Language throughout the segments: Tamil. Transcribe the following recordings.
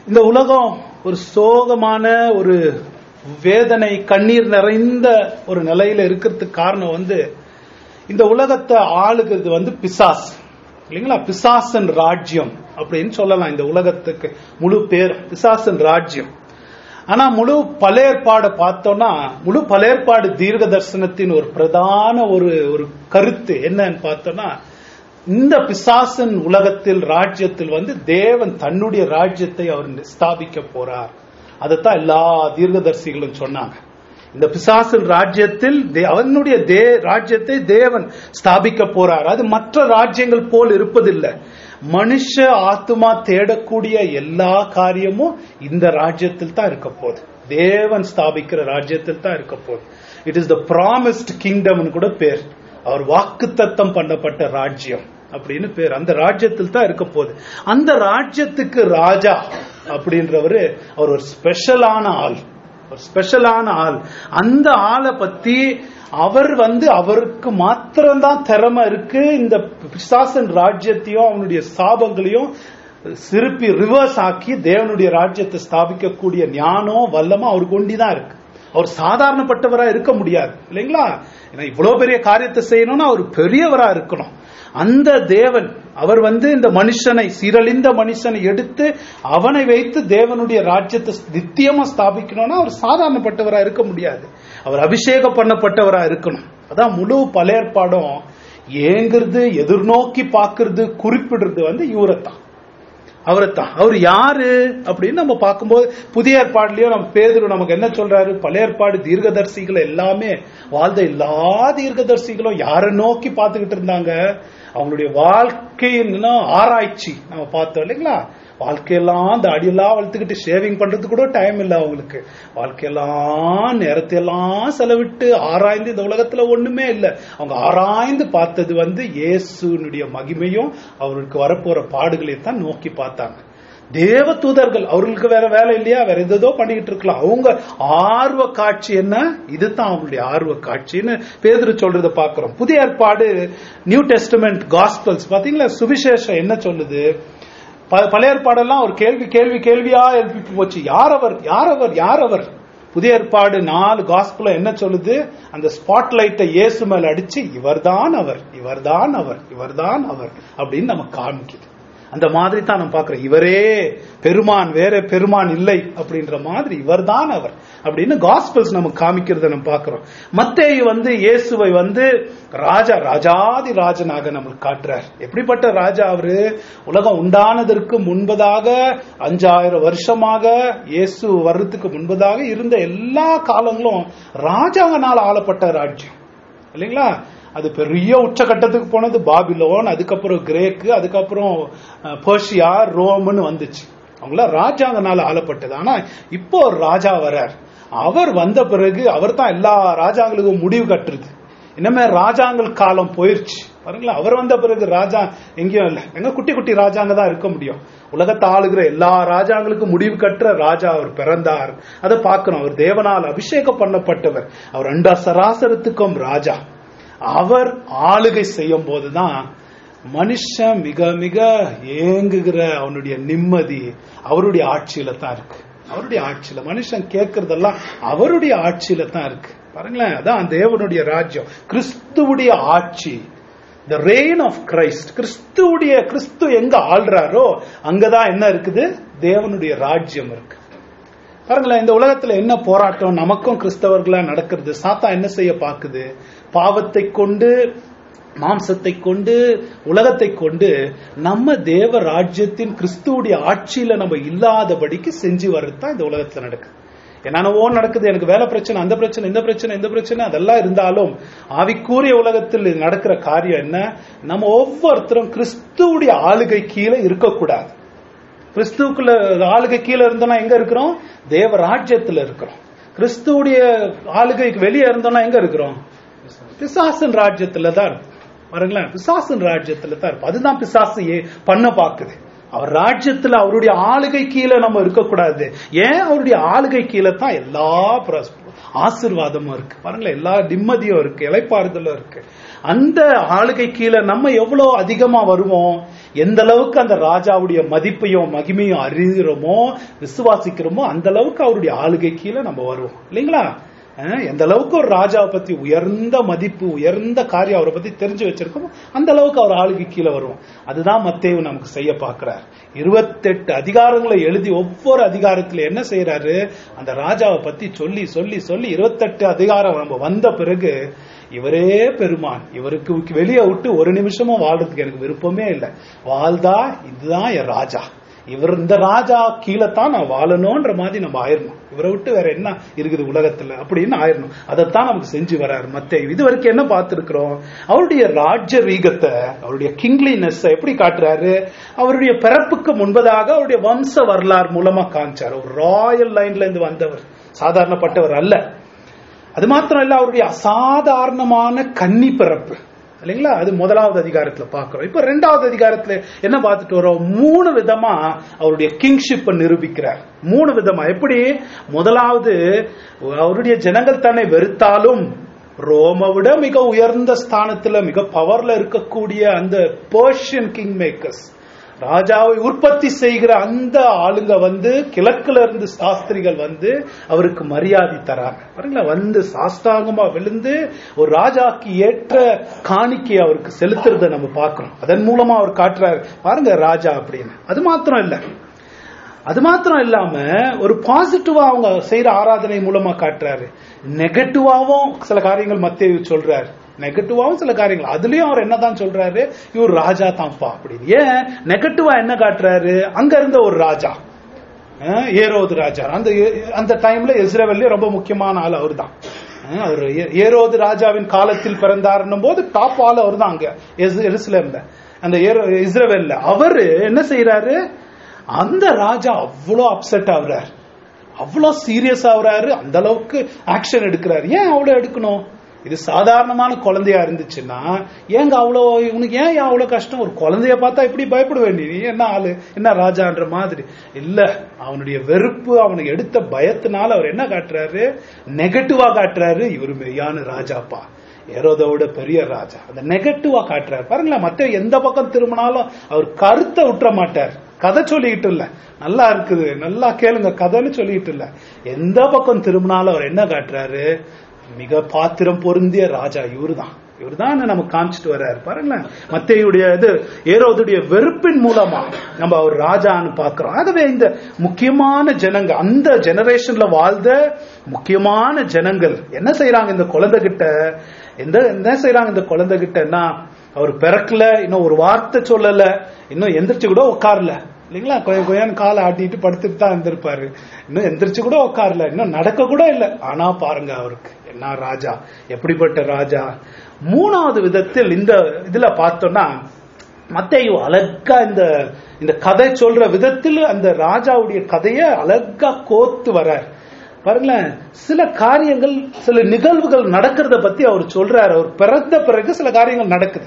இந்த உலகம் ஒரு சோகமான ஒரு வேதனை கண்ணீர் நிறைந்த ஒரு நிலையில இருக்கிறதுக்கு காரணம் வந்து இந்த உலகத்தை ஆளுகிறது வந்து பிசாஸ் இல்லைங்களா பிசாசன் ராஜ்யம் அப்படின்னு சொல்லலாம் இந்த உலகத்துக்கு முழு பேர் பிசாசன் ராஜ்யம் ஆனா முழு பழையற்பாடை பார்த்தோம்னா முழு பழையற்பாடு தீர்க்க தரிசனத்தின் ஒரு பிரதான ஒரு ஒரு கருத்து என்னன்னு பார்த்தோம்னா இந்த பிசாசன் உலகத்தில் ராஜ்யத்தில் வந்து தேவன் தன்னுடைய ராஜ்யத்தை அவர் ஸ்தாபிக்க போறார் அதைத்தான் எல்லா தீர்க்கதரிசிகளும் சொன்னாங்க இந்த பிசாசன் ராஜ்யத்தில் தே- அவனுடைய தே ராஜ்யத்தை தேவன் ஸ்தாபிக்க போறார் அது மற்ற ராஜ்யங்கள் போல் இருப்பதில்லை மனுஷ ஆத்துமா தேடக்கூடிய எல்லா காரியமும் இந்த ராஜ்யத்தில் தான் இருக்க போகுது தேவன் ஸ்தாபிக்கிற ராஜ்யத்தில் தான் இருக்க போகுது இட் இஸ் த ப்ராமிஸ்ட் கிங்டம்னு கூட பேர் அவர் வாக்குத்தத்தம் பண்ணப்பட்ட ராஜ்யம் அப்படின்னு பேர் அந்த ராஜ்யத்தில் தான் இருக்க போகுது அந்த ராஜ்யத்துக்கு ராஜா அப்படின்றவரு அவர் ஒரு ஸ்பெஷலான ஆள் ஒரு ஸ்பெஷலான ஆள் அந்த ஆளை பத்தி அவர் வந்து அவருக்கு மாத்திரம்தான் திறமை இருக்கு இந்த பிசாசன் ராஜ்யத்தையும் அவனுடைய சாபங்களையும் சிறுப்பி ரிவர்ஸ் ஆக்கி தேவனுடைய ராஜ்யத்தை ஸ்தாபிக்கக்கூடிய ஞானம் வல்லமும் அவருக்கு ஒண்டிதான் இருக்கு அவர் சாதாரணப்பட்டவரா இருக்க முடியாது இல்லைங்களா ஏன்னா இவ்வளவு பெரிய காரியத்தை செய்யணும்னா அவர் பெரியவரா இருக்கணும் அந்த தேவன் அவர் வந்து இந்த மனுஷனை சீரழிந்த மனுஷனை எடுத்து அவனை வைத்து தேவனுடைய ராஜ்யத்தை நித்தியமா ஸ்தாபிக்கணும்னா அவர் சாதாரணப்பட்டவரா இருக்க முடியாது அவர் அபிஷேகம் பண்ணப்பட்டவரா இருக்கணும் அதான் முழு பழையற்பாடும் ஏங்குறது எதிர்நோக்கி பார்க்கிறது குறிப்பிடுறது வந்து இவரைத்தான் அவரைத்தான் அவர் யாரு அப்படின்னு நம்ம பார்க்கும்போது புதிய ஏற்பாடுலயும் நம்ம பேதுரு நமக்கு என்ன சொல்றாரு பழைய ஏற்பாடு தீர்க்கதரிசிகள் எல்லாமே வாழ்ந்த எல்லா தீர்க்கதரிசிகளும் யாரை நோக்கி பார்த்துக்கிட்டு இருந்தாங்க அவங்களுடைய வாழ்க்கையின் ஆராய்ச்சி நம்ம பார்த்தோம் இல்லைங்களா வாழ்க்கையெல்லாம் அந்த அடியெல்லாம் வளர்த்துக்கிட்டு ஷேவிங் பண்றதுக்கு கூட டைம் இல்லை அவங்களுக்கு வாழ்க்கையெல்லாம் நேரத்தையெல்லாம் செலவிட்டு ஆராய்ந்து இந்த உலகத்துல ஒண்ணுமே இல்லை அவங்க ஆராய்ந்து பார்த்தது வந்து இயேசுனுடைய மகிமையும் அவருக்கு வரப்போற பாடுகளை தான் நோக்கி பார்த்தாங்க தேவ தூதர்கள் அவர்களுக்கு வேற வேலை இல்லையா வேற எதோ பண்ணிக்கிட்டு இருக்கலாம் அவங்க ஆர்வ காட்சி என்ன இதுதான் அவங்களுடைய ஆர்வ காட்சின்னு பேதுரு சொல்றத பாக்குறோம் புதிய ஏற்பாடு நியூ டெஸ்டமெண்ட் காஸ்பல்ஸ் பாத்தீங்களா சுவிசேஷம் என்ன சொல்லுது ப- பழைய ஏற்பாடெல்லாம் ஒரு கேள்வி கேள்வி கேள்வியா எழுப்பி போச்சு யார் அவர் யார் அவர் யார் அவர் புதிய ஏற்பாடு நாலு காஸ்புல என்ன சொல்லுது அந்த ஸ்பாட்லைட்டை இயேசு மேல அடிச்சு இவர்தான் அவர் இவர்தான் அவர் இவர்தான் அவர் அப்படின்னு நம்ம காமிக்குது அந்த மாதிரி தான் நம்ம பார்க்கிறோம் இவரே பெருமான் வேற பெருமான் இல்லை அப்படின்ற மாதிரி இவர்தான் அவர் அப்படின்னு காஸ்பல்ஸ் நமக்கு காமிக்கிறத நம்ம பார்க்கிறோம் மத்தேயு வந்து இயேசுவை வந்து ராஜா ராஜாதி ராஜனாக நம்மளுக்கு காட்டுறார் எப்படிப்பட்ட ராஜா அவரு உலகம் உண்டானதற்கு முன்பதாக அஞ்சாயிரம் வருஷமாக இயேசு வர்றதுக்கு முன்பதாக இருந்த எல்லா காலங்களும் ராஜாவனால் ஆளப்பட்ட ராஜ்யம் இல்லைங்களா அது பெரிய உச்சகட்டத்துக்கு போனது பாபிலோன் அதுக்கப்புறம் கிரேக்கு அதுக்கப்புறம் அஹ், பெர்ஷியா ரோம்னு வந்துச்சு அவங்கள ராஜாங்கனால ஆளப்பட்டது ஆனா இப்போ ஒரு ராஜா வரார் அவர் வந்த பிறகு அவர் தான் எல்லா ராஜாங்களுக்கும் முடிவு கட்டுறது இனிமே ராஜாங்கள் காலம் போயிருச்சு பாருங்களா அவர் வந்த பிறகு ராஜா எங்கேயும் இல்லை எங்க குட்டி குட்டி ராஜாங்க தான் இருக்க முடியும் உலகத்தை ஆளுகிற எல்லா ராஜாங்களுக்கும் முடிவு கட்டுற ராஜா அவர் பிறந்தார் அதை பார்க்கணும் அவர் தேவனால் அபிஷேகம் பண்ணப்பட்டவர் அவர் ரெண்டா சராசரத்துக்கும் ராஜா அவர் ஆளுகை செய்யும் போதுதான் மனுஷன் மிக மிக ஏங்குகிற அவனுடைய நிம்மதி அவருடைய ஆட்சியில தான் இருக்கு அவருடைய ஆட்சியில மனுஷன் கேட்கறதெல்லாம் அவருடைய ஆட்சியில தான் இருக்கு பாருங்களேன் அதான் தேவனுடைய ராஜ்யம் கிறிஸ்துவுடைய ஆட்சி த ரெயின் ஆஃப் கிரைஸ்ட் கிறிஸ்துவுடைய கிறிஸ்து எங்க ஆள்றாரோ அங்கதான் என்ன இருக்குது தேவனுடைய ராஜ்யம் இருக்கு பாருங்களேன் இந்த உலகத்துல என்ன போராட்டம் நமக்கும் கிறிஸ்தவர்களா நடக்கிறது சாத்தா என்ன செய்ய பாக்குது பாவத்தை கொண்டு மாம்சத்தை கொண்டு உலகத்தை கொண்டு நம்ம தேவ ராஜ்யத்தின் கிறிஸ்துவுடைய ஆட்சியில நம்ம இல்லாதபடிக்கு செஞ்சு வர்றது தான் இந்த உலகத்துல நடக்குது என்னென்னவோ நடக்குது எனக்கு வேலை பிரச்சனை அந்த பிரச்சனை இந்த பிரச்சனை இந்த பிரச்சனை அதெல்லாம் இருந்தாலும் ஆவிக்கூறிய உலகத்தில் நடக்கிற காரியம் என்ன நம்ம ஒவ்வொருத்தரும் கிறிஸ்துவுடைய ஆளுகை கீழே இருக்கக்கூடாது கிறிஸ்துவுக்குள்ள ஆளுகை கீழே இருந்தோம்னா எங்க இருக்கிறோம் தேவ ராஜ்யத்துல இருக்கிறோம் கிறிஸ்துவுடைய ஆளுகைக்கு வெளியே இருந்தோம்னா எங்க இருக்கிறோம் பிசாசன் ராஜ்யத்துல தான் இருக்கும் பாருங்களேன் பிசாசன் ராஜ்யத்துல தான் இருக்கும் அதுதான் பிசாசு ஏ- பண்ண பாக்குது அவர் ராஜ்யத்துல அவருடைய ஆளுகை கீழே நம்ம இருக்கக்கூடாது ஏன் அவருடைய ஆளுகை கீழே தான் எல்லா பிர- ஆசீர்வாதமும் இருக்கு பாருங்களேன் எல்லா நிம்மதியும் இருக்கு இலைப்பாறுதலும் இருக்கு அந்த ஆளுகை கீழே நம்ம எவ்வளவு அதிகமா வருவோம் எந்த அளவுக்கு அந்த ராஜாவுடைய மதிப்பையும் மகிமையும் அறிகிறோமோ விசுவாசிக்கிறோமோ அந்த அளவுக்கு அவருடைய ஆளுகை கீழே நம்ம வருவோம் இல்லைங்களா அஹ், எந்த அளவுக்கு ஒரு ராஜாவை பத்தி உயர்ந்த மதிப்பு உயர்ந்த காரியம் அவரை பத்தி தெரிஞ்சு வச்சிருக்கோமோ அந்த அளவுக்கு அவர் ஆளுகை கீழே வருவோம் அதுதான் மத்தேயு நமக்கு செய்ய பார்க்கிறார் இருபத்தெட்டு அதிகாரங்களை எழுதி ஒவ்வொரு அதிகாரத்துல என்ன செய்யறாரு அந்த ராஜாவை பத்தி சொல்லி சொல்லி சொல்லி இருபத்தெட்டு அதிகாரம் நம்ம வந்த பிறகு இவரே பெருமான் இவருக்கு வெளியே விட்டு ஒரு நிமிஷமும் வாழ்றதுக்கு எனக்கு விருப்பமே இல்லை வாழ்தா இதுதான் என் ராஜா இவர் இந்த ராஜா கீழே தான் நான் வாழணும்ன்ற மாதிரி நம்ம ஆயிரணும் இவரை விட்டு வேற என்ன இருக்குது உலகத்துல அப்படின்னு ஆயிரணும் அதைத்தான் நமக்கு செஞ்சு வர்றாரு மத்த இது வரைக்கும் என்ன பார்த்திருக்கிறோம் அவருடைய ராஜ்ய ரீகத்தை அவருடைய கிங்லினஸ் எப்படி காட்டுறாரு அவருடைய பிறப்புக்கு முன்பதாக அவருடைய வம்ச வரலாறு மூலமா காமிச்சார் ஒரு ராயல் லைன்ல இருந்து வந்தவர் சாதாரணப்பட்டவர் அல்ல அது மாத்திரம் இல்ல அவருடைய அசாதாரணமான கன்னி பிறப்பு இல்லைங்களா அது முதலாவது அதிகாரத்துல பாக்குறோம் இப்ப ரெண்டாவது அதிகாரத்துல என்ன பார்த்துட்டு வரோம் மூணு விதமா அவருடைய கிங்ஷிப்பை நிரூபிக்கிறார் மூணு விதமா எப்படி முதலாவது அவருடைய ஜனங்கள் தன்னை வெறுத்தாலும் ரோமை விட மிக உயர்ந்த ஸ்தானத்துல மிக பவர்ல இருக்கக்கூடிய அந்த பர்ஷியன் கிங் மேக்கர்ஸ் ராஜாவை உற்பத்தி செய்கிற அந்த ஆளுங்க வந்து கிழக்குல இருந்து சாஸ்திரிகள் வந்து அவருக்கு மரியாதை தராங்க பாருங்களேன் வந்து சாஸ்தாங்கமா விழுந்து ஒரு ராஜாக்கு ஏற்ற காணிக்கை அவருக்கு செலுத்துறத நம்ம பார்க்கிறோம் அதன் மூலமா அவர் காட்டுறாரு பாருங்க ராஜா அப்படின்னு அது மாத்திரம் இல்ல அது மாத்திரம் இல்லாம ஒரு பாசிட்டிவா அவங்க செய்யற ஆராதனை மூலமா காட்டுறாரு நெகட்டிவாவும் சில காரியங்கள் மத்திய சொல்றாரு நெகட்டிவாவும் சில காரியங்கள் அதுலயும் அவர் என்னதான் சொல்றாரு இவர் ராஜா தான்ப்பா அப்படின்னு ஏன் நெகட்டிவா என்ன காட்டுறாரு அங்க இருந்த ஒரு ராஜா அஹ் ஏரோது ராஜா அந்த அந்த டைம்ல இஸ்ரேவேல்ல ரொம்ப முக்கியமான ஆள் அவர் தான் அவர் ஏரோது ராஜாவின் காலத்தில் பிறந்தாருன்னும் போது டாப் ஆள் அவர் தான் அங்க எஸ்- எருசலேம்ல அந்த ஏரோ இஸ்ரேவேல்ல அவரு என்ன செய்யறாரு அந்த ராஜா அவ்வளோ அப்செட் ஆகுறாரு அவ்வளோ சீரியஸ் ஆகுறாரு அந்த அளவுக்கு ஆக்ஷன் எடுக்கிறாரு ஏன் அவ்வளோ எடுக்கணும் இது சாதாரணமான குழந்தையா இருந்துச்சுன்னா ஏங்க அவ்வளோ இவனுக்கு ஏன் ஏன் அவ்வளோ கஷ்டம் ஒரு குழந்தைய பார்த்தா இப்படி பயப்பட வேண்டிய நீ என்ன ஆளு என்ன ராஜான்ற மாதிரி இல்ல அவனுடைய வெறுப்பு அவனுக்கு எடுத்த பயத்தினால அவர் என்ன காட்டுறாரு நெகட்டிவா காட்டுறாரு இவர் மெய்யான ராஜாப்பா ஏரோதோட பெரிய ராஜா அந்த நெகட்டிவா காட்டுறாரு பாருங்களேன் மத்த எந்த பக்கம் திரும்பினாலும் அவர் கருத்தை விட்டுற மாட்டார் கதை சொல்லிக்கிட்டு இல்ல நல்லா இருக்குது நல்லா கேளுங்க கதைன்னு சொல்லிக்கிட்டு இல்ல எந்த பக்கம் திரும்பினாலும் அவர் என்ன காட்டுறாரு மிக பாத்திரம் பொருந்திய ராஜா இவருதான் இவர்தான் நமக்கு காமிச்சிட்டு வர்றாரு பாருங்களேன் மத்தையுடைய இது ஏரோதுடைய வெறுப்பின் மூலமா நம்ம அவர் ராஜான்னு பாக்குறோம் ஆகவே இந்த முக்கியமான ஜனங்க அந்த ஜெனரேஷன்ல வாழ்ந்த முக்கியமான ஜனங்கள் என்ன செய்யறாங்க இந்த குழந்தை கிட்ட எந்த என்ன செய்யறாங்க இந்த குழந்தை கிட்டன்னா அவர் பிறக்கல இன்னும் ஒரு வார்த்தை சொல்லல இன்னும் எந்திரிச்சு கூட உட்காரல இல்லைங்களா கொய கொயன்னு காலை ஆட்டிட்டு படுத்துட்டு தான் இருந்திருப்பாரு இன்னும் எந்திரிச்சு கூட உட்காரல இன்னும் நடக்க கூட இல்லை ஆனா பாருங்க அவருக்கு என்ன ராஜா எப்படிப்பட்ட ராஜா மூணாவது விதத்தில் இந்த இதுல பார்த்தோம்னா மத்தையு அழகா இந்த இந்த கதை சொல்ற விதத்தில் அந்த ராஜாவுடைய கதையை அழகா கோத்து வர்றார் பாருங்களேன் சில காரியங்கள் சில நிகழ்வுகள் நடக்கிறத பத்தி அவர் சொல்றாரு அவர் பிறந்த பிறகு சில காரியங்கள் நடக்குது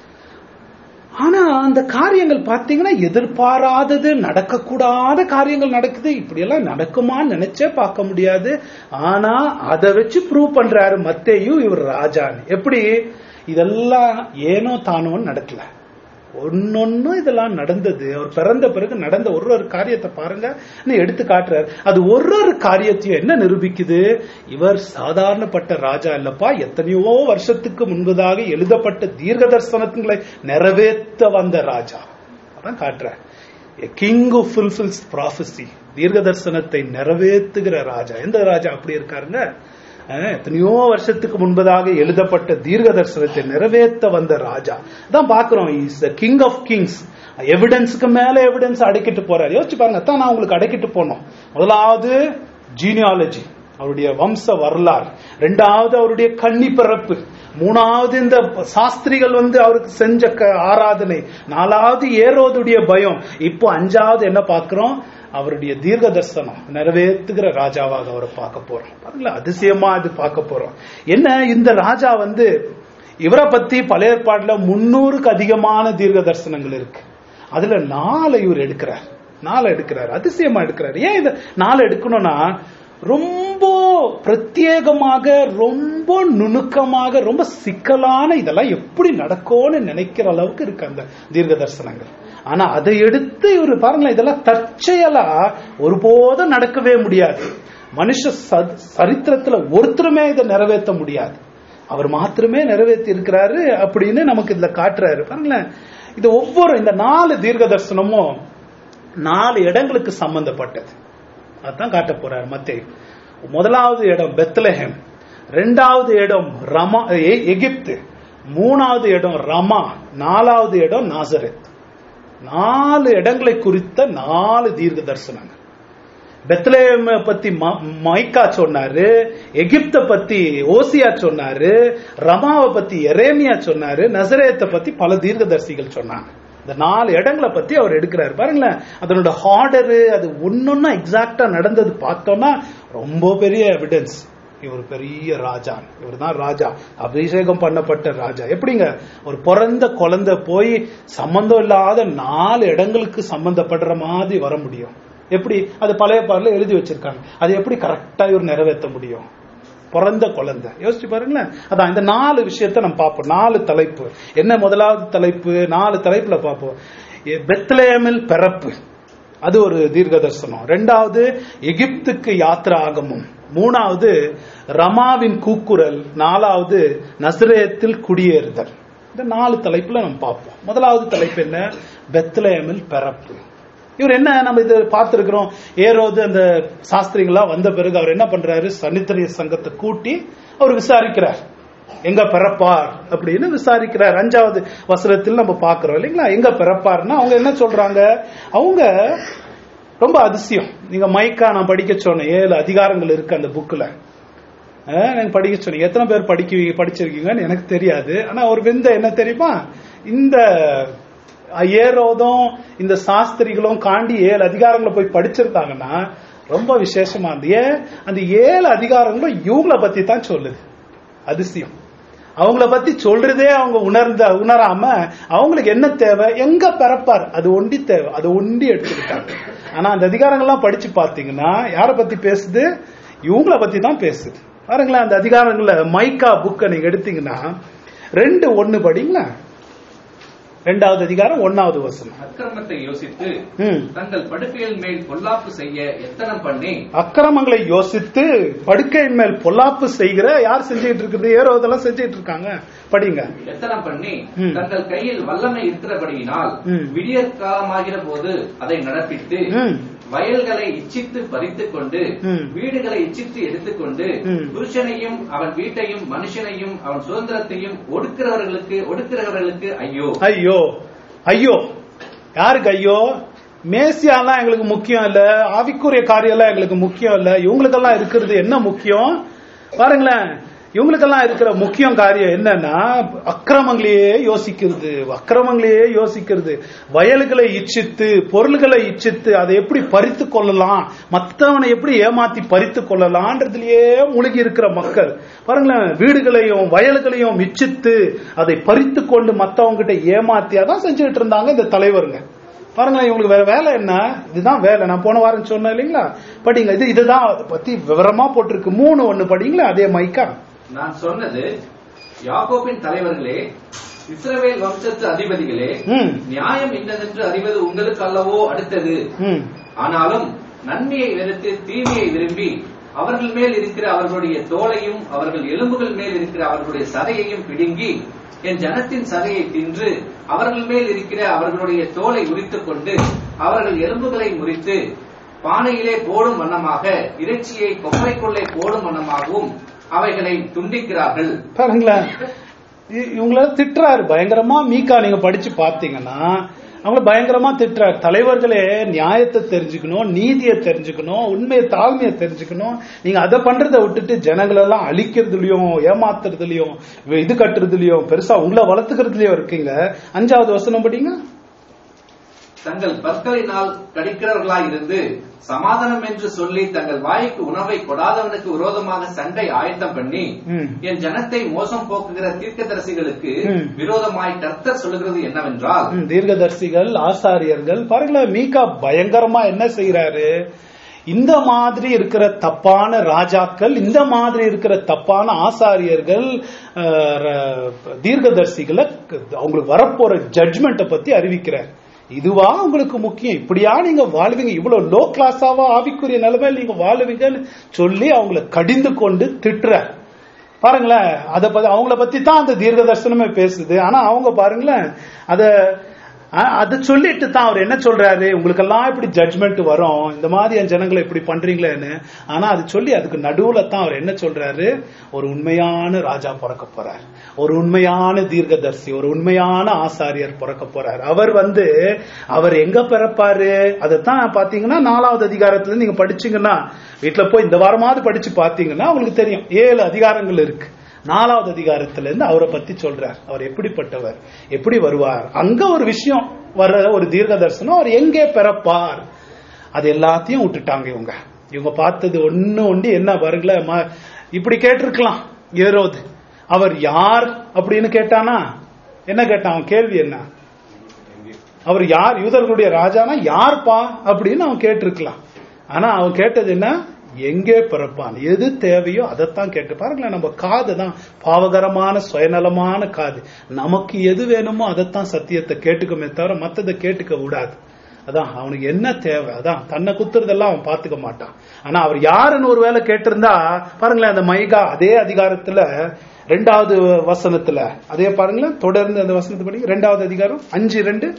ஆனா அந்த காரியங்கள் பாத்தீங்கன்னா எதிர்பாராதது நடக்கக்கூடாத காரியங்கள் நடக்குது இப்படி எல்லாம் நடக்குமான்னு நினைச்சே பார்க்க முடியாது ஆனா அதை வச்சு ப்ரூவ் பண்றாரு மத்தேயும் இவர் ராஜான்னு எப்படி இதெல்லாம் ஏனோ தானோன்னு நடக்கல ஒன்னொன்னும் இதெல்லாம் நடந்தது அவர் பிறந்த பிறகு நடந்த ஒரு ஒரு காரியத்தை பாருங்க எடுத்து காட்டுறாரு அது ஒரு ஒரு காரியத்தையும் என்ன நிரூபிக்குது இவர் சாதாரணப்பட்ட ராஜா இல்லப்பா எத்தனையோ வருஷத்துக்கு முன்பதாக எழுதப்பட்ட தீர்க்க தரிசனங்களை நிறைவேற்ற வந்த ராஜா அதான் காட்டுறார் கிங் who fulfills prophecy தீர்க்க தரிசனத்தை நிறைவேற்றுகிற ராஜா எந்த ராஜா அப்படி இருக்காருங்க அஹ், எத்தனையோ வருஷத்துக்கு முன்பதாக எழுதப்பட்ட தீர்க்க தரிசனத்தை நிறைவேற்ற வந்த ராஜா தான் பாக்குறோம் is the king of kings எவிடன்ஸுக்கு மேல எவிடன்ஸ் அடக்கிட்டு போறாரு யோசிச்சு பாருங்க தான் நான் உங்களுக்கு அடக்கிட்டு போனோம் முதலாவது ஜீனியாலஜி அவருடைய வம்ச வரலாறு ரெண்டாவது அவருடைய கன்னி பிறப்பு மூணாவது இந்த சாஸ்திரிகள் வந்து அவருக்கு செஞ்ச க- ஆராதனை நாலாவது ஏரோதுடைய பயம் இப்போ அஞ்சாவது என்ன பார்க்கிறோம் அவருடைய தீர்க்க தரிசனம் நிறைவேற்றுகிற ராஜாவாக அவரை பார்க்க போறோம் பாருங்களா அதிசயமா இது பார்க்க போறோம் என்ன இந்த ராஜா வந்து இவரை பத்தி பழைய ஏற்பாடுல முன்னூறுக்கு அதிகமான தீர்க்க தரிசனங்கள் இருக்கு அதுல நாலு இவர் எடுக்கிறார் நாலு எடுக்கிறார் அதிசயமா எடுக்கிறார் ஏன் இத நாலு எடுக்கணும்னா ரொம்ப பிரத்யேகமாக ரொம்ப நுணுக்கமாக ரொம்ப சிக்கலான இதெல்லாம் எப்படி நடக்கும்னு நினைக்கிற அளவுக்கு இருக்கு அந்த தீர்க்க தரிசனங்கள் ஆனா அதை எடுத்து இவர் பாருங்களேன் இதெல்லாம் தற்செயலா ஒருபோதும் நடக்கவே முடியாது மனுஷ ச- சரித்திரத்துல ஒருத்தருமே இதை நிறைவேற்ற முடியாது அவர் மாத்திரமே நிறைவேற்றி இருக்கிறாரு அப்படின்னு நமக்கு இதுல காட்டுறாரு பாருங்களேன் இது ஒவ்வொரு இந்த நாலு தீர்க்க தரிசனமும் நாலு இடங்களுக்கு சம்பந்தப்பட்டது அதான் காட்ட போறார் மத்தேயு முதலாவது இடம் பெத்லஹேம் ரெண்டாவது இடம் ரமா எ- எகிப்து மூணாவது இடம் ரமா நாலாவது இடம் நாசரத் நாலு இடங்களை குறித்த நாலு தீர்க்க தரிசனங்கள் பெத்லேயம் பத்தி ம- மைக்கா சொன்னாரு எகிப்த பத்தி ஓசியா சொன்னாரு ரமாவை பத்தி எரேமியா சொன்னாரு நசரேத்தை பத்தி பல தீர்க்கதரிசிகள் சொன்னாங்க இந்த நாலு இடங்களை பத்தி அவர் எடுக்கிறாரு பாருங்களேன் அதனோட ஆர்டரு அது ஒன்னொன்னா எக்ஸாக்டா நடந்தது பார்த்தோம்னா ரொம்ப பெரிய எவிடன்ஸ் இவர் பெரிய ராஜா இவர் தான் ராஜா அபிஷேகம் பண்ணப்பட்ட ராஜா எப்படிங்க ஒரு பிறந்த குழந்தை போய் சம்பந்தம் இல்லாத நாலு இடங்களுக்கு சம்பந்தப்படுற மாதிரி வர முடியும் எப்படி அது பழைய பாடல எழுதி வச்சிருக்காங்க அது எப்படி கரெக்டா இவர் நிறைவேற்ற முடியும் பிறந்த குழந்தை யோசிச்சு பாருங்களேன் அதான் இந்த நாலு விஷயத்தை நம்ம பார்ப்போம் நாலு தலைப்பு என்ன முதலாவது தலைப்பு நாலு தலைப்புல பார்ப்போம் எ- பெத்லெஹேமில் பிறப்பு அது ஒரு தீர்க்க தரிசனம் ரெண்டாவது எகிப்துக்கு யாத்திரா ஆகமும் மூணாவது ரமாவின் கூக்குரல் நாலாவது நசரேத்தில் குடியேறுதல் இந்த நாலு தலைப்புல நம்ம பார்ப்போம் முதலாவது தலைப்பு என்ன பெத்லெஹேமில் பிறப்பு இவர் என்ன நம்ம இது பார்த்திருக்கிறோம் ஏரோது அந்த சாஸ்திரிகளா வந்த பிறகு அவர் என்ன பண்றாரு சனித்திரிய சங்கத்தை கூட்டி அவர் விசாரிக்கிறார் எங்க பிறப்பார் அப்படின்னு விசாரிக்கிறார் அஞ்சாவது வசனத்தில் நம்ம பார்க்கிறோம் இல்லைங்களா எங்க பிறப்பார்னா அவங்க என்ன சொல்றாங்க அவங்க ரொம்ப அதிசயம் நீங்க மைக்கா நான் படிக்க சொன்னேன் ஏழு அதிகாரங்கள் இருக்கு அந்த புக்ல எனக்கு படிக்க சொன்னீங்க எத்தனை பேர் படிக்க படிச்சிருக்கீங்கன்னு எனக்கு தெரியாது ஆனா ஒரு விந்த என்ன தெரியுமா இந்த ஏரோதும் இந்த சாஸ்திரிகளும் காண்டி ஏழு அதிகாரங்களை போய் படிச்சிருந்தாங்கன்னா ரொம்ப விசேஷமா இருந்தது ஏன் அந்த ஏழு அதிகாரங்களும் இவங்கள பத்தி தான் சொல்லுது அதிசயம் அவங்கள பத்தி சொல்றதே அவங்க உணர்ந்த உணராம அவங்களுக்கு என்ன தேவை எங்க பிறப்பார் அது ஒண்டி தேவை அது ஒண்டி எடுத்துக்கிட்டாங்க ஆனா அந்த அதிகாரங்கள்லாம் படிச்சு பாத்தீங்கன்னா யார பத்தி பேசுது இவங்கள பத்தி தான் பேசுது பாருங்களேன் அந்த அதிகாரங்கள்ல மைக்கா புக்கை நீங்க எடுத்தீங்கன்னா ரெண்டு ஒண்ணு படிங்களா ரெண்டாவது அதிகாரம் ஒன்னாவது வசனம் அக்கிரமத்தை யோசித்து ம். தங்கள் படுக்கையில் மேல் பொல்லாப்பு செய்ய எத்தனம் பண்ணி அக்கிரமங்களை யோசித்து படுக்கையின் மேல் பொல்லாப்பு செய்கிற யார் செஞ்சுட்டு இருக்குது ஏரோதெல்லாம் செஞ்சுட்டு இருக்காங்க படிங்க எத்தனம் பண்ணி ம். தங்கள் கையில் வல்லமை இருக்கிறபடியினால் ம். விடியற் காலமாகிற போது அதை நடப்பித்து ம். வயல்களை இச்சித்து பறித்துக் கொண்டு ம். வீடுகளை இச்சித்து எடுத்துக்கொண்டு ம். புருஷனையும் அவன் வீட்டையும் மனுஷனையும் அவன் சுதந்திரத்தையும் ஒடுக்கிறவர்களுக்கு ஒடுக்கிறவர்களுக்கு ஐயோ ஐயோ ஐயோ யாருக்கு ஐயோ மேசியாலாம் எங்களுக்கு முக்கியம் இல்ல ஆவிக்குரிய காரியம் எல்லாம் எங்களுக்கு முக்கியம் இல்ல இவங்களுக்கெல்லாம் இருக்கிறது என்ன முக்கியம் பாருங்களேன் இவங்களுக்கெல்லாம் இருக்கிற முக்கியம் காரியம் என்னன்னா அக்கிரமங்களையே யோசிக்கிறது அக்கிரமங்களையே யோசிக்கிறது வயல்களை இச்சித்து பொருள்களை இச்சித்து அதை எப்படி பறித்து கொள்ளலாம் மற்றவனை எப்படி ஏமாத்தி பறித்து கொள்ளலாம்ன்றதுலயே முழுகி இருக்கிற மக்கள் பாருங்களேன் வீடுகளையும் வயல்களையும் இச்சித்து அதை பறித்து கொண்டு மத்தவங்க கிட்ட ஏமாத்தி அதான் செஞ்சுட்டு இருந்தாங்க இந்த தலைவருங்க பாருங்களேன் இவங்களுக்கு வேற வேலை என்ன இதுதான் வேலை நான் போன வாரம் சொன்னேன் இல்லைங்களா படிங்க இது இதுதான் அதை பத்தி விவரமா போட்டிருக்கு மூணு ஒண்ணு படிங்களா அதே மைக்கா நான் சொன்னது யாக்கோபின் தலைவர்களே இஸ்ரவேல் வம்சத்து அதிபதிகளே ம் நியாயம் இன்னதென்று அறிவது உங்களுக்கு அல்லவோ அடுத்தது ம் ஆனாலும் நன்மையை வெறுத்து தீமையை விரும்பி அவர்கள் மேல் இருக்கிற அவர்களுடைய தோலையும் அவர்கள் எலும்புகள் மேல் இருக்கிற அவர்களுடைய சதையையும் பிடுங்கி என் ஜனத்தின் சதையை தின்று அவர்கள் மேல் இருக்கிற அவர்களுடைய தோலை உரித்துக் கொண்டு அவர்கள் எலும்புகளை முறித்து பானையிலே போடும் வண்ணமாக இறைச்சியை கொப்பரைக்குள்ளே போடும் வண்ணமாகவும் அவைகளை துண்டிக்கிறார்கள் பாருங்களேன் இ- இவங்கள திட்டுறாரு பயங்கரமா மீகா நீங்க படிச்சு பார்த்தீங்கன்னா அவங்கள பயங்கரமா திட்டுறாரு தலைவர்களே நியாயத்தை தெரிஞ்சுக்கணும் நீதியை தெரிஞ்சுக்கணும் உண்மையை தாழ்மையை தெரிஞ்சுக்கணும் நீங்க அதை பண்றதை விட்டுட்டு ஜனங்களை எல்லாம் அழிக்கிறதுலயும் ஏமாத்துறதுலயும் இது கட்டுறதுலயும் பெருசா உங்களை வளர்த்துக்கிறதுலயும் இருக்கீங்க அஞ்சாவது வசனம் படிங்க தங்கள் பற்களினால் கடிக்கிறவர்களாயிருந்து சமாதானம் என்று சொல்லி தங்கள் வாய்க்கு உணவை கொடாதவனுக்கு விரோதமாக சண்டை ஆயத்தம் பண்ணி ம். என் ஜனத்தை மோசம் போக்குகிற தீர்க்கதரிசிகளுக்கு ம். விரோதமாய் கர்த்தர் சொல்லுகிறது என்னவென்றால் ம், தீர்க்கதரிசிகள் ஆசாரியர்கள் பாருங்களேன் மீகா பயங்கரமா என்ன செய்யறாரு இந்த மாதிரி இருக்கிற தப்பான ராஜாக்கள் இந்த மாதிரி இருக்கிற தப்பான ஆசாரியர்கள் அஹ், ர- தீர்க்கதரிசிகளை அவங்களுக்கு வரப்போற ஜட்ஜ்மெண்ட்டை பத்தி அறிவிக்கிறார் இதுவா உங்களுக்கு முக்கியம் இப்படியா நீங்க வாழுவீங்க இவ்வளவு லோ கிளாஸாவா ஆவிக்குரிய நிலைமையில் நீங்க வாழுவீங்கன்னு சொல்லி அவங்கள கடிந்து கொண்டு திட்டுறார் பாருங்களேன் அத பத்தி அவங்கள பத்தி தான் அந்த தீர்க்க தரிசனமே பேசுது ஆனா அவங்க பாருங்களேன் அத அ- அது சொல்லிட்டு தான் அவர் என்ன சொல்றாரு உங்களுக்கெல்லாம் இப்படி ஜட்ஜ்மெண்ட் வரும் இந்த மாதிரி என் ஜனங்களை இப்படி பண்றீங்களேன்னு ஆனா அது சொல்லி அதுக்கு நடுவுல தான் அவர் என்ன சொல்றாரு ஒரு உண்மையான ராஜா பிறக்க போறார் ஒரு உண்மையான தீர்க்கதரிசி ஒரு உண்மையான ஆசாரியர் பிறக்க போறார் அவர் வந்து அவர் எங்க பிறப்பாரு அதைத்தான் பாத்தீங்கன்னா நாலாவது அதிகாரத்துல நீங்க படிச்சீங்கன்னா வீட்டுல போய் இந்த வாரமாவது படிச்சு பாத்தீங்கன்னா உங்களுக்கு தெரியும் ஏழு அதிகாரங்கள் இருக்கு நாலாவது அதிகாரத்துல இருந்து அவரை பத்தி சொல்றார் அவர் எப்படிப்பட்டவர் எப்படி வருவார் அங்க ஒரு விஷயம் வர்ற ஒரு தீர்க்க தரிசனம் அவர் எங்கே பிறப்பார் அது எல்லாத்தையும் விட்டுட்டாங்க இவங்க இவங்க பார்த்தது ஒண்ணு ஒண்டி என்ன பாருங்களேன் ம- இப்படி கேட்டிருக்கலாம் ஏரோது அவர் யார் அப்படின்னு கேட்டானா என்ன கேட்டான் அவன் கேள்வி என்ன அவர் யார் யூதர்களுடைய ராஜானா யார்ப்பா அப்படின்னு அவன் கேட்டிருக்கலாம் ஆனா அவன் கேட்டது என்ன எங்கே பிறப்பான் எது தேவையோ அதைத்தான் கேட்டு பாருங்களேன் நம்ம காது தான் பாவகரமான சுயநலமான காது நமக்கு எது வேணுமோ அதைத்தான் சத்தியத்தை கேட்டுக்கமே தவிர மத்ததை கேட்டுக்க விடாது அதான் அவனுக்கு என்ன தேவை அதான் தன்னை குத்துறதெல்லாம் அவன் பார்த்துக்க மாட்டான் ஆனா அவர் யாருன்னு ஒரு வேலை கேட்டிருந்தா பாருங்களேன் அந்த மைகா அதே அதிகாரத்துல ரெண்டாவது வசனத்துல அதே பாருங்களேன் தொடர்ந்து அந்த வசனத்தை படி ரெண்டாவது அதிகாரம் அஞ்சு ரெண்டு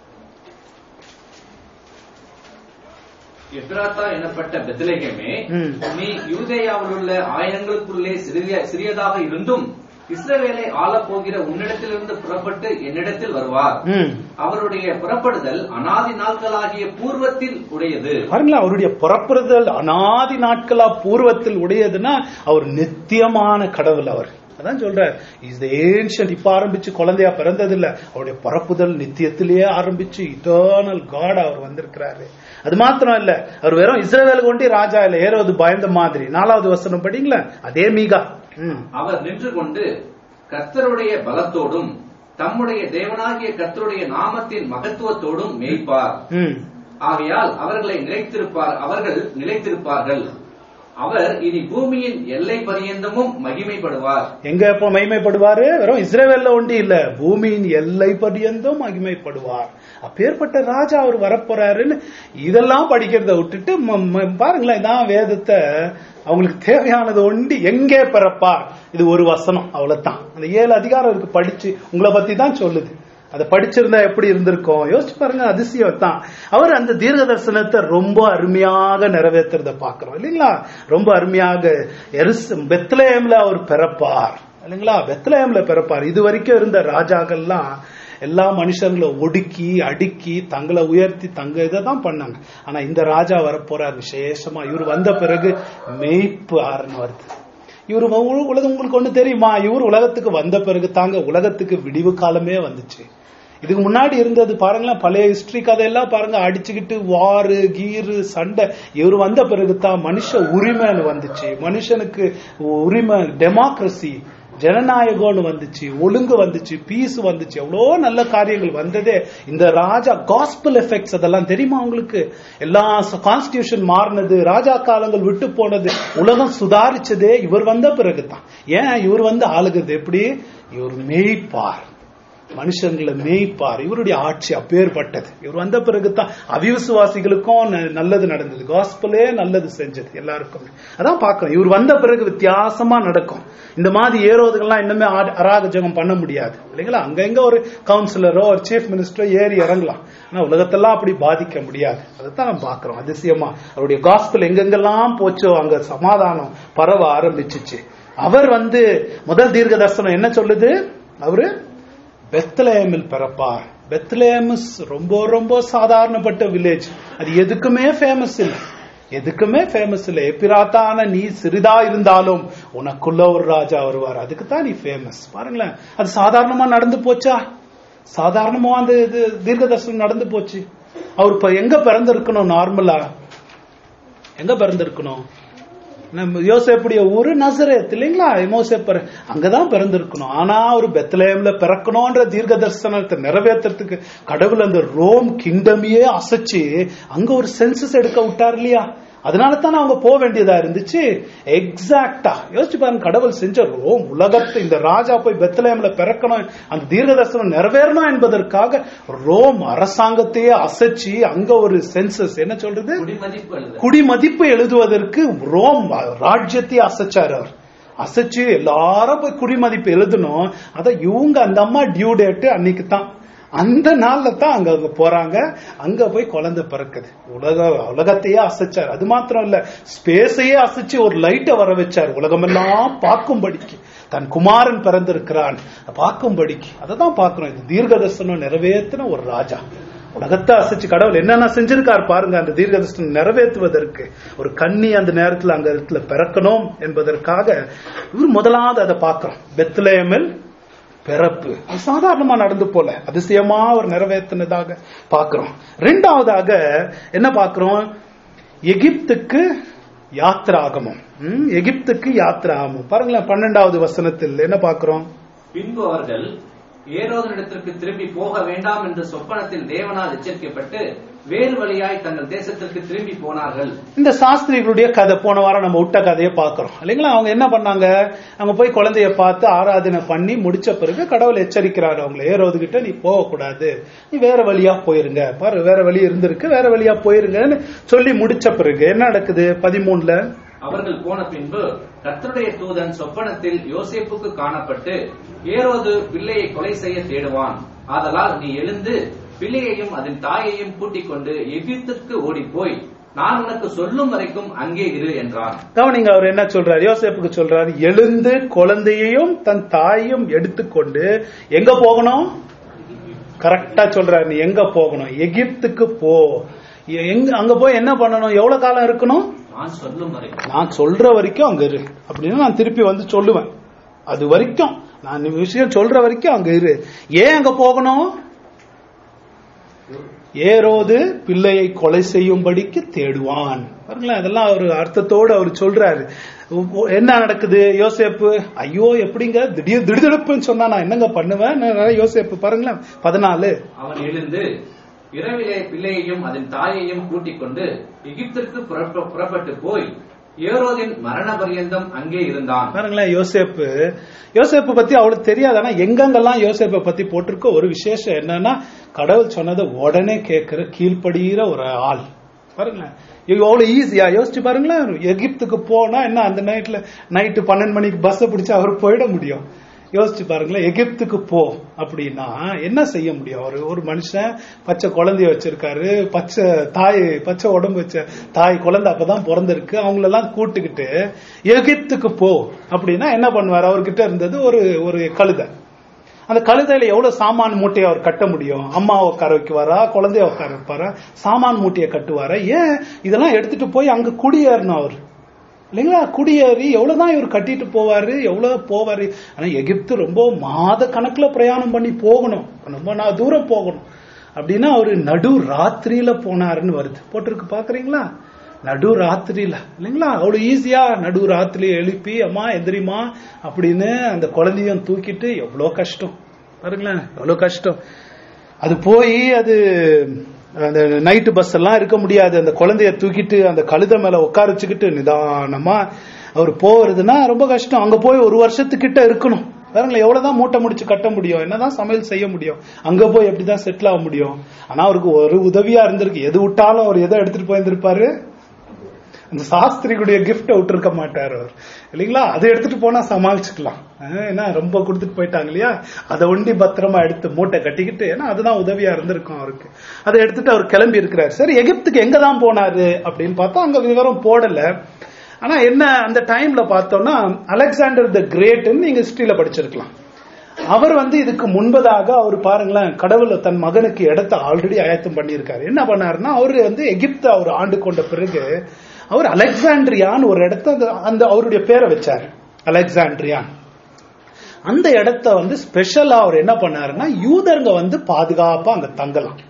எப்ராத்தா எனப்பட்ட பெத்லகேமே ம். நீ யூதேயாவில் உள்ள ஆயிரங்களுக்குள்ளே சிறிய சிறியதாக இருந்தும் இஸ்ரவேலை ஆளப் போகிற உன்னிடத்திலிருந்து புறப்பட்டு என்னிடத்தில் வருவார் ம் அவருடைய புறப்படுதல் அனாதி நாட்களாகிய பூர்வத்தில் உடையது பாருங்களேன் அவருடைய புறப்படுதல் அனாதி நாட்களா பூர்வத்தில் உடையதுன்னா அவர் நித்தியமான கடவுள் அவர் அதான் சொல்றார் இஸ் த ஏன்ஷியன்ட் இப்ப ஆரம்பிச்சு குழந்தையா பிறந்தது இல்ல அவருடைய பரப்புதல் நித்தியத்திலேயே ஆரம்பிச்சு இட்டர்னல் காட் அவர் வந்திருக்கிறாரு அது மாத்திரம் இல்ல அவர் வெறும் இஸ்ரவேலுக்கு ஒண்டி ராஜா இல்ல ஏறோது பயந்த மாதிரி நாலாவது வசனம் படிங்களா அதே மீகா ம் அவர் நின்று கொண்டு கர்த்தருடைய பலத்தோடும் தம்முடைய தேவனாகிய கர்த்தருடைய நாமத்தின் மகத்துவத்தோடும் மேய்ப்பார் ம் ஆகையால் அவர்களை நிலைத்திருப்பார் அவர்கள் நிலைத்திருப்பார்கள் அவர் இனி பூமியின் எல்லை பரியந்தமும் மகிமைப்படுவார் எங்க எப்ப மகிமைப்படுவாரு வெறும் இஸ்ரேவேல்ல ஒண்டி இல்ல பூமியின் எல்லை பரியந்தம் மகிமைப்படுவார் அப்பேற்பட்ட ராஜா அவர் வரப்போறாருன்னு இதெல்லாம் படிக்கிறத விட்டுட்டு ம- ம- பாருங்களேன் இதான் வேதத்தை அவங்களுக்கு தேவையானது ஒண்டி எங்கே பிறப்பார் இது ஒரு வசனம் அவ்வளவுதான் அந்த ஏழு அதிகாரம் இருக்கு படிச்சு உங்களை பத்தி தான் சொல்லுது அதை படிச்சிருந்தா எப்படி இருந்திருக்கும் யோசிச்சு பாருங்க அதிசயம் தான் அவர் அந்த தீர்க்க தரிசனத்தை ரொம்ப அருமையாக நிறைவேற்றுறத பாக்குறோம் இல்லைங்களா ரொம்ப அருமையாக எருஸ் பெத்லேயம்ல அவர் பிறப்பார் இல்லைங்களா பெத்லேயம்ல பிறப்பார் இது வரைக்கும் இருந்த ராஜாக்கள்லாம் எல்லா மனுஷங்களை ஒடுக்கி அடுக்கி தங்களை உயர்த்தி தங்க இதை தான் பண்ணாங்க ஆனா இந்த ராஜா வரப்போறார் விசேஷமா இவர் வந்த பிறகு மெய்ப்பு ஆறுன்னு வருது இவர் உ- உலகம் உங்களுக்கு ஒண்ணு தெரியுமா இவர் உலகத்துக்கு வந்த பிறகு தாங்க உலகத்துக்கு விடிவு காலமே வந்துச்சு இதுக்கு முன்னாடி இருந்தது பாருங்களேன் பழைய ஹிஸ்டரி கதையெல்லாம் பாருங்க அடிச்சுக்கிட்டு வாரு கீரு சண்டை இவர் வந்த பிறகு தான் மனுஷ உரிமைன்னு வந்துச்சு மனுஷனுக்கு உரிமை டெமோக்ரஸி ஜனநாயகம்னு வந்துச்சு ஒழுங்கு வந்துச்சு பீஸ் வந்துச்சு எவ்வளோ நல்ல காரியங்கள் வந்ததே இந்த ராஜா காஸ்பிள் எஃபெக்ட்ஸ் அதெல்லாம் தெரியுமா உங்களுக்கு எல்லா கான்ஸ்டியூஷன் மாறினது ராஜா காலங்கள் விட்டு போனது உலகம் சுதாரிச்சதே இவர் வந்த பிறகுதான் ஏன் இவர் வந்து ஆளுகிறது எப்படி இவர் மேய்ப்பார் மனுஷங்களை மேய்ப்பார் இவருடைய ஆட்சி அப்பேற்பட்டது இவர் வந்த பிறகுதான் அவிசுவாசிகளுக்கும் ந- நல்லது நடந்தது காஸ்பலே நல்லது செஞ்சது எல்லாருக்கும் அதான் பார்க்கணும் இவர் வந்த பிறகு வித்தியாசமா நடக்கும் இந்த மாதிரி ஏறுவதுக்கெல்லாம் இன்னுமே ஆ- அராஜகம் பண்ண முடியாது இல்லைங்களா அங்கங்க ஒரு கவுன்சிலரோ ஒரு சீஃப் மினிஸ்டரோ ஏறி இறங்கலாம் ஆனா உலகத்தெல்லாம் அப்படி பாதிக்க முடியாது அதைத்தான் நம்ம பார்க்கிறோம் அதிசயமா அவருடைய காஸ்பல் எங்கெங்கெல்லாம் போச்சோ அங்க சமாதானம் பரவ ஆரம்பிச்சுச்சு அவர் வந்து முதல் தீர்க்க தரிசனம் என்ன சொல்லுது அவரு பெத்லேமில் பிறப்பார் பெத்லேமஸ் ரொம்ப ரொம்ப சாதாரணப்பட்ட வில்லேஜ் அது எதுக்குமே ஃபேமஸ் இல்லை எதுக்குமே ஃபேமஸ் இல்லை எப்பிராத்தான நீ சிறிதா இருந்தாலும் உனக்குள்ள ஒரு ராஜா வருவார் அதுக்கு தான் நீ ஃபேமஸ் பாருங்களேன் அது சாதாரணமா நடந்து போச்சா சாதாரணமா அந்த இது தீர்க்க தரிசனம் நடந்து போச்சு அவர் இப்ப எங்க பிறந்திருக்கணும் நார்மலா எங்க பிறந்திருக்கணும் நம்ம யோசேப்புடைய ஊரு நசரேத் இல்லைங்களா மோசேப்பர் அங்கதான் பிறந்திருக்கணும் ஆனா ஒரு பெத்லேம்ல பிறக்கணும்ன்ற தீர்க்க தரிசனத்தை நிறைவேற்றுறதுக்கு கடவுள் அந்த ரோம் கிங்டமையே அசைச்சு அங்க ஒரு சென்சஸ் எடுக்க விட்டார் இல்லையா அதனால தான் அவங்க போக வேண்டியதா இருந்துச்சு எக்ஸாக்டா யோசிச்சு பாருங்க கடவுள் செஞ்ச ரோம் உலகத்தை இந்த ராஜா போய் பெத்லேம்ல பிறக்கணும் அந்த தீர்க்க தரிசனம் நிறைவேறணும் என்பதற்காக ரோம் அரசாங்கத்தையே அசைச்சு அங்க ஒரு சென்சஸ் என்ன சொல்றது குடிமதிப்பு எழுத குடிமதிப்பு எழுதுவதற்கு ரோம் ராஜ்யத்தையே அசைச்சார் அவர் அசைச்சு எல்லாரும் போய் குடிமதிப்பு எழுதணும் அத இவங்க அந்த அம்மா டியூ டேட் அன்னைக்கு தான் அந்த நாள்ல தான் அங்க அங்க போறாங்க அங்க போய் குழந்தை பிறக்குது உலக உலகத்தையே அசைச்சார் அது மாத்திரம் இல்ல ஸ்பேஸையே அசைச்சு ஒரு லைட்டை வர வச்சார் உலகமெல்லாம் பார்க்கும்படிக்கு தன் குமாரன் பிறந்திருக்கிறான் பார்க்கும்படிக்கு அதை தான் பார்க்கிறோம் இது தீர்க்கதர்சனம் நிறைவேற்றின ஒரு ராஜா உலகத்தை அசைச்சு கடவுள் என்னென்ன செஞ்சிருக்கார் பாருங்க அந்த தீர்க்கதர்சனம் நிறைவேற்றுவதற்கு ஒரு கண்ணி அந்த நேரத்துல அந்த இடத்துல பிறக்கணும் என்பதற்காக இவர் முதலாவது அதை பார்க்கிறோம் பெத்லேமில் பிறப்பு அது சாதாரணமா நடந்து போல அதிசயமா அவர் நிறைவேற்றினதாக பார்க்கிறோம் ரெண்டாவதாக என்ன பார்க்கிறோம் எகிப்துக்கு யாத்ராகமம் ம், எகிப்துக்கு யாத்ராகமம் பாருங்களேன் பன்னெண்டாவது வசனத்தில் என்ன பார்க்கிறோம் பின்பு அவர்கள் ஏரோதனிடத்திற்கு திரும்பி போக வேண்டாம் என்று சொப்பனத்தில் தேவனால் எச்சரிக்கப்பட்டு வேறு வழியாய் தங்கள் தேசத்திற்கு திரும்பி போனார்கள் இந்த சாஸ்திரிகளுடைய கதை போன வாரம் நம்ம விட்ட கதையை பார்க்கிறோம் இல்லைங்களா அவங்க என்ன பண்ணாங்க அவங்க போய் குழந்தைய பார்த்து ஆராதனை பண்ணி முடிச்ச பிறகு கடவுள் எச்சரிக்கிறாரு அவங்களை ஏறோதுகிட்ட நீ போகக்கூடாது நீ வேற வழியா போயிருங்க பாரு வேற வழி இருந்திருக்கு வேற வழியா போயிருங்கன்னு சொல்லி முடிச்ச பிறகு என்ன நடக்குது பதிமூணுல அவர்கள் போன பின்பு கர்த்தருடைய தூதன் சொப்பனத்தில் யோசேப்புக்கு காணப்பட்டு ஏரோது பிள்ளையை கொலை செய்ய தேடுவான் ஆதலால் நீ எழுந்து பிள்ளையையும் அதன் தாயையும் கூட்டிக் கொண்டு எகிப்துக்கு ஓடிப்போய் நான் உனக்கு சொல்லும் வரைக்கும் அங்கே இரு என்றான் கவனிங்க அவர் என்ன சொல்றாரு யோசேப்புக்கு சொல்றாரு எழுந்து குழந்தையையும் தன் தாயையும் எடுத்துக்கொண்டு எங்க போகணும் கரெக்டா சொல்றாரு நீ எங்க போகணும் எகிப்துக்கு போ எங்க அங்க போய் என்ன பண்ணணும் எவ்வளவு காலம் இருக்கணும் நான் சொல்லும் வரைக்கும் நான் சொல்ற வரைக்கும் அங்க இரு அப்படின்னு நான் திருப்பி வந்து சொல்லுவேன் அது வரைக்கும் நான் இந்த விஷயம் சொல்ற வரைக்கும் அங்க இரு ஏன் அங்க போகணும் ஏரோது பிள்ளையை கொலை செய்யும்படிக்கு தேடுவான் பாருங்களேன் அதெல்லாம் அவர் அர்த்தத்தோடு அவர் சொல்றாரு என்ன நடக்குது யோசேப்பு ஐயோ எப்படிங்க திடீர் திடுதிடுப்புன்னு சொன்னா நான் என்னங்க பண்ணுவேன் நான் யோசேப்பு பாருங்களேன் பதினாலு அவன் எழுந்து இரவிலே பிள்ளையையும் அதன் தாயையும் கூட்டிக் கொண்டு எகிப்திற்கு புறப்ப- புறப்பட்டு போய் ஏரோதின் மரண பரியந்தம் அங்கே இருந்தான் பாருங்களேன் யோசேப்பு யோசேப்பு பத்தி அவளுக்கு தெரியாது ஆனா எங்கெங்கெல்லாம் யோசேப்பை பத்தி போட்டிருக்கோ ஒரு விசேஷம் என்னன்னா கடவுள் சொன்னதை உடனே கேட்கிற கீழ்ப்படுகிற ஒரு ஆள் பாருங்களேன் இது அவ்வளவு ஈஸியா யோசிச்சு பாருங்களேன் எகிப்துக்கு போனா என்ன அந்த நைட்ல நைட்டு பன்னெண்டு மணிக்கு பஸ் பிடிச்சு அவர் போயிட முடியும் யோசிச்சு பாருங்களேன் எகிப்துக்கு போ அப்படின்னா என்ன செய்ய முடியும் ஒரு ஒரு மனுஷன் பச்சை குழந்தைய வச்சிருக்காரு பச்சை தாய் பச்சை உடம்பு வச்ச தாய் குழந்தை அப்பதான் பிறந்திருக்கு அவங்களெல்லாம் கூட்டுக்கிட்டு எகிப்துக்கு போ அப்படின்னா என்ன பண்ணுவார் அவர்கிட்ட இருந்தது ஒரு ஒரு கழுதை அந்த கழுதையில எவ்வளவு சாமான் மூட்டையை அவர் கட்ட முடியும் அம்மாவை உட்கார வைக்குவாரா குழந்தைய உட்கார வைப்பாரா சாமான் மூட்டையை கட்டுவாரா ஏன் இதெல்லாம் எடுத்துட்டு போய் அங்க குடியேறணும் அவர் இல்லைங்களா குடியேறி எவ்வளவுதான் இவர் கட்டிட்டு போவாரு எவ்வளவு போவாரு ஆனா எகிப்து ரொம்ப மாத கணக்குல பிரயாணம் பண்ணி போகணும் ரொம்ப நான் தூரம் போகணும் அப்படின்னா அவரு நடு ராத்திரியில போனாருன்னு வருது போட்டிருக்கு பாக்குறீங்களா நடு ராத்திரியில இல்லைங்களா அவ்வளவு ஈஸியா நடு ராத்திரி எழுப்பி அம்மா எந்திரிமா அப்படின்னு அந்த குழந்தையும் தூக்கிட்டு எவ்வளவு கஷ்டம் பாருங்களேன் எவ்வளவு கஷ்டம் அது போய் அது அந்த நைட்டு பஸ் எல்லாம் இருக்க முடியாது அந்த குழந்தைய தூக்கிட்டு அந்த கழுதை மேல உட்கார வச்சுக்கிட்டு நிதானமா அவர் போறதுன்னா ரொம்ப கஷ்டம் அங்க போய் ஒரு வருஷத்துக்கிட்ட இருக்கணும் பாருங்களேன் எவ்வளவுதான் மூட்டை முடிச்சு கட்ட முடியும் என்னதான் சமையல் செய்ய முடியும் அங்க போய் எப்படிதான் செட்டில் ஆக முடியும் ஆனா அவருக்கு ஒரு உதவியா இருந்திருக்கு எது விட்டாலும் அவர் எதை எடுத்துட்டு போயிருந்திருப்பாரு அந்த சாஸ்திரிகளுடைய கிஃப்ட விட்டுருக்க மாட்டார் அவர் இல்லைங்களா அதை எடுத்துட்டு போனா சமாளிச்சுக்கலாம் அஹ் ஏன்னா ரொம்ப கொடுத்துட்டு போயிட்டாங்க இல்லையா அதை ஒண்டி பத்திரமா எடுத்து மூட்டை கட்டிக்கிட்டு ஏன்னா அதுதான் உதவியா இருந்திருக்கும் அவருக்கு அதை எடுத்துட்டு அவர் கிளம்பி இருக்கிறார் சரி எகிப்துக்கு எங்க தான் போனாரு அப்படின்னு பார்த்தா அங்க விவரம் போடல ஆனா என்ன அந்த டைம்ல பார்த்தோம்னா அலெக்சாண்டர் த கிரேட்னு நீங்க ஹிஸ்டரியில படிச்சிருக்கலாம் அவர் வந்து இதுக்கு முன்பதாக அவர் பாருங்களேன் கடவுளை தன் மகனுக்கு இடத்த ஆல்ரெடி ஆயத்தம் பண்ணியிருக்காரு என்ன பண்ணாருன்னா அவரு வந்து எகிப்து அவர் ஆண்டு கொண்ட பிறகு அவர் அலெக்சாண்ட்ரியான்னு ஒரு இடத்த அந்த- அந்த அவருடைய பேரை வச்சாரு அலெக்சாண்ட்ரியான் அந்த இடத்த வந்து ஸ்பெஷலா அவர் என்ன பண்ணாருன்னா யூதருங்க வந்து பாதுகாப்பா அங்க தங்கலாம்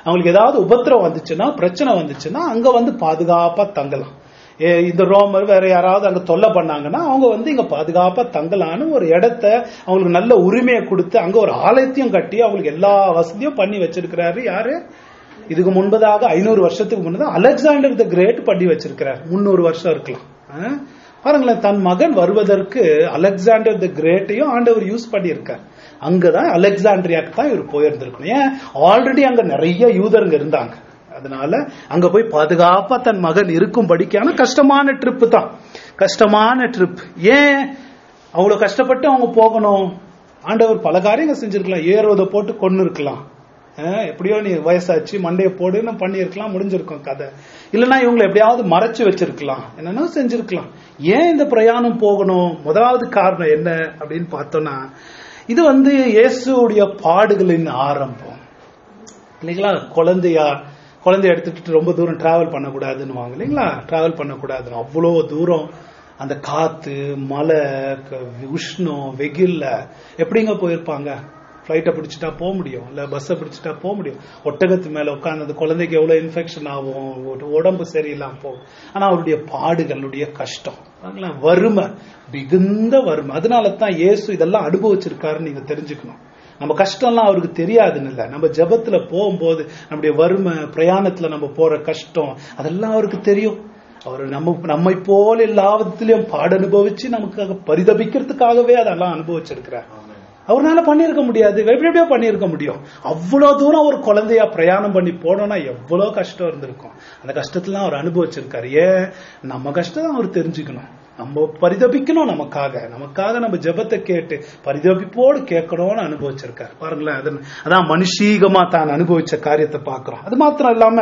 அவங்களுக்கு ஏதாவது உபத்திரம் வந்துச்சுன்னா பிரச்சனை வந்துச்சுன்னா அங்க வந்து பாதுகாப்பா தங்கலாம் ஏ, இந்த ரோமர் வேற யாராவது அங்க தொல்லை பண்ணாங்கன்னா அவங்க வந்து இங்க பாதுகாப்பா தங்கலான்னு ஒரு இடத்த அவங்களுக்கு நல்ல உரிமையை கொடுத்து அங்க ஒரு ஆலயத்தையும் கட்டி அவங்களுக்கு எல்லா வசதியும் பண்ணி வச்சிருக்கிறாரு யாரு இதுக்கு முன்பதாக ஐநூறு வருஷத்துக்கு முன்னதாக அலெக்சாண்டர் த கிரேட் பண்ணி வச்சிருக்கிறார் முன்னூறு வருஷம் இருக்கலாம் ஆ? பாருங்களேன் தன் மகன் வருவதற்கு அலெக்சாண்டர் த கிரேட்டையும் ஆண்டவர் யூஸ் பண்ணியிருக்கார் அங்கதான் அலெக்சாண்ட்ரியாக்கு தான் இவர் போயிருந்திருக்கணும் ஏன் ஆல்ரெடி அங்க நிறைய யூதருங்க இருந்தாங்க அதனால அங்க போய் பாதுகாப்பா தன் மகன் இருக்கும்படிக்கான கஷ்டமான ட்ரிப் தான் கஷ்டமான ட்ரிப் ஏன் அவ்வளவு கஷ்டப்பட்டு அவங்க போகணும் ஆண்டவர் பல காரியங்கள் செஞ்சிருக்கலாம் ஏறுவதை போட்டு கொண்டு இருக்கலாம் அஹ் எப்படியோ நீ வயசாச்சு மண்டையை போடுன்னு பண்ணியிருக்கலாம் முடிஞ்சிருக்கும் கதை இல்லைன்னா இவங்களை எப்படியாவது மறைச்சு வச்சிருக்கலாம் என்னன்னா செஞ்சிருக்கலாம் ஏன் இந்த பிரயாணம் போகணும் முதலாவது காரணம் என்ன அப்படின்னு பார்த்தோம்னா இது வந்து இயேசுடைய பாடுகளின் ஆரம்பம் இல்லைங்களா குழந்தையா குழந்தைய எடுத்துட்டு ரொம்ப தூரம் டிராவல் பண்ணக்கூடாதுன்னு வாங்க இல்லைங்களா டிராவல் பண்ணக்கூடாதுன்னு அவ்வளோ தூரம் அந்த காத்து மழை க- உஷ்ணம் வெயில்ல எப்படிங்க போயிருப்பாங்க ஃப்ளைட்டை பிடிச்சிட்டா போக முடியும் இல்ல பஸ்ஸை பிடிச்சிட்டா போக முடியும் ஒட்டகத்து மேல உட்கார்ந்து அந்த குழந்தைக்கு எவ்வளவு இன்ஃபெக்ஷன் ஆகும் உட- உடம்பு சரியில்லாம போகும் ஆனா அவருடைய பாடுகளுடைய கஷ்டம் பாருங்களேன், வறுமை மிகுந்த வறுமை அதனால தான் இயேசு இதெல்லாம் அனுபவிச்சிருக்காருன்னு நீங்க தெரிஞ்சுக்கணும் நம்ம கஷ்டம்லாம் அவருக்கு தெரியாதுன்னு இல்ல நம்ம ஜெபத்துல போகும்போது நம்முடைய வறுமை பிரயாணத்துல நம்ம போற கஷ்டம் அதெல்லாம் அவருக்கு தெரியும் அவர் நம்ம நம்மை போல எல்லாத்திலையும் பாட அனுபவிச்சு நமக்காக பரிதபிக்கிறதுக்காகவே அதெல்லாம் அனுபவிச்சிருக்கிறார் அவர்னால பண்ணியிருக்க முடியாது எப்படி எப்படியோ பண்ணியிருக்க முடியும் அவ்வளவு தூரம் ஒரு குழந்தையா பிரயாணம் பண்ணி போனோம்னா எவ்வளவு கஷ்டம் இருந்திருக்கும் அந்த கஷ்டத்தெல்லாம் அவர் அனுபவிச்சிருக்காரு ஏன் நம்ம கஷ்டம் அவர் தெரிஞ்சுக்கணும் நம்ம பரிதபிக்கணும் நமக்காக நமக்காக நம்ம ஜெபத்தை கேட்டு பரிதபிப்போடு கேட்கணும்னு அனுபவிச்சிருக்காரு பாருங்களேன் அது- அதான் மனுஷீகமா தான் அனுபவிச்ச காரியத்தை பார்க்கிறோம் அது மாத்திரம் இல்லாம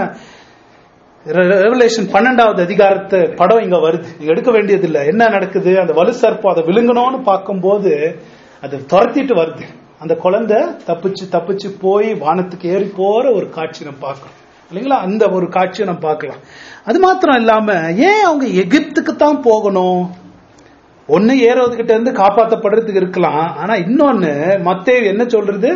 ரெவலேஷன் பன்னெண்டாவது அதிகாரத்து படம் இங்க வருது நீங்க எடுக்க வேண்டியது இல்ல என்ன நடக்குது அந்த வலு சர்ப்பம் அதை விழுங்கணும்னு பார்க்கும்போது அது துரத்திட்டு வருது அந்த குழந்தை தப்பிச்சு தப்பிச்சு போய் வானத்துக்கு ஏறி போற ஒரு காட்சி நம்ம பார்க்கிறோம் இல்லைங்களா அந்த ஒரு காட்சியை நம்ம பார்க்கலாம் அது மாத்திரம் இல்லாம ஏன் அவங்க எகிப்துக்கு தான் போகணும் ஒண்ணு ஏறவதுகிட்ட இருந்து காப்பாத்தப்படுறதுக்கு இருக்கலாம் ஆனா இன்னொன்னு மத்தேயு என்ன சொல்றது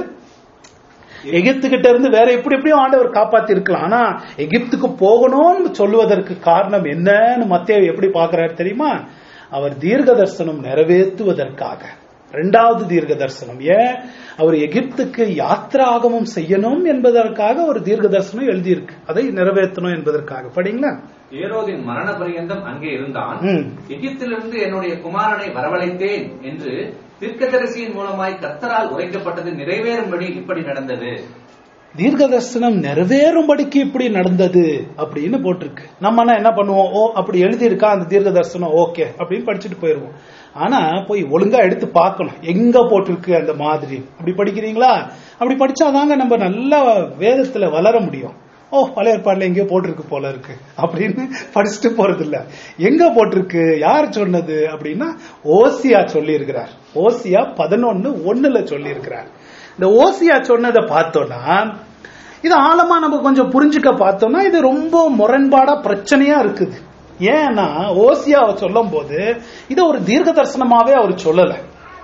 எகிப்துகிட்ட இருந்து வேற எப்படி எப்படியும் ஆண்டவர் காப்பாத்தி இருக்கலாம் ஆனா எகிப்துக்கு போகணும்னு சொல்லுவதற்கு காரணம் என்னன்னு மத்தேயு எப்படி பார்க்கறாரு தெரியுமா அவர் தீர்க்க தரிசனம் நிறைவேற்றுவதற்காக இரண்டாவது தீர்க்க தரிசனம் ஏன் அவர் எகிப்துக்கு யாத்திராகமம் செய்யணும் என்பதற்காக ஒரு தீர்க்க தரிசனம் எழுதியிருக்கு அதை நிறைவேற்றணும் என்பதற்காக படிங்களா ஏரோதின் மரண பரியந்தம் அங்கே இருந்தான் ம். எகிப்திலிருந்து என்னுடைய குமாரனை வரவழைத்தேன் என்று தீர்க்கதரிசியின் மூலமாய் கர்த்தரால் உரைக்கப்பட்டது நிறைவேறும்படி இப்படி நடந்தது தீர்க்க தரிசனம் நிறைவேறும்படிக்கு இப்படி நடந்தது அப்படின்னு போட்டிருக்கு நம்ம ஆனா என்ன பண்ணுவோம் ஓ அப்படி எழுதியிருக்கா அந்த தீர்க்க தரிசனம் ஓகே அப்படின்னு படிச்சுட்டு போயிருவோம் ஆனா போய் ஒழுங்கா எடுத்து பார்க்கணும் எங்க போட்டிருக்கு அந்த மாதிரி அப்படி படிக்கிறீங்களா அப்படி படிச்சாதாங்க நம்ம நல்ல வேதத்துல வளர முடியும் ஓ பழைய ஏற்பாடுல எங்கேயோ போட்டிருக்கு போல இருக்கு அப்படின்னு படிச்சுட்டு போறது இல்ல எங்க போட்டிருக்கு யார் சொன்னது அப்படின்னா ஓசியா சொல்லி இருக்கிறார் ஓசியா பதினொன்னு ஒண்ணுல சொல்லி இருக்கிறார் இந்த ஓசியா சொன்னதை பார்த்தோம்னா இது ஆழமா நம்ம கொஞ்சம் புரிஞ்சுக்க பார்த்தோம்னா இது ரொம்ப முரண்பாடா பிரச்சனையா இருக்குது ஏன்னா ஓசியாவை சொல்லும் போது இதை ஒரு தீர்க்க தரிசனமாவே அவர் சொல்லல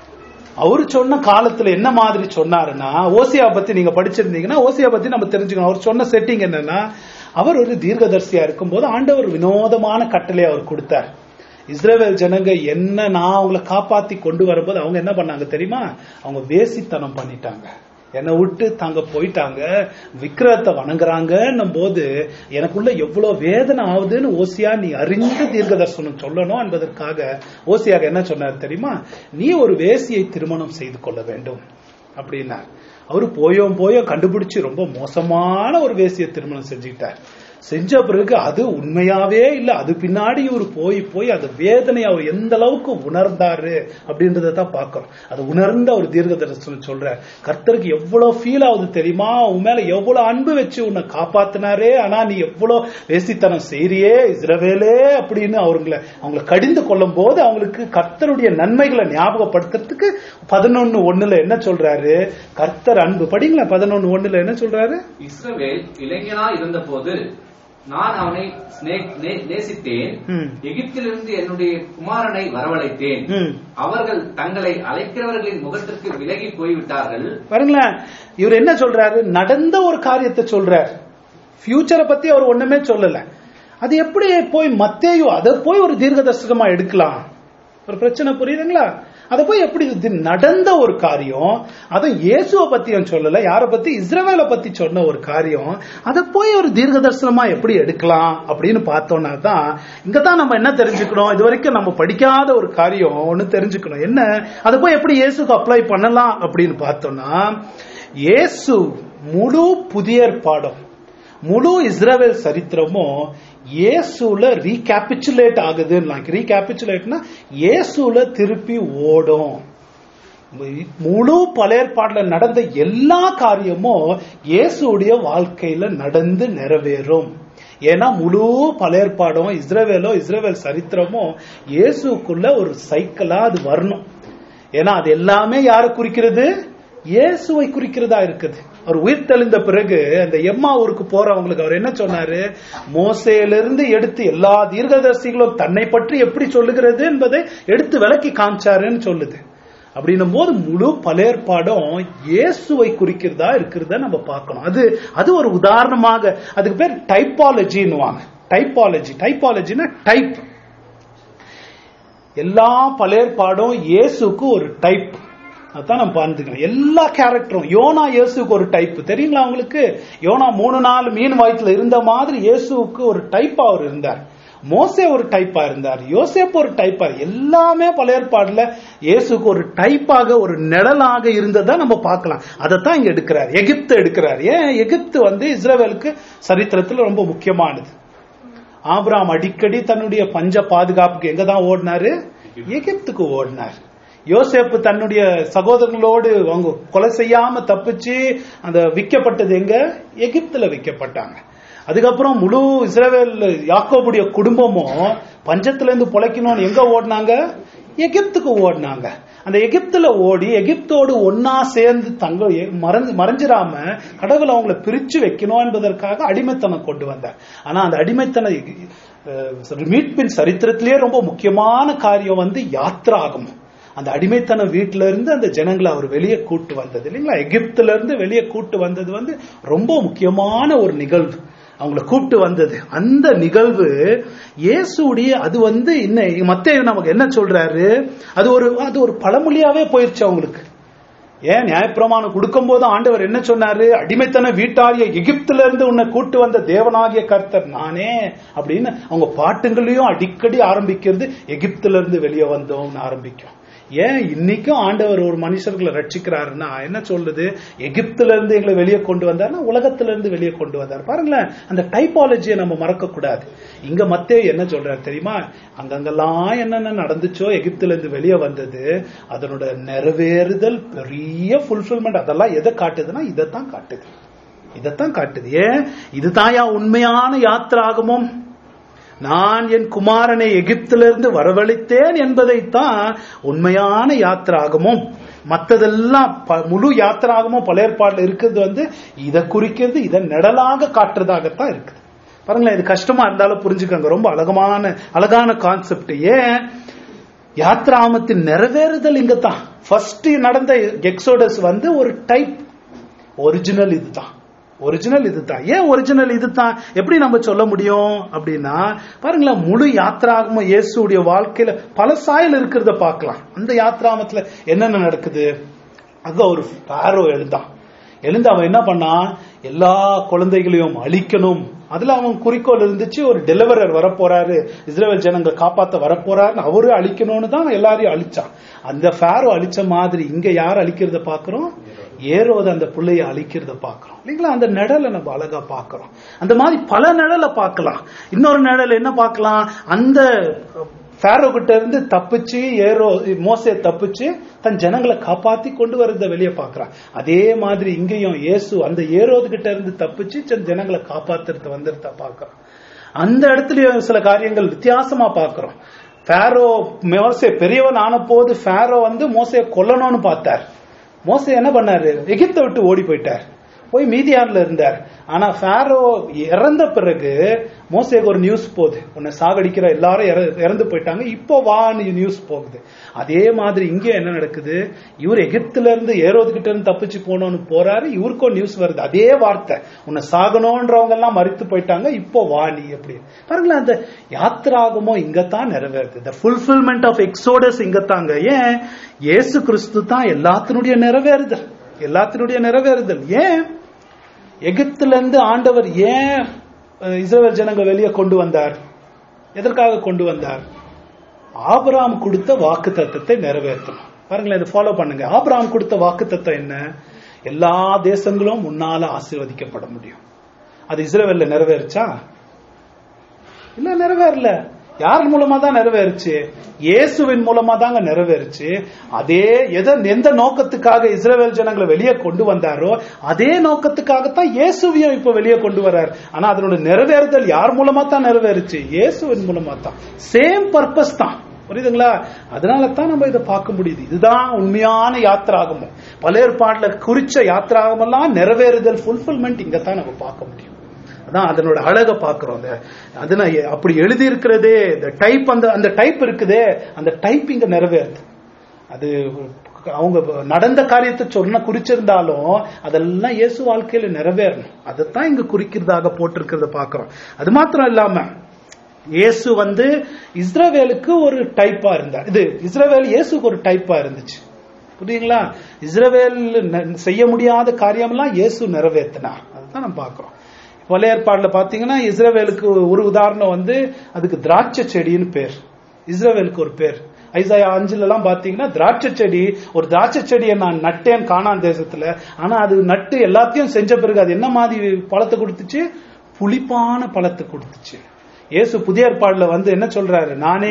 அவரு சொன்ன காலத்துல என்ன மாதிரி சொன்னாருன்னா ஓசியா பத்தி நீங்க படிச்சிருந்தீங்கன்னா ஓசியா பத்தி நம்ம தெரிஞ்சுக்கணும் அவர் சொன்ன செட்டிங் என்னன்னா அவர் ஒரு தீர்க்கதரிசியா இருக்கும்போது ஆண்டவர் வினோதமான கட்டளை அவர் கொடுத்தார் இஸ்ரேல் ஜனங்க என்ன நான் அவங்கள காப்பாத்தி கொண்டு வரும்போது அவங்க என்ன பண்ணாங்க தெரியுமா அவங்க வேசித்தனம் பண்ணிட்டாங்க என்னை விட்டு தாங்க போயிட்டாங்க விக்கிரகத்தை வணங்குறாங்கன்னும் போது எனக்குள்ள எவ்வளவு வேதனை ஆகுதுன்னு ஓசியா நீ அறிந்த தீர்க்க தரிசனம் சொல்லணும் என்பதற்காக ஓசியாக என்ன சொன்னார் தெரியுமா நீ ஒரு வேசியை திருமணம் செய்து கொள்ள வேண்டும் அப்படின்னார் அவரு போயோ போயோ கண்டுபிடிச்சு ரொம்ப மோசமான ஒரு வேசியை திருமணம் செஞ்சுக்கிட்டார் செஞ்ச பிறகு அது உண்மையாவே இல்ல அது பின்னாடி இவர் போய் போய் அந்த வேதனை அவர் எந்த அளவுக்கு உணர்ந்தாரு அப்படின்றத தான் பார்க்கிறோம் அது உணர்ந்த ஒரு தீர்க்க தரிசனம் சொல்ற கர்த்தருக்கு எவ்வளவு ஃபீல் ஆகுது தெரியுமா உன் மேல எவ்வளவு அன்பு வச்சு உன்னை காப்பாத்தினாரே ஆனா நீ எவ்வளவு வேசித்தனம் செய்றியே இஸ்ரவேலே அப்படின்னு அவங்கள அவங்கள கடிந்து கொள்ளும் போது அவங்களுக்கு கர்த்தருடைய நன்மைகளை ஞாபகப்படுத்துறதுக்கு பதினொன்னு ஒண்ணுல என்ன சொல்றாரு கர்த்தர் அன்பு படிங்களா பதினொன்னு ஒண்ணுல என்ன சொல்றாரு இஸ்ரவேல் இளைஞனா இருந்தபோது நான் அவனை ஸ்நே- நே- நேசித்தேன் ம். எகிப்திலிருந்து என்னுடைய குமாரனை வரவழைத்தேன் ம். அவர்கள் தங்களை அழைக்கிறவர்களின் முகத்திற்கு விலகி போய்விட்டார்கள் பாருங்களேன் இவர் என்ன சொல்றாரு நடந்த ஒரு காரியத்தை சொல்றார் ஃபியூச்சரை பத்தி அவர் ஒண்ணுமே சொல்லல அது எப்படி போய் மத்தேயு அதை போய் ஒரு தீர்க்க தரிசனமா எடுக்கலாம் ஒரு பிரச்சனை புரியுதுங்களா அதை போய் எப்படி இது நடந்த ஒரு காரியம் அதை இயேசுவை பத்தி அவன் சொல்லல யார பத்தி இஸ்ரவேலை பத்தி சொன்ன ஒரு காரியம் அதை போய் ஒரு தீர்க்க தரிசனமா எப்படி எடுக்கலாம் அப்படின்னு பார்த்தோம்னா தான் இங்க தான் நம்ம என்ன தெரிஞ்சுக்கணும் இது வரைக்கும் நம்ம படிக்காத ஒரு காரியம் ஒண்ணு தெரிஞ்சுக்கணும் என்ன அதை போய் எப்படி இயேசுக்கு அப்ளை பண்ணலாம் அப்படின்னு பார்த்தோம்னா இயேசு முழு புதிய பாடம் முழு இஸ்ரவேல் சரித்திரமும் இயேசுல ரீகேபிச்சுலேட் ஆகுதுன்னு ரீகேபிச்சுலேட்னா இயேசுல திருப்பி ஓடும் முழு பழையற்பாடுல நடந்த எல்லா காரியமும் இயேசுடைய வாழ்க்கையில நடந்து நிறைவேறும் ஏன்னா முழு பழையற்பாடும் இஸ்ரவேலோ இஸ்ரவேல் சரித்திரமும் இயேசுக்குள்ள ஒரு சைக்கிளா அது வரணும் ஏன்னா அது எல்லாமே யாரை குறிக்கிறது இயேசுவை குறிக்கிறதா இருக்குது அவர் உயிர் தெளிந்த பிறகு அந்த எம்மா ஊருக்கு போறவங்களுக்கு அவர் என்ன சொன்னாரு மோசையிலிருந்து எடுத்து எல்லா தீர்க்கதரிசிகளும் தன்னை பற்றி எப்படி சொல்லுகிறது என்பதை எடுத்து விளக்கி காமிச்சாருன்னு சொல்லுது அப்படின்னும் போது முழு பழையற்பாடும் இயேசுவை குறிக்கிறதா இருக்கிறத நம்ம பார்க்கணும் அது அது ஒரு உதாரணமாக அதுக்கு பேர் டைப்பாலஜின்னு டைப்பாலஜி டைப்பாலஜினா டைப் எல்லா பழையற்பாடும் இயேசுக்கு ஒரு டைப் அதான் நம்ம பார்த்துக்கணும் எல்லா கேரக்டரும் யோனா இயேசுக்கு ஒரு டைப் தெரியுங்களா உங்களுக்கு யோனா மூணு நாலு மீன் வயிற்றுல இருந்த மாதிரி இயேசுக்கு ஒரு டைப்பா அவர் இருந்தார் மோசே ஒரு டைப்பா இருந்தார் யோசேப் ஒரு டைப்பா எல்லாமே பழையற்பாடுல இயேசுக்கு ஒரு டைப்பாக ஒரு நிழலாக இருந்ததா நம்ம பார்க்கலாம் அதைத்தான் இங்க எடுக்கிறார் எகிப்து எடுக்கிறார் ஏன் எகிப்து வந்து இஸ்ரேவேலுக்கு சரித்திரத்துல ரொம்ப முக்கியமானது ஆபிராம் அடிக்கடி தன்னுடைய பஞ்ச பாதுகாப்புக்கு எங்க தான் ஓடினாரு எகிப்துக்கு ஓடினார் யோசேப்பு தன்னுடைய சகோதரங்களோடு அவங்க கொலை செய்யாம தப்பிச்சு அந்த விற்கப்பட்டது எங்க எகிப்துல விற்கப்பட்டாங்க அதுக்கப்புறம் முழு இஸ்ரேவேல் யாக்கோபுடைய குடும்பமும் பஞ்சத்துல இருந்து பொழைக்கணும்னு எங்க ஓடினாங்க எகிப்துக்கு ஓடினாங்க அந்த எகிப்துல ஓடி எகிப்தோடு ஒன்னா சேர்ந்து தங்க மறைஞ்சு மறைஞ்சிராம கடவுள் அவங்கள பிரிச்சு வைக்கணும் என்பதற்காக அடிமைத்தனம் கொண்டு வந்தார் ஆனா அந்த அடிமைத்தன மீட்பின் சரித்திரத்திலேயே ரொம்ப முக்கியமான காரியம் வந்து யாத்திராகமும் அந்த அடிமைத்தன வீட்டில இருந்து அந்த ஜனங்களை அவர் வெளியே கூட்டு வந்தது இல்லைங்களா எகிப்துல இருந்து வெளியே கூட்டு வந்தது வந்து ரொம்ப முக்கியமான ஒரு நிகழ்வு அவங்கள கூப்பிட்டு வந்தது அந்த நிகழ்வு இயேசுடைய அது வந்து இன்னும் மத்திய நமக்கு என்ன சொல்றாரு அது ஒரு அது ஒரு பழமொழியாவே போயிருச்சு அவங்களுக்கு ஏன் நியாயப்பிரமாணம் கொடுக்கும் போது ஆண்டவர் என்ன சொன்னாரு அடிமைத்தன வீட்டாரிய எகிப்துல இருந்து உன்னை கூட்டு வந்த தேவனாகிய கர்த்தர் நானே அப்படின்னு அவங்க பாட்டுங்களையும் அடிக்கடி ஆரம்பிக்கிறது எகிப்துல இருந்து வெளியே வந்தோம்னு ஆரம்பிக்கும் ஏன் இன்னைக்கும் ஆண்டவர் ஒரு மனுஷர்களை ரட்சிக்கிறாருன்னா என்ன சொல்லுது எகிப்துல இருந்து எங்களை வெளியே கொண்டு வந்தார்னா உலகத்துல இருந்து வெளியே கொண்டு வந்தார் பாருங்களேன் அந்த டைப்பாலஜியை நம்ம மறக்க கூடாது இங்க மத்தே என்ன சொல்றாரு தெரியுமா அங்கங்கெல்லாம் என்னென்ன நடந்துச்சோ எகிப்துல இருந்து வெளியே வந்தது அதனோட நிறைவேறுதல் பெரிய ஃபுல்ஃபில்மெண்ட் அதெல்லாம் எதை காட்டுதுன்னா இதைத்தான் காட்டுது இதைத்தான் காட்டுது ஏன் இதுதான் உண்மையான யாத்திராகமும் நான் என் குமாரனை எகிப்திலிருந்து வரவழைத்தேன் என்பதைத்தான் உண்மையான யாத்திராகமும் மற்றதெல்லாம் முழு யாத்திராகமும் பழையற்பாடுல இருக்கிறது வந்து இதை குறிக்கிறது இதை நிழலாக காட்டுறதாகத்தான் இருக்குது பாருங்களேன் இது கஷ்டமா இருந்தாலும் புரிஞ்சுக்கோங்க ரொம்ப அழகமான அழகான கான்செப்ட் ஏன் யாத்ராமத்தின் நிறைவேறுதல் இங்க தான் ஃபர்ஸ்ட் நடந்த எக்ஸோடஸ் வந்து ஒரு டைப் ஒரிஜினல் இதுதான் ஒரிஜினல் இதுதான் ஏன் ஒரிஜினல் இதுதான் எப்படி நம்ம சொல்ல முடியும் அப்படின்னா பாருங்களேன் முழு யாத்ராகம இயேசுடைய வாழ்க்கையில பல சாயல் இருக்கிறத பார்க்கலாம் அந்த யாத்ராமத்துல என்னென்ன நடக்குது அங்க ஒரு பாரோ எழுந்தான் எழுந்து அவன் என்ன பண்ணான் எல்லா குழந்தைகளையும் அழிக்கணும் அதுல அவன் குறிக்கோள் இருந்துச்சு ஒரு டெலிவரர் வரப்போறாரு இஸ்ரேல் ஜனங்க காப்பாத்த வரப்போறாருன்னு அவரு அழிக்கணும்னு தான் எல்லாரையும் அழிச்சான் அந்த ஃபேரோ அழிச்ச மாதிரி இங்க யார் அழிக்கிறத பாக்குறோம் ஏரோத அந்த பிள்ளைய அழிக்கிறத பாக்குறோம் இல்லைங்களா அந்த நிழலை நம்ம அழகா பாக்குறோம் அந்த மாதிரி பல நிழலை பார்க்கலாம் இன்னொரு நிழல் என்ன பார்க்கலாம் அந்த ஃபேரோ கிட்ட இருந்து தப்பிச்சு ஏரோ மோசே தப்பிச்சு தன் ஜனங்களை காப்பாத்தி கொண்டு வரத வெளியே பாக்குறான் அதே மாதிரி இங்கேயும் இயேசு அந்த ஏரோது கிட்ட இருந்து தப்பிச்சு தன் ஜனங்களை காப்பாத்துறத வந்துருத்த பாக்குறான் அந்த இடத்துலயும் சில காரியங்கள் வித்தியாசமா பாக்குறோம் ஃபேரோ மோசே பெரியவன் ஆன போது ஃபேரோ வந்து மோசைய கொல்லணும்னு பார்த்தார் மோசை என்ன பண்ணாரு எகிப்தை விட்டு ஓடி போயிட்டார் போய் மீதியான்ல இருந்தார் ஆனா ஃபேரோ இறந்த பிறகு மோசேக்கு ஒரு நியூஸ் போகுது உன்னை சாகடிக்கிற எல்லாரும் இற- இறந்து போயிட்டாங்க இப்போ வான்னு நியூஸ் போகுது அதே மாதிரி இங்க என்ன நடக்குது இவர் எகிப்துல இருந்து ஏரோது கிட்ட இருந்து தப்பிச்சு போனோம்னு போறாரு இவருக்கும் நியூஸ் வருது அதே வார்த்தை உன்னை சாகணும்ன்றவங்க எல்லாம் மறித்து போயிட்டாங்க இப்போ வா நீ அப்படி பாருங்களேன் அந்த யாத்திராகமோ இங்கத்தான் நிறைவேறுது the fulfillment ஆஃப் எக்ஸோடஸ் இங்கத்தாங்க ஏன் இயேசு கிறிஸ்து தான் எல்லாத்தினுடைய நிறைவேறுதல் எல்லாத்தினுடைய நிறைவேறுதல் ஏன் எகிப்துல இருந்து ஆண்டவர் ஏன் அஹ், இஸ்ரவேல் ஜனங்க வெளியே கொண்டு வந்தார் எதற்காக கொண்டு வந்தார் ஆபிரகாம் கொடுத்த வாக்கு தத்தத்தை நிறைவேற்றணும் பாருங்களேன் இதை ஃபாலோ பண்ணுங்க ஆபிரகாம் கொடுத்த வாக்கு தத்தம் என்ன எல்லா தேசங்களும் முன்னால ஆசீர்வதிக்கப்பட முடியும் அது இஸ்ரவேல்ல நிறைவேறுச்சா இல்ல நிறைவேறல யார் மூலமா தான் நிறைவேறுச்சு இயேசுவின் மூலமா தாங்க நிறைவேறுச்சு அதே எத எந்த நோக்கத்துக்காக இஸ்ரவேல் ஜனங்களை வெளியே கொண்டு வந்தாரோ அதே நோக்கத்துக்காகத்தான் இயேசுவையும் இப்ப வெளியே கொண்டு வர்றார் ஆனா அதனோட நிறைவேறுதல் யார் மூலமா தான் நிறைவேறுச்சு இயேசுவின் மூலமா தான் சேம் பர்பஸ் தான் புரியுதுங்களா அதனால தான் நம்ம இதை பார்க்க முடியுது இதுதான் உண்மையான யாத்திராகமும் பல ஏற்பாடுல குறிச்ச யாத்திராகமெல்லாம் நிறைவேறுதல் ஃபுல்ஃபில்மெண்ட் இங்க தான் நம்ம பார்க்க முடியும் அதான் அதனோட அழக பாக்குறோம் அந்த அதன அப்படி எழுதி இருக்கிறதே இந்த டைப் அந்த அந்த டைப் இருக்குதே அந்த டைப் இங்க நிறைவேறுது அது அவங்க நடந்த காரியத்தை சொன்ன குறிச்சிருந்தாலும் அதெல்லாம் இயேசு வாழ்க்கையில நிறைவேறணும் அதைத்தான் இங்க குறிக்கிறதாக போட்டிருக்கிறத பாக்குறோம் அது மாத்திரம் இல்லாம இயேசு வந்து இஸ்ரவேலுக்கு ஒரு டைப்பா இருந்தார் இது இஸ்ரவேல் இயேசுக்கு ஒரு டைப்பா இருந்துச்சு புரியுங்களா இஸ்ரவேல் ந- செய்ய முடியாத காரியம்லாம் இயேசு நிறைவேற்றினார் அதுதான் நம்ம பார்க்கிறோம் பழைய ஏற்பாடுல பாத்தீங்கன்னா இஸ்ரவேலுக்கு ஒரு உதாரணம் வந்து அதுக்கு திராட்சை செடின்னு பேர் இஸ்ரவேலுக்கு ஒரு பேர் ஐசாயா அஞ்சுல எல்லாம் பாத்தீங்கன்னா திராட்சை செடி ஒரு திராட்சை செடியை நான் நட்டேன் காணான் தேசத்துல ஆனா அது நட்டு எல்லாத்தையும் செஞ்ச பிறகு அது என்ன மாதிரி பழத்தை கொடுத்துச்சு புளிப்பான பழத்தை கொடுத்துச்சு இயேசு புதிய ஏற்பாடுல வந்து என்ன சொல்றாரு நானே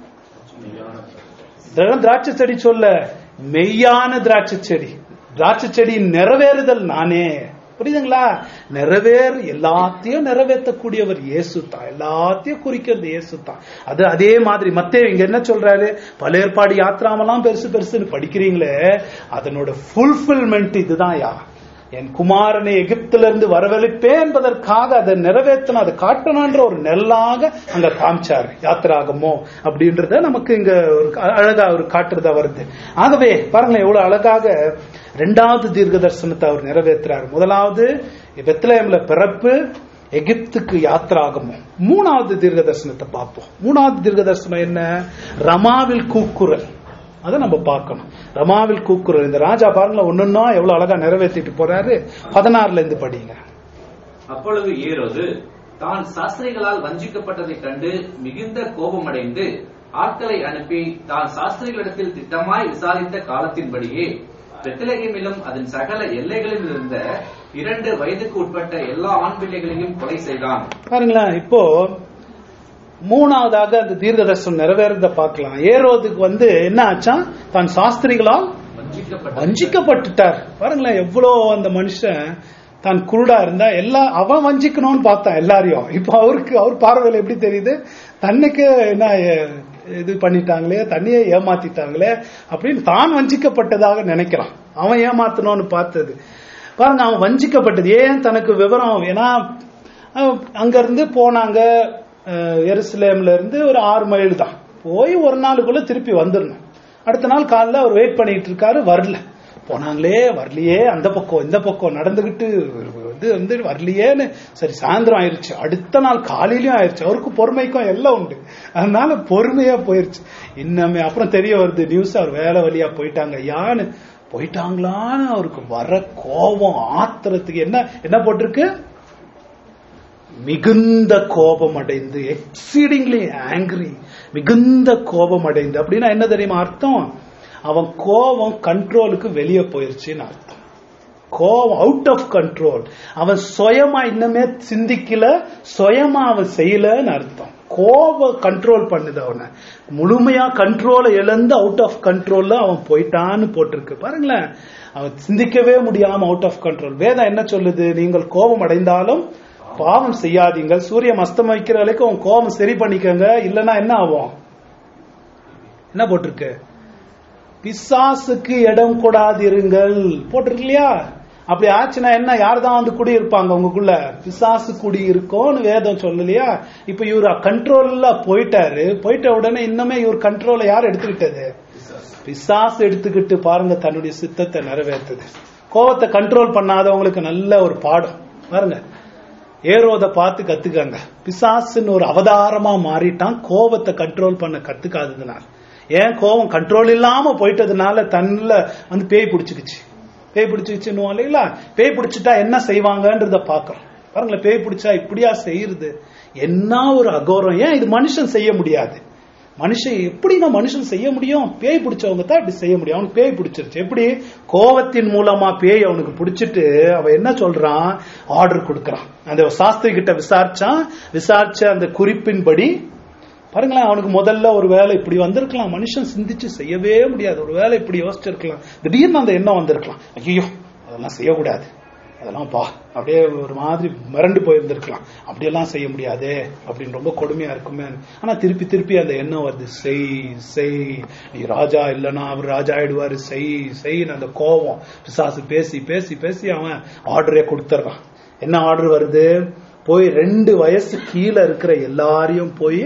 இதெல்லாம் திராட்சை செடி சொல்ல மெய்யான திராட்சை செடி திராட்சை செடி நிறைவேறுதல் நானே புரியுதுங்களா நிறைவேறு எல்லாத்தையும் நிறைவேற்றக்கூடியவர் இயேசு தான் எல்லாத்தையும் குறிக்கிறது இயேசு தான் அது அதே மாதிரி மத்தே இங்க என்ன சொல்றாரு பல ஏற்பாடு யாத்திராமெல்லாம் பெருசு பெருசுன்னு படிக்கிறீங்களே அதனோட ஃபுல்ஃபில்மெண்ட் இதுதான் யா என் குமாரனை எகிப்தில இருந்து வரவழைப்பேன் என்பதற்காக அதை நிறைவேற்றணும் அதை காட்டணும்ன்ற ஒரு நெல்லாக அங்க காமிச்சார் யாத்திராகமோ அப்படின்றத நமக்கு இங்க ஒரு அழகா ஒரு காட்டுறதா வருது ஆகவே பாருங்களேன் எவ்வளவு அழகாக ரெண்டாவது தீர்க்க தரிசனத்தை அவர் நிறைவேற்றுறார் முதலாவது பெத்லஹேம்ல பிறப்பு எகிப்துக்கு யாத்திராகமும் மூணாவது தீர்க்க தரிசனத்தை பார்ப்போம் மூணாவது தீர்க்க தரிசனம் என்ன ரமாவில் கூக்குரல் அதை நம்ம பார்க்கணும் ரமாவில் கூக்குரல் இந்த ராஜா பாருங்களேன் ஒன்னொன்னா எவ்வளவு அழகா நிறைவேற்றிட்டு போறாரு பதினாறுல இருந்து படிங்க அப்பொழுது ஏரோது தான் சாஸ்திரிகளால் வஞ்சிக்கப்பட்டதைக் கண்டு மிகுந்த கோபமடைந்து ஆட்களை அனுப்பி தான் சாஸ்திரிகளிடத்தில் திட்டமாய் விசாரித்த காலத்தின்படியே பெத்லகேமிலும் அதன் சகல எல்லைகளிலும் இருந்த இரண்டு வயதுக்கு உட்பட்ட எல்லா ஆண் பிள்ளைகளையும் கொலை செய்தான் பாருங்களேன் இப்போ மூணாவதாக அந்த தீர்க்கதர்சனம் நிறைவேறத பார்க்கலாம் ஏரோதுக்கு வந்து என்ன ஆச்சா தான் சாஸ்திரிகளால் வஞ்சிக்கப்பட்ட வஞ்சிக்கப்பட்டுட்டார் பாருங்களேன் எவ்வளோ அந்த மனுஷன் தான் குருடா இருந்தா எல்லா அவன் வஞ்சிக்கணும்னு பார்த்தான் எல்லாரையும் இப்போ அவருக்கு அவர் பார்வையில் எப்படி தெரியுது தன்னுக்கு என்ன எ- இது பண்ணிட்டாங்களே தன்னையே ஏமாத்திட்டாங்களே அப்படின்னு தான் வஞ்சிக்கப்பட்டதாக நினைக்கிறான் அவன் ஏமாத்தணும்னு பார்த்தது பாருங்க அவன் வஞ்சிக்கப்பட்டது ஏன் தனக்கு விவரம் ஏன்னா அஹ், அங்க இருந்து போனாங்க அஹ், எருசலேம்ல இருந்து ஒரு ஆறு மைல் தான் போய் ஒரு நாளுக்குள்ள திருப்பி வந்துடணும் அடுத்த நாள் காலைல அவர் வெயிட் பண்ணிட்டு இருக்காரு வரல போனாங்களே வரலையே அந்த பக்கம் இந்த பக்கம் நடந்துகிட்டு இது வந்து வரலையேன்னு சரி சாயந்தரம் ஆயிருச்சு அடுத்த நாள் காலையிலயும் ஆயிருச்சு அவருக்கு பொறுமைக்கும் எல்லாம் உண்டு அதனால பொறுமையா போயிருச்சு இன்னமே அப்புறம் தெரிய வருது நியூஸ் அவர் வேலை வழியா போயிட்டாங்க யான்னு போயிட்டாங்களான்னு அவருக்கு வர கோபம் ஆத்திரத்துக்கு என்ன என்ன போட்டிருக்கு மிகுந்த கோபம் அடைந்து எக்ஸீடிங்லி ஆங்கிரி மிகுந்த கோபம் அடைந்து அப்படின்னா என்ன தெரியுமா அர்த்தம் அவன் கோபம் கண்ட்ரோலுக்கு வெளியே போயிருச்சுன்னு அர்த்தம் கோபம் அவுட் ஆஃப் கண்ட்ரோல் அவன் சுயமா இன்னமே சிந்திக்கல சுயமா அவன் செய்யலன்னு அர்த்தம் கோபம் கண்ட்ரோல் பண்ணுது அவனை முழுமையா கண்ட்ரோலை இழந்து அவுட் ஆஃப் கண்ட்ரோல்ல அவன் போயிட்டான்னு போட்டிருக்கு பாருங்களேன் அவன் சிந்திக்கவே முடியாம அவுட் ஆஃப் கண்ட்ரோல் வேதம் என்ன சொல்லுது நீங்கள் கோபம் அடைந்தாலும் பாவம் செய்யாதீங்க சூரியன் அஸ்தமிக்கிற வரைக்கும் உன் கோபம் சரி பண்ணிக்கங்க இல்லைன்னா என்ன ஆகும் என்ன போட்டிருக்கு பிசாசுக்கு இடம் கொடாதிருங்கள் போட்டிருக்கு இல்லையா அப்படி ஆச்சுன்னா என்ன யார் தான் வந்து குடி இருப்பாங்க உங்களுக்குள்ள பிசாசு குடி இருக்கும்னு வேதம் சொல்லலையா இப்ப இவர் கண்ட்ரோல்ல போயிட்டாரு போயிட்ட உடனே இன்னுமே இவர் கண்ட்ரோல யார் எடுத்துக்கிட்டது பிசாசு எடுத்துக்கிட்டு பாருங்க தன்னுடைய சித்தத்தை நிறைவேற்றுது கோவத்தை கண்ட்ரோல் பண்ணாதவங்களுக்கு நல்ல ஒரு பாடம் பாருங்க ஏரோத பார்த்து கத்துக்கங்க பிசாசுன்னு ஒரு அவதாரமா மாறிட்டான் கோவத்தை கண்ட்ரோல் பண்ண கத்துக்காததுனால ஏன் கோவம் கண்ட்ரோல் இல்லாம போயிட்டதுனால தன்னுல வந்து பேய் பிடிச்சுக்குச்சு பேய் பிடிச்சுக்கிச்சுன்னு இல்லைங்களா பேய் பிடிச்சிட்டா என்ன செய்வாங்கன்றத பாக்குறோம் பாருங்களேன் பேய் பிடிச்சா இப்படியா செய்யறது என்ன ஒரு அகோரம் ஏன் இது மனுஷன் செய்ய முடியாது மனுஷன் எப்படி நான் மனுஷன் செய்ய முடியும் பேய் பிடிச்சவங்க தான் இப்படி செய்ய முடியும் அவனுக்கு பேய் பிடிச்சிருச்சு எப்படி கோவத்தின் மூலமா பேய் அவனுக்கு பிடிச்சிட்டு அவன் என்ன சொல்றான் ஆர்டர் கொடுக்கறான் அந்த சாஸ்திரி கிட்ட விசாரிச்சான் விசாரிச்ச அந்த குறிப்பின்படி பாருங்களேன் அவனுக்கு முதல்ல ஒரு வேலை இப்படி வந்திருக்கலாம் மனுஷன் சிந்திச்சு செய்யவே முடியாது ஒரு வேலை இப்படி யோசிச்சிருக்கலாம் திடீர்னு அந்த எண்ணம் வந்திருக்கலாம் ஐயோ அதெல்லாம் செய்யக்கூடாது அதெல்லாம் பா அப்படியே ஒரு மாதிரி மிரண்டு போயிருந்திருக்கலாம் அப்படியெல்லாம் செய்ய முடியாதே அப்படின்னு ரொம்ப கொடுமையா இருக்குமே ஆனா திருப்பி திருப்பி அந்த எண்ணம் வருது செய் செய் நீ ராஜா இல்லைன்னா அவர் ராஜா ஆயிடுவாரு செய் செய்ன்னு அந்த கோபம் பிசாசு பேசி பேசி பேசி அவன் ஆர்டரே கொடுத்துட்றான் என்ன ஆர்டர் வருது போய் ரெண்டு வயசு கீழே இருக்கிற எல்லாரையும் போய்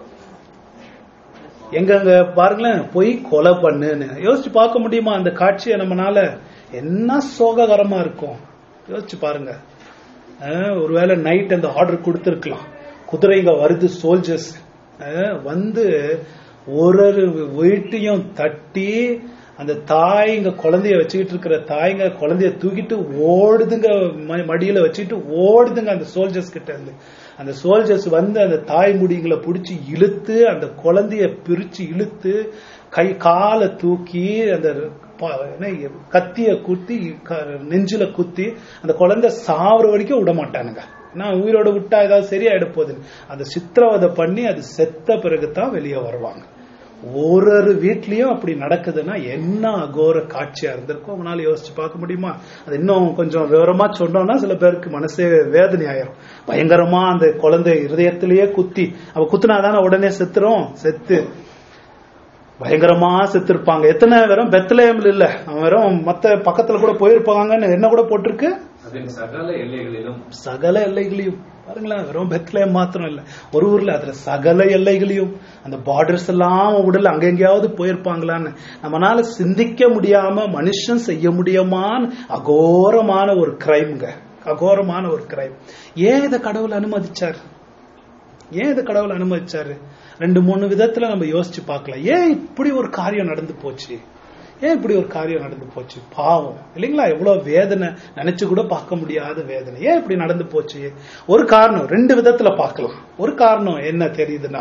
எங்கங்க பாருங்களேன் போய் கொலை பண்ணுன்னு யோசிச்சு பார்க்க முடியுமா அந்த காட்சியை நம்மனால என்ன சோககரமா இருக்கும் யோசிச்சு பாருங்க அஹ், ஒருவேளை நைட் அந்த ஆர்டர் கொடுத்துருக்கலாம் குதிரைங்க வருது சோல்ஜர்ஸ் வந்து ஒரு ஒரு வீட்டையும் தட்டி அந்த தாய்ங்க குழந்தைய வச்சுக்கிட்டு இருக்கிற தாய்ங்க குழந்தைய தூக்கிட்டு ஓடுதுங்க ம- மடியில வச்சுக்கிட்டு ஓடுதுங்க அந்த சோல்ஜர்ஸ் கிட்ட இருந்து அந்த சோல்ஜர்ஸ் வந்து அந்த தாய் முடிங்களை பிடிச்சி இழுத்து அந்த குழந்தைய பிரிச்சு இழுத்து கை காலை தூக்கி அந்த ப- என்ன, கத்திய குத்தி க- நெஞ்சில குத்தி அந்த குழந்தை சாவர வரைக்கும் விட மாட்டானுங்க நான் உயிரோட விட்டா ஏதாவது சரியாயிட போகுது அந்த சித்திரவதை பண்ணி அது செத்த பிறகுதான் வெளியே வருவாங்க ஒரு ஒரு வீட்லயும் அப்படி நடக்குதுன்னா என்ன அகோர காட்சியா இருந்திருக்கும் அவனால யோசிச்சு பார்க்க முடியுமா அது இன்னும் கொஞ்சம் விவரமா சொன்னோம்னா சில பேருக்கு மனசே வேதனை ஆயிரும் பயங்கரமா அந்த குழந்தை இருதயத்திலேயே குத்தி அவ குத்துனாதானே உடனே செத்துரும் செத்து பயங்கரமா செத்துருப்பாங்க எத்தனை வெறும் பெத்தலேயம்ல இல்ல அவன் வெறும் மத்த பக்கத்துல கூட போயிருப்பாங்கன்னு என்ன கூட போட்டிருக்கு அதன் சகல எல்லைகளிலும் சகல எல்லைகளையும் பாருங்களேன் வெறும் பெத்லேயம் மாத்திரம் இல்ல ஒரு ஊர்ல அதுல சகல எல்லைகளையும் அந்த பார்டர்ஸ் எல்லாம் உடல் அங்க எங்கேயாவது போயிருப்பாங்களான்னு நம்மனால சிந்திக்க முடியாம மனுஷன் செய்ய முடியுமான்னு அகோரமான ஒரு கிரைம்ங்க அகோரமான ஒரு கிரைம் ஏன் இதை கடவுள் அனுமதிச்சார் ஏன் இதை கடவுள் அனுமதிச்சாரு ரெண்டு மூணு விதத்துல நம்ம யோசிச்சு பார்க்கலாம் ஏன் இப்படி ஒரு காரியம் நடந்து போச்சு ஏன் இப்படி ஒரு காரியம் நடந்து போச்சு பாவம் இல்லைங்களா எவ்வளவு வேதனை நினைச்சு கூட பார்க்க முடியாத வேதனை ஏன் இப்படி நடந்து போச்சு ஒரு காரணம் ரெண்டு விதத்துல பார்க்கலாம் ஒரு காரணம் என்ன தெரியுதுன்னா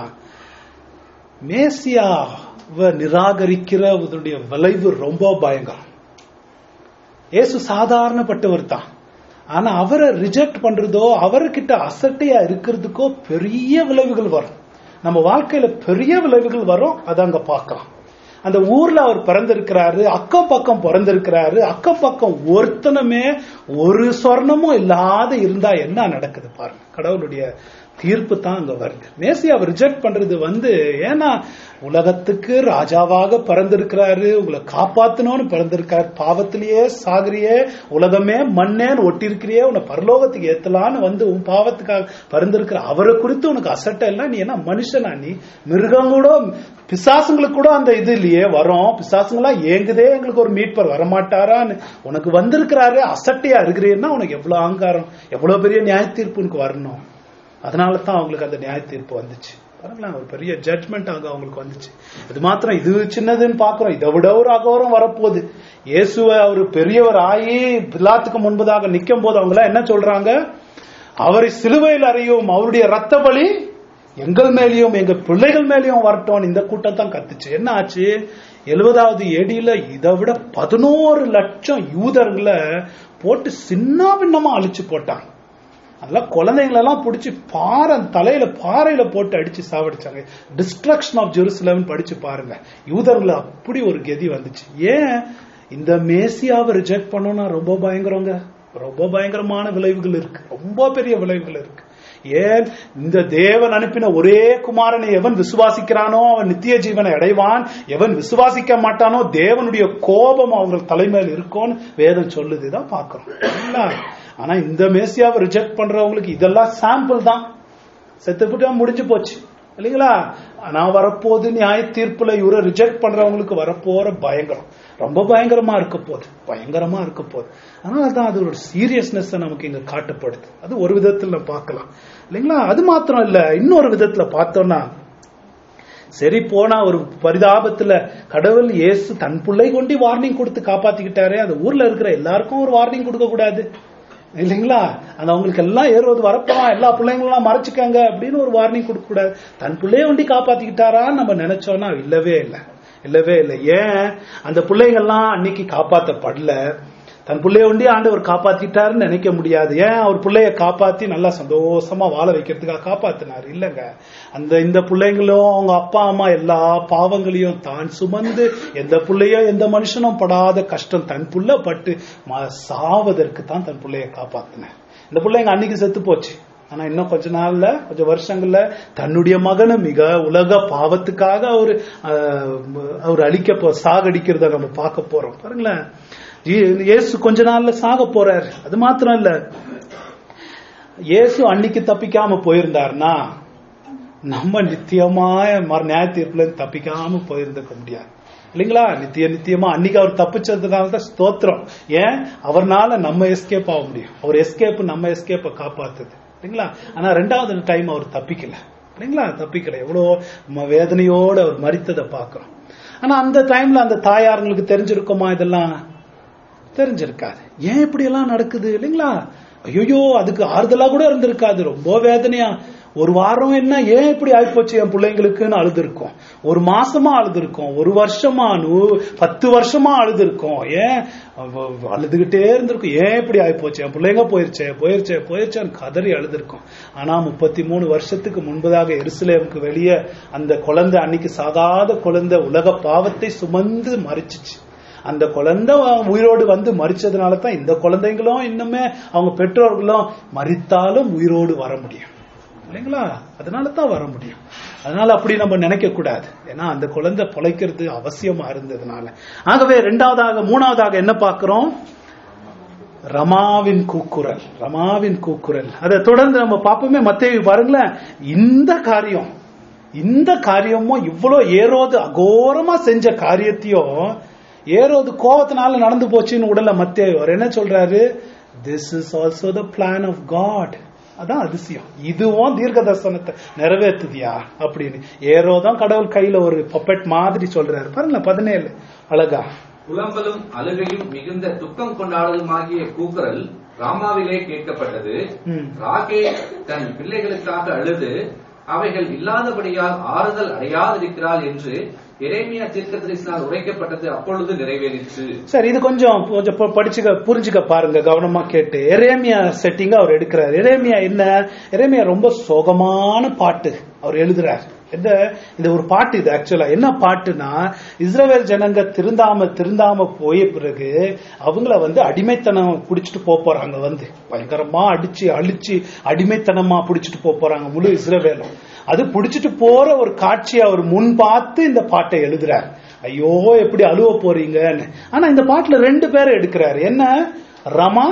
மேசியாவை நிராகரிக்கிறதுடைய விளைவு ரொம்ப பயங்கரம் இயேசு சாதாரணப்பட்டவர் தான் ஆனா அவரை ரிஜெக்ட் பண்றதோ அவர்கிட்ட அசட்டையா இருக்கிறதுக்கோ பெரிய விளைவுகள் வரும் நம்ம வாழ்க்கையில பெரிய விளைவுகள் வரும் அதை அங்க பார்க்கலாம் அந்த ஊர்ல அவர் பிறந்திருக்கிறாரு அக்கம் பக்கம் பிறந்திருக்கிறாரு அக்கம் பக்கம் ஒருத்தனுமே ஒரு சொர்ணமும் இல்லாத இருந்தா என்ன நடக்குது பாருங்க கடவுளுடைய தீர்ப்பு தான் அங்க வருது மேசியாவை ரிஜெக்ட் பண்றது வந்து ஏன்னா உலகத்துக்கு ராஜாவாக பிறந்திருக்கிறாரு உங்களை காப்பாத்தணும்னு பிறந்திருக்காரு பாவத்திலேயே சாகுறியே உலகமே மண்ணேன்னு ஒட்டிருக்கிறியே உன்னை பரலோகத்துக்கு ஏத்தலான்னு வந்து உன் பாவத்துக்காக பிறந்திருக்கிற அவரை குறித்து உனக்கு அசட்டை இல்லை நீ என்ன மனுஷனா நீ மிருகம் கூட பிசாசுங்களுக்கு கூட அந்த இது இல்லையே வரும் பிசாசுங்களா ஏங்குதே எங்களுக்கு ஒரு மீட்பர் வரமாட்டாரான்னு உனக்கு வந்திருக்கிறாரு அசட்டையா இருக்கிறீன்னா உனக்கு எவ்வளவு அகங்காரம் எவ்வளவு பெரிய நியாய தீர்ப்பு உனக்கு வரணும் அதனால தான் அவங்களுக்கு அந்த நியாய தீர்ப்பு வந்துச்சு பாருங்களேன் ஒரு பெரிய ஜட்மெண்ட் அங்க அவங்களுக்கு வந்துச்சு இது மாத்திரம் இது சின்னதுன்னு பாக்குறோம் இதை விட ஒரு அகோரம் வரப்போகுது இயேசுவை அவர் பெரியவர் ஆகி பிலாத்துக்கு முன்பதாக நிக்கும் போது அவங்க எல்லாம் என்ன சொல்றாங்க அவரை சிலுவையில் அறியும் அவருடைய ரத்த பலி எங்கள் மேலேயும் எங்க பிள்ளைகள் மேலேயும் வரட்டும் இந்த கூட்டம் தான் கத்துச்சு என்ன ஆச்சு எழுபதாவது ஏடியில இதை விட பதினோரு லட்சம் யூதர்களை போட்டு சின்ன பின்னமா அழிச்சு போட்டாங்க அதெல்லாம் குழந்தைங்களெல்லாம் பிடிச்சி பாறை தலையில பாறையில போட்டு அடிச்சு சாவடிச்சாங்க டிஸ்ட்ரக்ஷன் ஆஃப் ஜெருசலம் படிச்சு பாருங்க யூதர்களை அப்படி ஒரு கதி வந்துச்சு ஏன் இந்த மேசியாவை ரிஜெக்ட் பண்ணோம்னா ரொம்ப பயங்கரங்க ரொம்ப பயங்கரமான விளைவுகள் இருக்கு ரொம்ப பெரிய விளைவுகள் இருக்கு ஏன் இந்த தேவன் அனுப்பின ஒரே குமாரனை எவன் விசுவாசிக்கிறானோ அவன் நித்திய ஜீவனை அடைவான் எவன் விசுவாசிக்க மாட்டானோ தேவனுடைய கோபம் அவங்க தலைமையில் இருக்கும்னு வேதம் சொல்லுது தான் பார்க்கிறோம் இல்லைங்களா? ஆனா இந்த மேசியாவை ரிஜெக்ட் பண்றவங்களுக்கு இதெல்லாம் சாம்பிள் தான் செத்துப்புட்டா முடிஞ்சு போச்சு இல்லைங்களா நான் வரப்போது நியாய தீர்ப்புல இவரை ரிஜெக்ட் பண்றவங்களுக்கு வரப்போற பயங்கரம் ரொம்ப பயங்கரமா இருக்க போகுது பயங்கரமா இருக்க போகுது அதனால தான் அது ஒரு சீரியஸ்னஸ் நமக்கு இங்க காட்டப்படுது அது ஒரு விதத்துல நம்ம பார்க்கலாம் இல்லைங்களா அது மாத்திரம் இல்ல இன்னொரு விதத்துல பார்த்தோம்னா சரி போனா ஒரு பரிதாபத்துல கடவுள் இயேசு தன் பிள்ளை கொண்டு வார்னிங் கொடுத்து காப்பாத்திக்கிட்டாரே அந்த ஊர்ல இருக்கிற எல்லாருக்கும் ஒரு வார்னிங் கொடுக்க கூடாது இல்லைங்களா அந்த அவங்களுக்கு எல்லாம் ஏறுவது வரப்போம் எல்லா பிள்ளைங்களும் மறைச்சுக்கங்க அப்படின்னு ஒரு வார்னிங் கொடுக்க கூடாது தன் பிள்ளைய ஒண்டி காப்பாத்திக்கிட்டாரான்னு நம்ம நினைச்சோம்னா இல்லவே இல்லை இல்லவே இல்லை ஏன் அந்த பிள்ளைங்கள்லாம் அன்னைக்கு காப்பாத்தப்படல தன் பிள்ளைய ஒண்டி ஆண்டவர் காப்பாத்திட்டாருன்னு நினைக்க முடியாது ஏன் அவர் பிள்ளைய காப்பாத்தி நல்லா சந்தோஷமா வாழ வைக்கிறதுக்காக காப்பாத்தினாரு இல்லங்க அந்த இந்த பிள்ளைங்களும் அவங்க அப்பா அம்மா எல்லா பாவங்களையும் தான் சுமந்து எந்த பிள்ளையோ எந்த மனுஷனும் படாத கஷ்டம் தன் புள்ள பட்டு ம- சாவதற்கு தான் தன் பிள்ளைய காப்பாத்தினார் இந்த பிள்ளைங்க அன்னைக்கு செத்து போச்சு ஆனா இன்னும் கொஞ்ச நாள்ல கொஞ்சம் வருஷங்கள்ல தன்னுடைய மகனை மிக உலக பாவத்துக்காக அவர் அவர் அழிக்க போ சாகடிக்கிறத நம்ம பார்க்க போறோம் பாருங்களேன் இயே- இயேசு கொஞ்ச நாள்ல சாக போறாரு அது மாத்திரம் இல்ல இயேசு அன்னைக்கு தப்பிக்காம போயிருந்தாருன்னா நம்ம நித்தியமாய மறு நியாய தீர்ப்புல இருந்து தப்பிக்காம போயிருந்திருக்க முடியாது இல்லைங்களா நித்திய நித்தியமா அன்னைக்கு அவர் தப்பிச்சதுனால தான் ஸ்தோத்திரம் ஏன் அவர்னால நம்ம எஸ்கேப் ஆக முடியும் அவர் எஸ்கேப் நம்ம எஸ்கேப்பை காப்பாத்துது இல்லைங்களா ஆனா ரெண்டாவது டைம் அவர் தப்பிக்கல இல்லைங்களா தப்பிக்கல எவ்வளோ ம- வேதனையோட அவர் மரித்ததை பார்க்கிறோம் ஆனா அந்த டைம்ல அந்த தாயாருங்களுக்கு தெரிஞ்சிருக்குமா இதெல்லாம் தெரிஞ்சிருக்காது ஏன் இப்படி எல்லாம் நடக்குது இல்லைங்களா ஐயோ அதுக்கு ஆறுதலா கூட இருந்திருக்காது ரொம்ப வேதனையா ஒரு வாரம் என்ன ஏன் இப்படி ஆயிப்போச்சு என் பிள்ளைங்களுக்குன்னு அழுதுருக்கோம் ஒரு மாசமா அழுதுருக்கோம் ஒரு வருஷமா நூ- பத்து வருஷமா அழுதுருக்கோம் ஏன் அவ- அவ அழுதுகிட்டே இருந்திருக்கும் ஏன் இப்படி ஆயிப்போச்சு என் பிள்ளைங்க போயிருச்சே போயிருச்சே போயிருச்சேன்னு கதறி அழுதுருக்கோம் ஆனா முப்பத்தி மூணு வருஷத்துக்கு முன்பதாக எருசலேமுக்கு வெளியே அந்த குழந்தை அன்னைக்கு சாகாத குழந்தை உலக பாவத்தை சுமந்து மறிச்சிச்சு அந்த குழந்தை உயிரோடு வந்து மறிச்சதுனால தான் இந்த குழந்தைங்களும் இன்னுமே அவங்க பெற்றோர்களும் மறித்தாலும் உயிரோடு வர முடியும் இல்லைங்களா அதனால தான் வர முடியும் அதனால அப்படி நம்ம நினைக்க கூடாது ஏன்னா அந்த குழந்தை பொழைக்கிறது அவசியமா இருந்ததுனால ஆகவே ரெண்டாவதாக மூணாவதாக என்ன பார்க்கிறோம் ரமாவின் கூக்குரல் ரமாவின் கூக்குரல் அதை தொடர்ந்து நம்ம பார்ப்போமே மத்தேயு பாருங்களேன் இந்த காரியம் இந்த காரியமும் இவ்வளவு ஏரோது அகோரமா செஞ்ச காரியத்தையும் ஏரோது கோவத்தினால நடந்து போச்சுன்னு உடல மத்தேயு அவர் என்ன சொல்றாரு this is also the plan of God அதான் அதிசயம் இதுவும் தீர்க்க தரிசனத்தை நிறைவேற்றுதியா அப்படின்னு ஏரோதான் கடவுள் கையில ஒரு பப்பெட் மாதிரி சொல்றாரு பாருங்களேன் பதினேழு அழகா புலம்பலும் அழுகையும் மிகுந்த துக்கம் கொண்டாடலுமாகிய கூக்குரல் ராமாவிலே கேட்கப்பட்டது ம். ராகே தன் பிள்ளைகளுக்காக அழுது அவைகள் இல்லாதபடியால் ஆறுதல் அடையாதிருக்கிறாள் என்று எரேமியா தீர்க்கதரிசினால் உரைக்கப்பட்டது அப்பொழுது நிறைவேறிற்று சரி இது கொஞ்சம் கொஞ்சம் ப- படிச்சுக்க புரிஞ்சுக்க பாருங்க கவனமா கேட்டு எரேமியா செட்டிங்க அவர் எடுக்கிறார் எரேமியா என்ன எரேமியா ரொம்ப சோகமான பாட்டு அவர் எழுதுறார் எந்த இந்த ஒரு பாட்டு இது ஆக்சுவலா என்ன பாட்டுனா இஸ்ரவேல் ஜனங்க திருந்தாம திருந்தாம போய பிறகு அவங்கள வந்து அடிமைத்தனம் புடிச்சிட்டு போக போறாங்க வந்து பயங்கரமா அடிச்சு அழிச்சு அடிமைத்தனமா புடிச்சிட்டு போக போறாங்க முழு இஸ்ரவேலும் அது புடிச்சிட்டு போற ஒரு காட்சியை அவர் முன் பார்த்து இந்த பாட்டை எழுதுறார் ஐயோ எப்படி அழுவ போறீங்கன்னு ஆனா இந்த பாட்டுல ரெண்டு பேரை எடுக்கிறாரு என்ன ரமா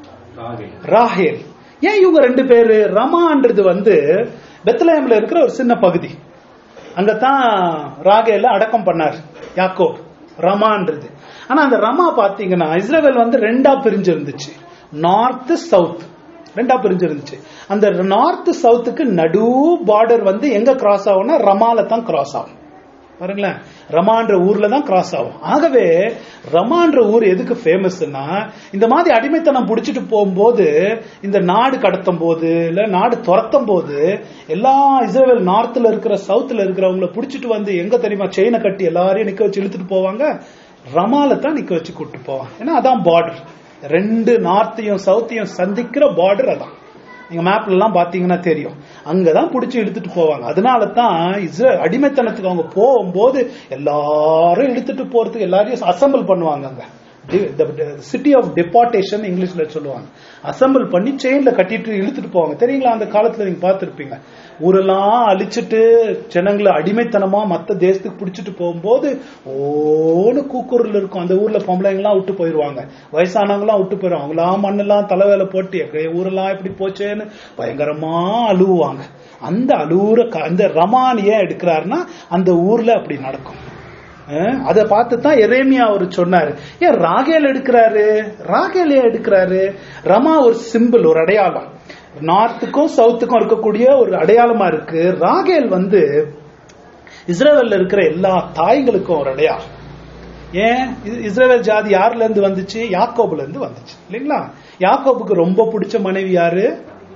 ராஹேல் ஏன் இவங்க ரெண்டு பேரு ரமான்றது வந்து பெத்லஹேம்ல இருக்கிற ஒரு சின்ன பகுதி அங்கதான் ராகேல அடக்கம் பண்ணார் யாக்கோ ரமான்றது ஆனா அந்த ரமா பாத்தீங்கன்னா இஸ்ரேல் வந்து ரெண்டா பிரிஞ்சு இருந்துச்சு நார்த் சவுத் ரெண்டா பிரிஞ்சு இருந்துச்சு அந்த நார்த் சவுத்துக்கு நடு பார்டர் வந்து எங்க கிராஸ் ஆகும்னா ரமால தான் கிராஸ் ஆகும் பாருங்களேன் ரமான்ற ஊர்ல தான் கிராஸ் ஆகும் ஆகவே ரமான்ற ஊர் எதுக்கு ஃபேமஸ்னா இந்த மாதிரி அடிமைத்தனம் புடிச்சிட்டு போகும்போது இந்த நாடு கடத்தும் போது இல்ல நாடு துரத்தும் போது எல்லா இஸ்ரேல் நார்த்ல இருக்கிற சவுத்ல இருக்கிறவங்கள புடிச்சிட்டு வந்து எங்க தெரியுமா செயினை கட்டி எல்லாரையும் நிக்க வச்சு இழுத்துட்டு போவாங்க ரமால தான் நிக்க வச்சு கூட்டு போவாங்க ஏன்னா அதான் பார்டர் ரெண்டு நார்த்தையும் சவுத்தையும் சந்திக்கிற பார்டர் அதான் நீங்க மேப்ல எல்லாம் பாத்தீங்கன்னா தெரியும் அங்கதான் புடிச்சு இழுத்துட்டு போவாங்க அதனால தான் இஸ்ரேல் அடிமைத்தனத்துக்கு அவங்க போகும்போது எல்லாரும் இழுத்துட்டு போறதுக்கு எல்லாரையும் அசம்பிள் பண்ணுவாங்க அங்க சிட்டி ஆஃப் டெபார்டேஷன் இங்கிலீஷ்ல சொல்லுவாங்க அசம்பிள் பண்ணி செயின்ல கட்டிட்டு இழுத்துட்டு போவாங்க தெரியுங்களா அந்த காலத்துல நீங்க பார்த்திருப்பீங்க ஊரெல்லாம் அழிச்சிட்டு ஜனங்களை அடிமைத்தனமா மத்த தேசத்துக்கு பிடிச்சிட்டு போகும்போது ஓன்னு கூக்குரல் இருக்கும் அந்த ஊர்ல பொம்பளைங்கலாம் விட்டு போயிருவாங்க வயசானவங்களாம் விட்டு போயிருவாங்க அவங்களாம் மண்ணெல்லாம் தலைவேல போட்டு எங்க ஊரெல்லாம் இப்படி போச்சேன்னு பயங்கரமா அழுவுவாங்க அந்த அழுவுற க- அந்த ரமான் ஏன் எடுக்கிறாருன்னா அந்த ஊர்ல அப்படி நடக்கும் அஹ் அதை பார்த்து தான் எரேமியா அவர் சொன்னாரு ஏன் ராகேல் எடுக்கிறாரு ராகேல் ஏன் எடுக்கிறாரு ரமா ஒரு சிம்பிள் ஒரு அடையாளம் நார்த்துக்கும் சவுத்துக்கும் இருக்கக்கூடிய ஒரு அடையாளமா இருக்கு ராகேல் வந்து இஸ்ரேவேல்ல இருக்கிற எல்லா தாய்களுக்கும் ஒரு அடையாளம் ஏன் இ- இஸ்ரேல் ஜாதி யாருல இருந்து வந்துச்சு யாக்கோபுல இருந்து வந்துச்சு இல்லைங்களா யாக்கோபுக்கு ரொம்ப பிடிச்ச மனைவி யாரு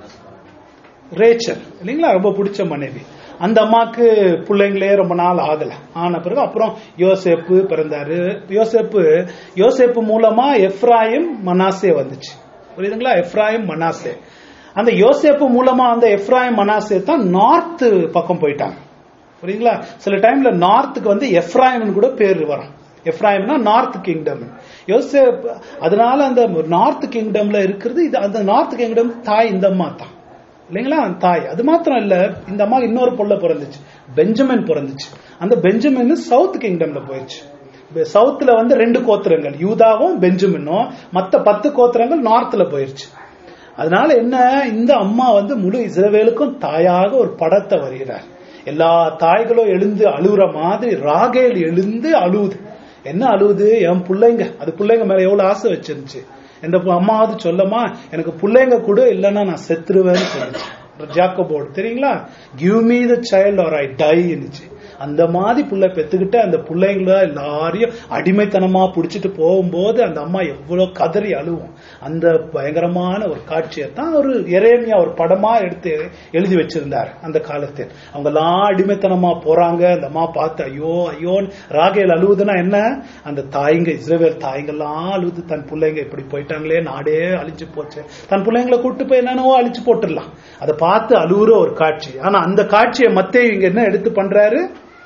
ரேச்சல் இல்லைங்களா ரொம்ப பிடிச்ச மனைவி அந்த அம்மாக்கு பிள்ளைங்களே ரொம்ப நாள் ஆகல ஆன பிறகு அப்புறம் யோசேப்பு பிறந்தாரு யோசேப்பு யோசேப்பு மூலமா எஃப்ராயிம் மனாசே வந்துச்சு புரியுதுங்களா எஃப்ராயிம் மனாசே அந்த யோசேப்பு மூலமா அந்த எஃப்ராயிம் மனாசே தான் நார்த் பக்கம் போயிட்டாங்க புரியுங்களா சில டைம்ல நார்த்துக்கு வந்து எஃப்ராயிம்னு கூட பேர் வரும் எஃப்ராயிம்னா நார்த் கிங்டம் யோசேப் அதனால அந்த நார்த் கிங்டம்ல இருக்கிறது இது அந்த நார்த் கிங்டம் தாய் இந்த அம்மா தான் இல்லைங்களா தாய் அது மாத்திரம் இல்ல இந்த அம்மா இன்னொரு பொண்ணு பிறந்துச்சு பெஞ்சமின் பிறந்துச்சு அந்த பெஞ்சமின் சவுத் கிங்டம்ல போயிடுச்சு சவுத்துல வந்து ரெண்டு கோத்திரங்கள் யூதாவும் பெஞ்சமினும் மத்த பத்து கோத்திரங்கள் நார்த்ல போயிருச்சு அதனால என்ன இந்த அம்மா வந்து முழு இஸ்ரவேலுக்கும் தாயாக ஒரு படத்தை வருகிறார் எல்லா தாய்களும் எழுந்து அழுகுற மாதிரி ராகேல் எழுந்து அழுவுது என்ன அழுவுது என் பிள்ளைங்க அது பிள்ளைங்க மேல எவ்வளவு ஆசை வச்சிருந்துச்சு எந்த பு- அம்மாவது சொல்லமா எனக்கு பிள்ளைங்க கூட இல்லைன்னா நான் செத்துருவேன்னு சொல்லுச்சு ஜாக்கபோர்டு தெரியுங்களா give me the child or I die இருந்துச்சு அந்த மாதிரி புள்ள பெத்துக்கிட்டு அந்த பிள்ளைங்கள எல்லாரையும் அடிமைத்தனமா புடிச்சிட்டு போகும்போது அந்த அம்மா எவ்வளவு கதறி அழுவும் அந்த பயங்கரமான ஒரு காட்சியை தான் ஒரு எரேமியா ஒரு படமா எடுத்து எழுதி வச்சிருந்தார் அந்த காலத்தில் அவங்க எல்லாம் அடிமைத்தனமா போறாங்க அந்த அம்மா பார்த்து ஐயோ ஐயோன்னு ராகேல் அழுவுதுன்னா என்ன அந்த தாய்ங்க இஸ்ரேவேல் தாய்ங்கெல்லாம் அழுவுது தன் பிள்ளைங்க இப்படி போயிட்டாங்களே நாடே அழிஞ்சு போச்சு தன் பிள்ளைங்களை கூட்டு போய் என்னென்னவோ அழிச்சு போட்டுடலாம் அதை பார்த்து அழுவுற ஒரு காட்சி ஆனா அந்த காட்சியை மத்தேயு இங்க என்ன எடுத்து பண்றாரு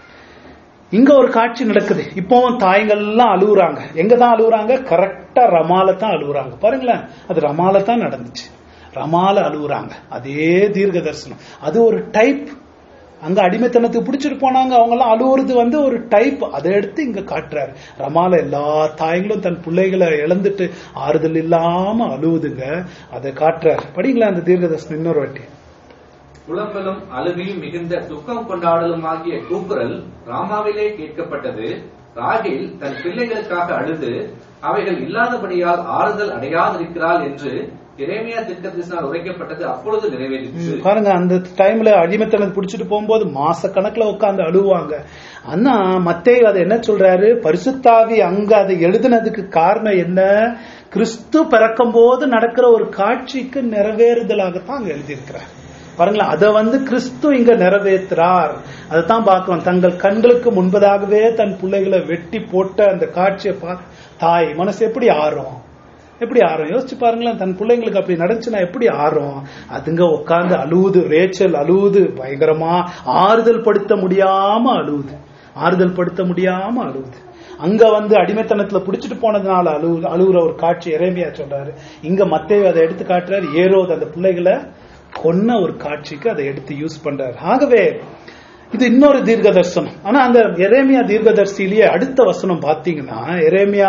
இங்க ஒரு காட்சி நடக்குது இப்போவும் தாய்கள் எல்லாம் அழுகுறாங்க எங்க தான் அழுகுறாங்க கரெக்டா ரமால தான் அழுகுறாங்க பாருங்களேன் அது ரமால தான் நடந்துச்சு ரமால அழுகுறாங்க அதே தீர்க்க தரிசனம் அது ஒரு டைப் அங்க அடிமைத்தனத்துக்கு பிடிச்சிட்டு போனாங்க அவங்க எல்லாம் அழுவுறது வந்து ஒரு டைப் அதை எடுத்து இங்க காட்டுறாரு ரமால எல்லா தாய்களும் தன் பிள்ளைகளை இழந்துட்டு ஆறுதல் இல்லாம அழுவுதுங்க அதை காட்டுறாரு படிங்களா அந்த தீர்க்க தரிசனம் இன்னொரு வாட்டி புலம்பலும் அழுகையும் மிகுந்த துக்கம் கொண்டாடலும் ஆகிய கூக்குரல் ராமாவிலே கேட்கப்பட்டது ராகேல் தன் பிள்ளைகளுக்காக அழுது அவைகள் இல்லாதபடியால் ஆறுதல் அடையாதிருக்கிறாள் என்று எரேமியா திட்டத்தினால் உரைக்கப்பட்டது அப்பொழுது நிறைவேறிற்று ம், பாருங்க அந்த டைம்ல அடிமைத்தனம் பிடிச்சிட்டு போகும்போது மாச கணக்குல உட்கார்ந்து அழுவாங்க ஆனா மத்தேயு அதை என்ன சொல்றாரு பரிசுத்தாவி அங்க அதை எழுதுனதுக்கு காரணம் என்ன கிறிஸ்து பிறக்கும் போது நடக்கிற ஒரு காட்சிக்கு நிறைவேறுதலாகத்தான் அங்க எழுதியிருக்கிறார் பாருங்களேன் அதை வந்து கிறிஸ்து இங்க நிறைவேற்றுறார் அதைத்தான் பார்க்கிறோம் தங்கள் கண்களுக்கு முன்பதாகவே தன் பிள்ளைகளை வெட்டி போட்ட அந்த காட்சியை பார்த்து தாய் மனசு எப்படி ஆறும் எப்படி ஆறும் யோசிச்சு பாருங்களேன் தன் பிள்ளைங்களுக்கு அப்படி நடந்துச்சுன்னா எப்படி ஆறும் அதுங்க உட்கார்ந்து அழுவுது ரேச்சல் அழுவுது பயங்கரமா ஆறுதல் படுத்த முடியாம அழுவுது ஆறுதல் படுத்த முடியாம அழுவுது அங்க வந்து அடிமைத்தனத்துல புடிச்சிட்டு போனதுனால அழு அழுகுற ஒரு காட்சி எரேமியா சொல்றாரு இங்க மத்தேயு அதை எடுத்து காட்டுறாரு ஏரோது அந்த பிள்ளைகளை கொன்ன ஒரு காட்சிக்கு அதை எடுத்து யூஸ் பண்றாரு ஆகவே இது இன்னொரு தீர்க்க தரிசனம் ஆனா அந்த எரேமியா தீர்க்கதரிசியிலேயே அடுத்த வசனம் பாத்தீங்கன்னா எரேமியா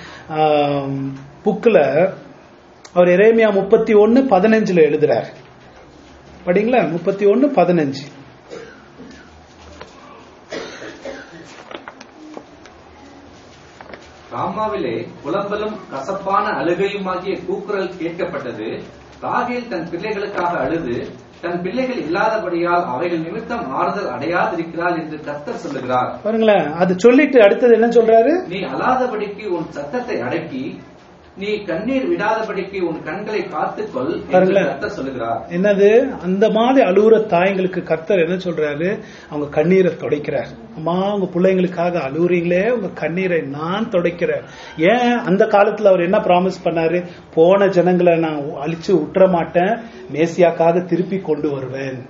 புக்ல அவர் எரேமியா முப்பத்தி ஒன்னு பதினஞ்சுல எழுதுறாரு படிங்களா முப்பத்தி ஒன்னு பதினஞ்சு ராமாவிலே புலம்பலும் கசப்பான அழுகையுமாகிய கூக்குரல் கேட்கப்பட்டது ராகேல் தன் பிள்ளைகளுக்காக அழுது தன் பிள்ளைகள் இல்லாதபடியால் அவைகள் நிமித்தம் ஆறுதல் அடையாதிருக்கிறாள் என்று கர்த்தர் சொல்லுகிறார் பாருங்களேன் அது சொல்லிட்டு அடுத்தது என்ன சொல்றாரு நீ அழாதபடிக்கு உன் சத்தத்தை அடக்கி நீ கண்ணீர் விடாதபடிக்கு உன் கண்களை காத்துக்கொள் என்று பாருங்களேன். கர்த்தர் சொல்லுகிறார் என்னது அந்த மாதிரி அழுகுற தாய்ங்களுக்கு கர்த்தர் என்ன சொல்றாரு அவங்க கண்ணீரை துடைக்கிறார் அம்மா உங்க பிள்ளைங்களுக்காக அழுகுறீங்களே உங்க கண்ணீரை நான் துடைக்கிறேன் ஏன் அந்த காலத்துல அவர் என்ன ப்ராமிஸ் பண்ணாரு போன ஜனங்களை நான் அழிச்சு விட்டுற மாட்டேன் மேசியாக்காக திருப்பி கொண்டு வருவேன்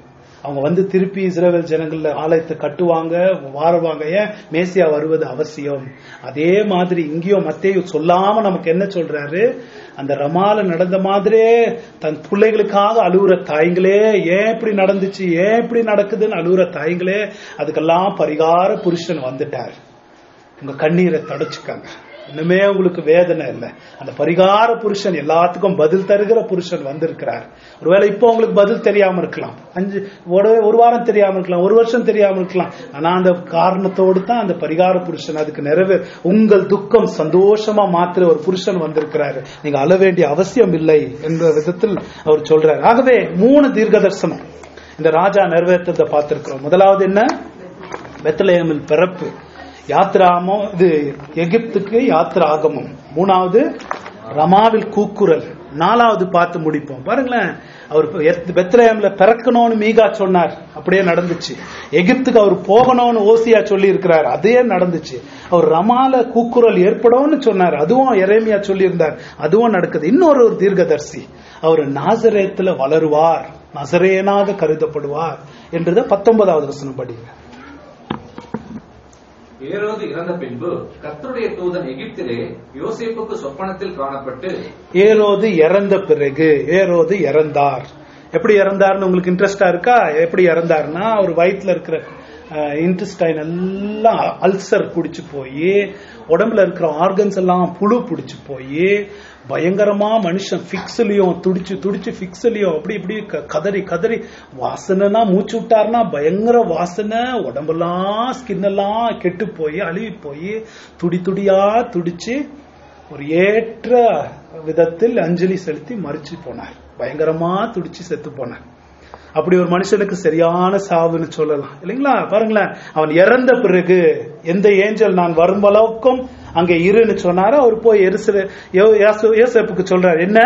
அவங்க வந்து திருப்பி இஸ்ரேல் ஜனங்கள்ல ஆலயத்தை கட்டுவாங்க வாருவாங்க ஏன் மேசியா வருவது அவசியம் அதே மாதிரி இங்கேயும் மத்தேயு சொல்லாம நமக்கு என்ன சொல்றாரு அந்த ரமால நடந்த மாதிரியே தன் பிள்ளைகளுக்காக அழுகுற தாய்ங்களே ஏன் இப்படி நடந்துச்சு ஏன் இப்படி நடக்குதுன்னு அழுகுற தாய்ங்களே அதுக்கெல்லாம் பரிகார புருஷன் வந்துட்டார் உங்க கண்ணீரை தொடச்சுக்காங்க இன்னுமே உங்களுக்கு வேதனை இல்லை அந்த பரிகார புருஷன் எல்லாத்துக்கும் பதில் தருகிற புருஷன் வந்திருக்கிறார் ஒருவேளை இப்போ உங்களுக்கு பதில் தெரியாம இருக்கலாம் அஞ்சு ஒரு ஒரு வாரம் தெரியாம இருக்கலாம் ஒரு வருஷம் தெரியாம இருக்கலாம் ஆனா அந்த காரணத்தோடு தான் அந்த பரிகார புருஷன் அதுக்கு நிறைவே உங்கள் துக்கம் சந்தோஷமா மாத்துற ஒரு புருஷன் வந்திருக்கிறாரு நீங்க அழ வேண்டிய அவசியம் இல்லை என்ற விதத்தில் அவர் சொல்றாரு ஆகவே மூணு தீர்க்க தரிசனம் இந்த ராஜா நிறைவேற்றத்தை பார்த்திருக்கிறோம் முதலாவது என்ன பெத்தலேயமில் பிறப்பு யாத்ராமோ இது எகிப்துக்கு யாத்ராகமம் மூணாவது ரமாவில் கூக்குரல் நாலாவது பார்த்து முடிப்போம் பாருங்களேன் அவர் பெத்ரேம்ல பிறக்கணும்னு மீகா சொன்னார் அப்படியே நடந்துச்சு எகிப்துக்கு அவர் போகணும்னு ஓசியா சொல்லி இருக்கிறார் அதே நடந்துச்சு அவர் ரமால கூக்குரல் ஏற்படும்னு சொன்னார் அதுவும் எரேமியா சொல்லி இருந்தார் அதுவும் நடக்குது இன்னொரு ஒரு தீர்க்கதர்சி அவர் நாசரேத்துல வளருவார் நசரேனாக கருதப்படுவார் என்றத பத்தொன்பதாவது வசனம் படிங்க ஏரோது இறந்த பின்பு கர்த்தருடைய தூதன் எகிப்திலே யோசேப்புக்கு சொப்பனத்தில் காணப்பட்டு ஏரோது இறந்த பிறகு ஏரோது இறந்தார் எப்படி இறந்தார்னு உங்களுக்கு இன்ட்ரெஸ்டா இருக்கா எப்படி இறந்தாருன்னா அவர் வயிற்றுல இருக்கிற இன்டெஸ்டைன் எல்லாம் அல்சர் பிடிச்சு போய் உடம்புல இருக்கிற ஆர்கன்ஸ் எல்லாம் புழு பிடிச்சு போய் பயங்கரமா மனுஷன் ஃபிக்ஸ்லயும் துடிச்சு துடிச்சு ஃபிக்ஸ்லயும் அப்படி இப்படி க- கதறி கதறி வாசனைனா மூச்சு விட்டாருன்னா பயங்கர வாசனை உடம்பெல்லாம் ஸ்கின் எல்லாம் கெட்டு போய் அழுகி போய் துடி துடியா துடிச்சு ஒரு ஏற்ற விதத்தில் அஞ்சலி செலுத்தி மறிச்சு போனார் பயங்கரமா துடிச்சு செத்து போனார் அப்படி ஒரு மனுஷனுக்கு சரியான சாவுன்னு சொல்லலாம் இல்லைங்களா பாருங்களேன் அவன் இறந்த பிறகு எந்த ஏஞ்சல் நான் வரும் அளவுக்கும் அங்கே இருன்னு சொன்னாரோ அவர் போய் எருசலே யோ- யாசு- யோசேப்புக்கு சொல்றாரு என்ன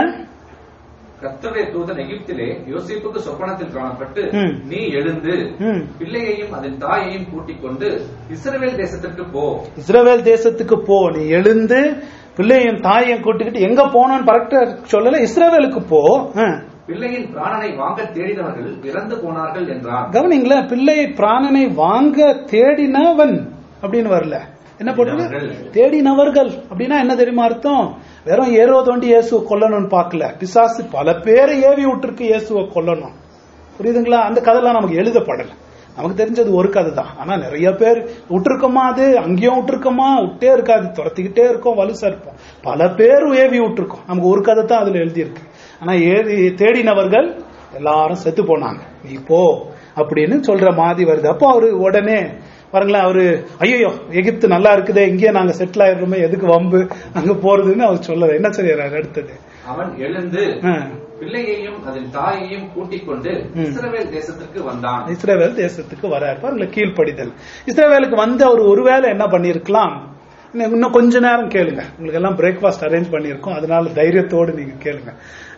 கர்த்தருடைய தூதன் எகிப்திலே யோசேப்புக்கு சொப்பனத்தில் காணப்பட்டு ம். நீ எழுந்து ம், பிள்ளையையும் அதன் தாயையும் கூட்டிக் கொண்டு இஸ்ரவேல் தேசத்திற்கு போ இஸ்ரவேல் தேசத்துக்கு போ நீ எழுந்து பிள்ளையும் தாயையும் கூட்டிக்கிட்டு எங்க போனோன்னு கரெக்டா சொல்லல இஸ்ரவேலுக்கு போ ஆ. பிள்ளையின் பிராணனை வாங்க தேடினவர்கள் இறந்து போனார்கள் என்றான் கவனிங்களேன் பிள்ளை பிராணனை வாங்க தேடினவன் அப்படின்னு வரல என்ன போட்டு தேடினவர்கள் அப்படின்னா என்ன தெரியுமா அர்த்தம் வெறும் ஏரோ தோண்டி இயேசுவை கொல்லணும்னு பார்க்கல பிசாசு பல பேரை ஏவி விட்டுருக்கு இயேசுவை கொல்லணும் புரியுதுங்களா அந்த கதைலாம் நமக்கு எழுதப்படல நமக்கு தெரிஞ்சது ஒரு கதை தான் ஆனா நிறைய பேர் விட்டுருக்கோமா அது அங்கேயும் விட்டுருக்கோமா விட்டே இருக்காது துரத்திக்கிட்டே இருக்கோம் வலுசா இருப்போம் பல பேர் ஏவி விட்டுருக்கோம் நமக்கு ஒரு கதை தான் அதுல எழுதியிருக்கு ஆனா ஏறி தேடினவர்கள் எல்லாரும் செத்து போனாங்க நீ போ அப்படின்னு சொல்ற மாதிரி வருது அப்போ அவரு உடனே பாருங்களேன் அவரு ஐயோ எகிப்து நல்லா இருக்குதே இங்கேயே நாங்க செட்டில் ஆயிடுறோமே எதுக்கு வம்பு அங்க போறதுன்னு அவர் சொல்லல என்ன செய்யறாரு அடுத்தது அவன் எழுந்து ஆ, பிள்ளையையும் அதன் தாயையும் கூட்டிக் கொண்டு ம். இஸ்ரவேல் தேசத்திற்கு வந்தான் இஸ்ரவேல் தேசத்துக்கு வராரு பாருங்களேன் கீழ்ப்படிதல் இஸ்ரவேலுக்கு வந்து அவர் ஒருவேளை என்ன பண்ணிருக்கலாம் இன்னும் இன்னும் கொஞ்ச நேரம் கேளுங்க உங்களுக்கு எல்லாம் பிரேக்ஃபாஸ்ட் அரேஞ்ச் பண்ணியிருக்கோம் அதனால தைரியத்தோடு நீங்க கேளுங்க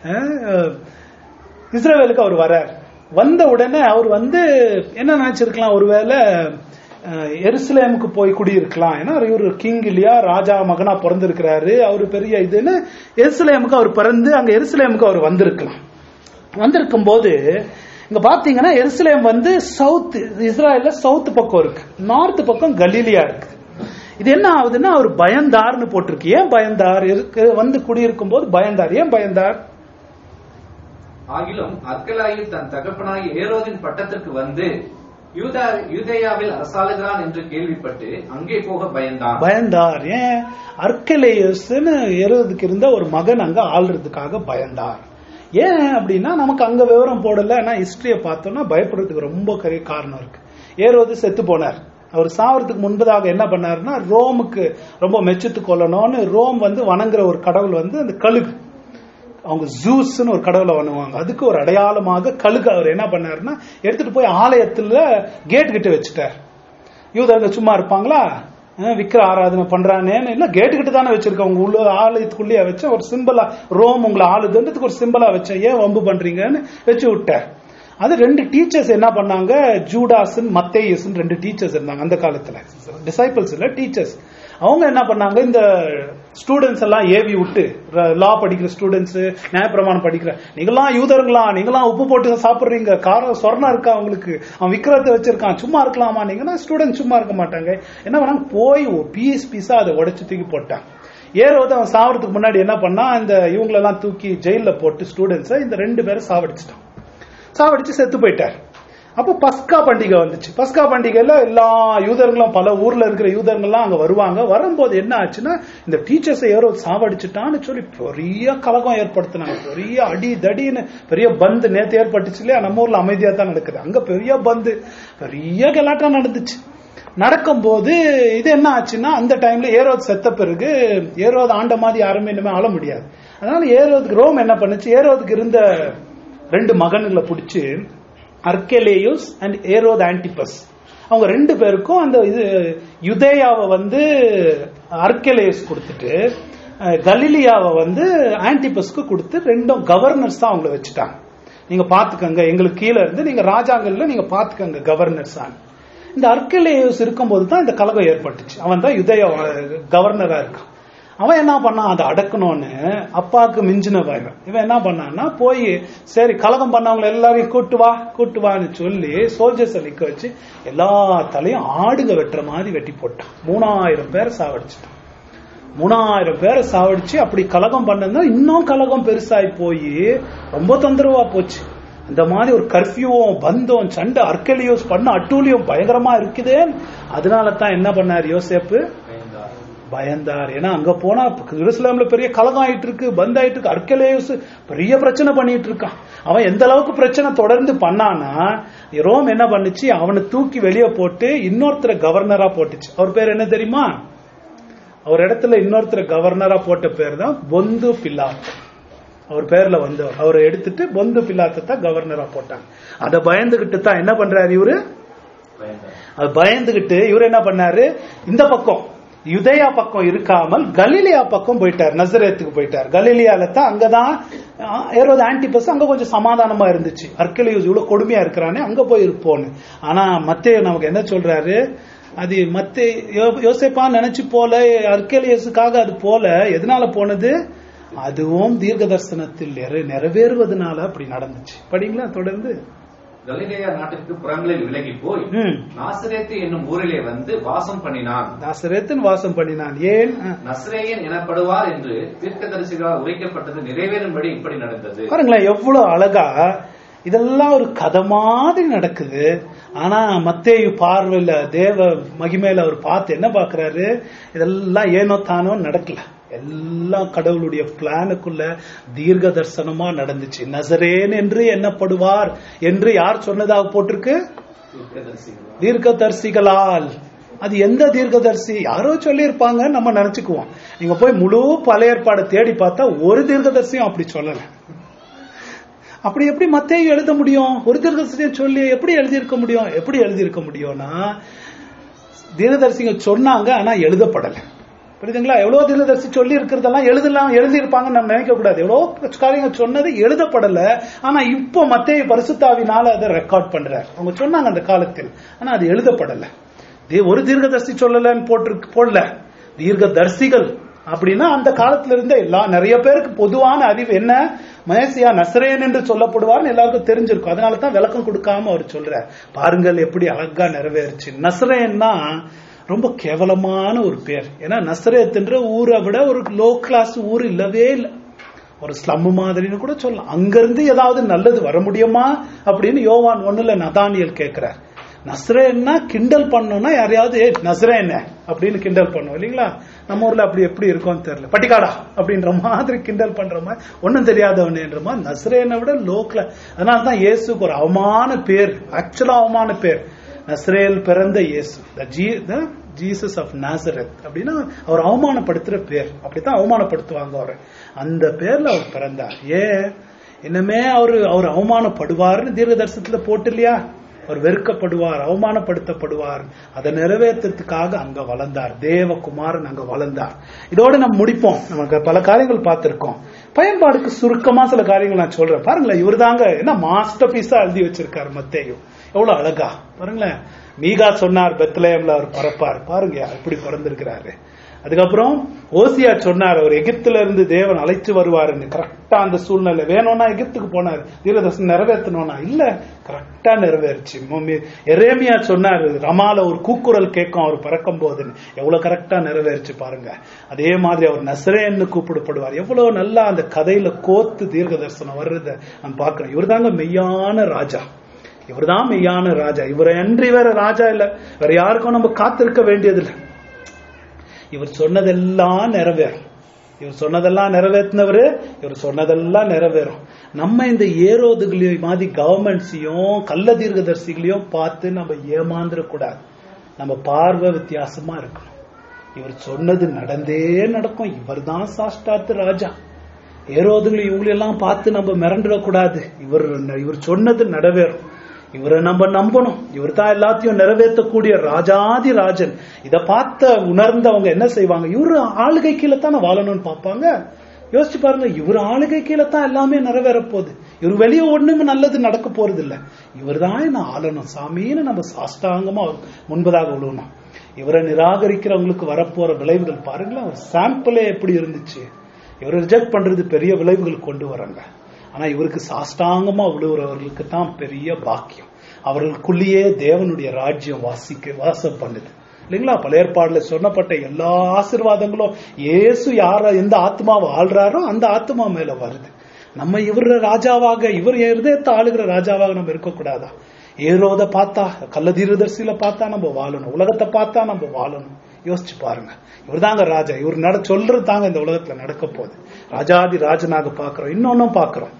அஹ், இஸ்ரவேலுக்கு அவர் வரார் வந்த உடனே அவர் வந்து என்ன நினைச்சிருக்கலாம் ஒருவேளை அஹ், எருசலேமுக்கு போய் குடியிருக்கலாம் ஏன்னா இவர் கிங் இல்லையா ராஜா மகனா பிறந்திருக்கிறாரு அவர் பெரிய இதுன்னு எருசலேமுக்கு அவர் பிறந்து அங்க எருசலேமுக்கு அவர் வந்திருக்கலாம் வந்திருக்கும் போது இங்க பாத்தீங்கன்னா எருசலேம் வந்து சவுத் இஸ்ராயல்ல சவுத் பக்கம் இருக்கு நார்த் பக்கம் கலீலியா இருக்கு இது என்ன ஆகுதுன்னா அவர் பயந்தார்னு போட்டிருக்கு ஏன் பயந்தார் இருக்கு வந்து குடியிருக்கும் போது பயந்தார் ஏன் பயந்தார் ஆகிலும் அர்க்கலாயில் தன் தகப்பனாகிய ஏரோதின் பட்டத்திற்கு வந்து யூதா யூதேயாவில் அரசாளுகிறான் என்று கேள்விப்பட்டு அங்கே போக பயந்தான் பயந்தார் ஏன் அர்க்கலேயஸ்னு எருதுக்கு இருந்த ஒரு மகன் அங்க ஆள்றதுக்காக பயந்தார் ஏன் அப்படின்னா நமக்கு அங்க விவரம் போடல ஆனா ஹிஸ்டரிய பார்த்தோம்னா பயப்படுறதுக்கு ரொம்ப பெரிய காரணம் இருக்கு ஏரோது செத்து போனார் அவர் சாவறதுக்கு முன்பதாக என்ன பண்ணாருன்னா ரோமுக்கு ரொம்ப மெச்சித்து கொள்ளணும்னு ரோம் வந்து வணங்குற ஒரு கடவுள் வந்து அந்த கழுகு அவங்க ஜூஸ்னு ஒரு கடவுளை வணங்குவாங்க அதுக்கு ஒரு அடையாளமாக கழுகு அவர் என்ன பண்ணாருன்னா எடுத்துட்டு போய் ஆலயத்துல கேட் கிட்ட வச்சுட்டார் யூதர்கள் சும்மா இருப்பாங்களா அஹ் விக்கிர ஆராதனை பண்றானேன்னு இல்ல கேட்டு கிட்ட தானே வச்சிருக்கோம் உங்க உள்ள ஆலயத்துக்குள்ளேயே வச்ச ஒரு சிம்பிளா ரோம் உங்களை ஆளுதுன்றதுக்கு ஒரு சிம்பிளா வச்சேன் ஏன் வம்பு பண்றீங்கன்னு வச்சு விட்டார் அது ரெண்டு டீச்சர்ஸ் என்ன பண்ணாங்க ஜூடாஸ் மத்தேயஸ் ரெண்டு டீச்சர்ஸ் இருந்தாங்க அந்த காலத்துல டிசைபிள்ஸ் இல்ல டீச்சர்ஸ் அவங்க என்ன பண்ணாங்க இந்த ஸ்டூடெண்ட்ஸ் எல்லாம் ஏவி விட்டு லா படிக்கிற ஸ்டூடெண்ட்ஸ் நியாயப்பிரமாணம் படிக்கிற நீங்களாம் யூதருங்களா நீங்களாம் உப்பு போட்டு சாப்பிடுறீங்க காரம் சொர்ணம் இருக்கா அவங்களுக்கு அவன் விக்கிரத்தை வச்சிருக்கான் சும்மா இருக்கலாமா நீங்கன்னா ஸ்டூடெண்ட் சும்மா இருக்க மாட்டாங்க என்ன பண்ணாங்க போய் பீஸ் பீஸா அதை உடைச்சு தூக்கி போட்டாங்க ஏறோது அவன் சாவறதுக்கு முன்னாடி என்ன பண்ணா இந்த இவங்களெல்லாம் தூக்கி ஜெயில போட்டு ஸ்டூடெண்ட்ஸை இந்த ரெண்டு பேரும் சாவடிச்சிட்டான் சாவடிச்சு செத்து போயிட்டார் அப்போ பஸ்கா பண்டிகை வந்துச்சு பஸ்கா பண்டிகையில எல்லா யூதர்களும் பல ஊர்ல இருக்கிற யூதர்கள்லாம் அங்க வருவாங்க வரும்போது என்ன ஆச்சுன்னா இந்த டீச்சர்ஸை யாரோ சாவடிச்சுட்டான்னு சொல்லி பெரிய கலகம் ஏற்படுத்தினாங்க பெரிய அடி தடின்னு பெரிய பந்து நேத்து ஏற்பட்டுச்சு இல்லையா நம்ம ஊர்ல அமைதியா தான் நடக்குது அங்க பெரிய பந்து பெரிய கலாட்டம் நடந்துச்சு நடக்கும்போது இது என்ன ஆச்சுன்னா அந்த டைம்ல ஏரோது செத்த பிறகு ஏரோது ஆண்ட மாதிரி யாருமே இனிமே ஆள முடியாது அதனால ஏரோதுக்கு ரோம் என்ன பண்ணுச்சு ஏரோதுக்கு இருந்த ரெண்டு மகன்களை பிடிச்சி அர்கெலேயுஸ் அண்ட் ஏரோத் ஆன்டிபஸ் அவங்க ரெண்டு பேருக்கும் அந்த இது யுதேயாவை வந்து அர்கெலேயுஸ் கொடுத்துட்டு அஹ், கலிலியாவை வந்து ஆன்டிபஸ்க்கு கொடுத்து ரெண்டும் கவர்னர்ஸ் தான் அவங்கள வச்சுட்டாங்க நீங்க பாத்துக்கங்க எங்களுக்கு கீழே இருந்து நீங்க ராஜாங்கள்ல நீங்க பாத்துக்கங்க கவர்னர்ஸ் இந்த அர்கெலேயுஸ் இருக்கும்போது தான் இந்த கலகம் ஏற்பட்டுச்சு அவன் தான் யுதய கவர்னரா இருக்கான் அவன் என்ன பண்ணான் அதை அடக்கணும்னு அப்பாவுக்கு மிஞ்சினவன் இவன் என்ன பண்ணான்னா போய் சரி கலகம் பண்ணவங்க எல்லாரையும் கூட்டு வா கூட்டு வான்னு சொல்லி சோல்ஜர்ஸ் நிக்க வச்சு எல்லா தலையும் ஆடுங்க வெட்டுற மாதிரி வெட்டி போட்டான் மூணாயிரம் பேரை சாவடிச்சிட்டான் மூணாயிரம் பேரை சாவடிச்சு அப்படி கலகம் பண்ணா இன்னும் கலகம் பெருசாகி போய் ரொம்ப தொந்தரவா போச்சு இந்த மாதிரி ஒரு கர்ஃபியூவும் பந்தம் சண்டை அர்க்கலியோஸ் பண்ண அட்டூழியம் பயங்கரமா இருக்குதே அதனால தான் என்ன பண்ணார் யோசேப்பு பயந்தார் ஏன்னா அங்க போனா ஜெருசலேம்ல பெரிய கலகம் ஆயிட்டு இருக்கு பந்த் ஆயிட்டு இருக்கு அர்க்கலேயுஸ் பெரிய பிரச்சனை பண்ணிட்டு இருக்கான் அவன் எந்த அளவுக்கு பிரச்சனை தொடர்ந்து பண்ணானா ரோம் என்ன பண்ணுச்சு அவனை தூக்கி வெளியே போட்டு இன்னொருத்தர கவர்னரா போட்டுச்சு அவர் பேர் என்ன தெரியுமா அவர் இடத்துல இன்னொருத்தர கவர்னரா போட்ட பேர் தான் பொந்து பில்லாத் அவர் பேர்ல வந்தவர் அவரை எடுத்துட்டு பொந்து பில்லாத்தை தான் கவர்னரா போட்டாங்க அதை பயந்துகிட்டு தான் என்ன பண்றாரு இவரு அது பயந்துகிட்டு இவர் என்ன பண்ணாரு இந்த பக்கம் யுதயா பக்கம் இருக்காமல் கலிலியா பக்கம் போயிட்டார் நசரேத்துக்கு போயிட்டார் கலிலியால தான் அங்கதான் ஏறோது ஆன்டிபஸ் அங்க கொஞ்சம் சமாதானமா இருந்துச்சு அர்க்கலியூஸ் இவ்வளவு கொடுமையா இருக்கிறானே அங்க போய் இருப்போன்னு ஆனா மத்தேயு நமக்கு என்ன சொல்றாரு அது மத்த யோசிப்பா நினைச்சு போல அர்க்கலியஸுக்காக அது போல எதனால போனது அதுவும் தீர்க்க தரிசனத்தில் நிறை- நிறைவேறுவதனால அப்படி நடந்துச்சு படிங்களா தொடர்ந்து கலிலேயா நாட்டுக்கு புறங்களில் விலகி போய் ம் நாசரேத்து என்னும் ஊரிலே வந்து வாசம் பண்ணினான் நாசரேத்தின் வாசம் பண்ணினான் ஏன் அஹ், நஸ்ரேயன் எனப்படுவார் என்று தீர்க்கதரிசிகளால் உரைக்கப்பட்டது நிறைவேறும்படி இப்படி நடந்தது பாருங்களேன் எவ்வளவு அழகா இதெல்லாம் ஒரு கதை மாதிரி நடக்குது ஆனா மத்தேயு பார்வையில தேவ மகிமையில அவர் பார்த்து என்ன பாக்குறாரு இதெல்லாம் ஏனோ தானோ நடக்கல எல்லாம் கடவுளுடைய பிளானுக்குள்ள தீர்க்க தரிசனமா நடந்துச்சு நசரேன் என்று எண்ணப்படுவார் என்று யார் சொன்னதாக போட்டிருக்கு தீர்க்கதரிசிகளால் தீர்க்கதரிசிகளால் அது எந்த தீர்க்கதரிசி யாரோ சொல்லியிருப்பாங்க நம்ம நினைச்சுக்குவோம் நீங்க போய் முழு பழைய ஏற்பாடை தேடி பார்த்தா ஒரு தீர்க்கதரிசியும் அப்படி சொல்லல அப்படி எப்படி மத்தேயு எழுத முடியும் ஒரு தீர்க்கதரிசியை சொல்லி எப்படி எழுதியிருக்க முடியும் எப்படி எழுதியிருக்க முடியும்னா தீர்க்கதரிசிங்க சொன்னாங்க ஆனா எழுதப்படல புரியுதுங்களா எவ்வளவு தீர்க்கதரிசி சொல்லி இருக்கிறதெல்லாம் எழுதலாம் எழுதியிருப்பாங்கன்னு நம்ம நினைக்க கூடாது எவ்வளவு காரியங்கள் சொன்னது எழுதப்படல ஆனா இப்போ மத்தேயு பரிசுத்தாவினால அதை ரெக்கார்ட் பண்றார் அவங்க சொன்னாங்க அந்த காலத்தில் ஆனா அது எழுதப்படல தீ- ஒரு தீர்க்கதரிசி சொல்லலன்னு போட்டிருக்கு போடல தீர்க்கதரிசிகள் அப்படின்னா அந்த காலத்துல இருந்த எல்லா நிறைய பேருக்கு பொதுவான அறிவு என்ன மயசியா நசரேன் என்று சொல்லப்படுவார்னு எல்லாருக்கும் தெரிஞ்சிருக்கும் அதனால தான் விளக்கம் கொடுக்காம அவர் சொல்றார் பாருங்கள் எப்படி அழகா நிறைவேறுச்சு நசரேன்னா ரொம்ப கேவலமான ஒரு பேர் ஏன்னா நசரேத்ன்ற ஊரை விட ஒரு லோ கிளாஸ் ஊர் இல்லவே இல்லை ஒரு ஸ்லம் மாதிரின்னு கூட சொல்லலாம் அங்கிருந்து ஏதாவது நல்லது வர முடியுமா அப்படின்னு யோவான் ஒண்ணுல நதானியல் கேட்கிறார் நஸ்ரேன்னா கிண்டல் பண்ணோம்னா யாரையாவது "ஏய், நஸ்ரே என்ன அப்படின்னு கிண்டல் பண்ணுவோம் இல்லைங்களா நம்ம ஊர்ல அப்படி எப்படி இருக்கும்னு தெரியல பட்டிக்காடா அப்படின்ற மாதிரி கிண்டல் பண்ற மாதிரி ஒன்னும் தெரியாதவனேன்ற மாதிரி நஸ்ரேனை விட லோக்கல அதனால தான் இயேசுக்கு ஒரு அவமான பேர் ஆக்சுவலா அவமான பேர் நஸ்ரேல் பிறந்த இயேசு The G- the Jesus of Nazareth அப்படின்னா அவர் அவமானப்படுத்துற பேர் அப்படித்தான் அவமானப்படுத்துவாங்க அவர் அந்த பேர்ல அவர் பிறந்தார் ஏன் இன்னமே அவரு அவர் அவமானப்படுவார்னு தீர்க்க தரிசனத்துல போட்டு இல்லையா அவர் வெறுக்கப்படுவார் அவமானப்படுத்தப்படுவார் அதை நிறைவேற்றத்துக்காக அங்க வளர்ந்தார் தேவகுமாரன் அங்க வளர்ந்தார் இதோட நம்ம முடிப்போம் நமக்கு பல காரியங்கள் பார்த்திருக்கோம் பயன்பாடுக்கு சுருக்கமா சில காரியங்கள் நான் சொல்றேன் பாருங்களேன் இவர் தாங்க என்ன மாஸ்டர் பீஸா எழுதி வச்சிருக்காரு மத்தேயும் எவ்வளவு அழகா பாருங்களேன் மீகா சொன்னார் பெத்லேயம்ல அவர் பறப்பார் பாருங்க எப்படி பிறந்திருக்கிறாரு அதுக்கப்புறம் ஓசியா சொன்னார் அவர் எகிப்துல இருந்து தேவன் அழைச்சு வருவாருன்னு கரெக்டா அந்த சூழ்நிலை வேணும்னா எகிப்துக்கு போனார் தீரதர்சனம் நிறைவேற்றணும்னா இல்ல கரெக்டா நிறைவேறுச்சு மம்மி எரேமியா சொன்னார் ரமால ஒரு கூக்குரல் கேட்கும் அவர் பிறக்கும் போதுன்னு எவ்வளவு கரெக்டா நிறைவேறுச்சு பாருங்க அதே மாதிரி அவர் நசரேன்னு கூப்பிடப்படுவார் எவ்வளவு நல்லா அந்த கதையில கோத்து தீர்க்க தரிசனம் வர்றத நான் பாக்குறேன் இவர் தாங்க மெய்யான ராஜா இவர்தான் மெய்யான ராஜா இவரை அன்றி வேற ராஜா இல்ல வேற யாருக்கும் நம்ம காத்திருக்க வேண்டியதில்லை இவர் சொன்னதெல்லாம் நிறைவேறும் இவர் சொன்னதெல்லாம் நிறைவேற்றினவரு இவர் சொன்னதெல்லாம் நிறைவேறும் நம்ம இந்த ஏரோதுகளையும் மாதிரி கவர்மெண்ட்ஸையும் கள்ள தீர்க்கதரிசிகளையும் பார்த்து நம்ம ஏமாந்துடக்கூடாது நம்ம பார்வை வித்தியாசமா இருக்கணும் இவர் சொன்னது நடந்தே நடக்கும் இவர் தான் சாஷ்டாத்து ராஜா ஏரோதுகளை இவங்களெல்லாம் பார்த்து நம்ம மிரண்டுடக்கூடாது இவர் இவர் சொன்னது நடவேறும் இவரை நம்ம நம்பணும் இவர் தான் எல்லாத்தையும் நிறைவேற்றக்கூடிய ராஜாதி ராஜன் இதை பார்த்த உணர்ந்தவங்க என்ன செய்வாங்க இவரு ஆளுகை கீழே தானே வாழணும்னு பார்ப்பாங்க யோசிச்சு பாருங்க இவர் ஆளுகை கீழே தான் எல்லாமே நிறைவேற போகுது இவர் வெளியே ஒண்ணுமே நல்லது நடக்க போறது இல்ல இவர் தான் என்ன ஆளணும் சாமின்னு நம்ம சாஷ்டாங்கமா முன்பதாக விழுவணும் இவரை நிராகரிக்கிறவங்களுக்கு வரப்போற விளைவுகள் பாருங்களேன் ஒரு சாம்பிளே எப்படி இருந்துச்சு இவரை ரிஜெக்ட் பண்றது பெரிய விளைவுகள் கொண்டு வராங்க ஆனா இவருக்கு சாஷ்டாங்கமா விழுவுறவர்களுக்கு தான் பெரிய பாக்கியம் அவர்களுக்குள்ளேயே தேவனுடைய ராஜ்யம் வாசிக்க வாசம் பண்ணுது இல்லைங்களா பழைய ஏற்பாடுல சொன்னப்பட்ட எல்லா ஆசிர்வாதங்களும் இயேசு யார எந்த ஆத்மாவை ஆள்றாரோ அந்த ஆத்மா மேல வருது நம்ம இவர் ராஜாவாக இவர் இருதயத்தை ஆளுகிற ராஜாவாக நம்ம இருக்கக்கூடாதா ஏரோத பார்த்தா கள்ளதீர்தர்சியில பார்த்தா நம்ம வாழணும் உலகத்தை பார்த்தா நம்ம வாழணும் யோசிச்சு பாருங்க இவர் தாங்க ராஜா இவர் நட சொல்றது தாங்க இந்த உலகத்துல நடக்க போகுது ராஜாதி ராஜனாக பாக்குறோம் இன்னொன்னும் பாக்குறோம்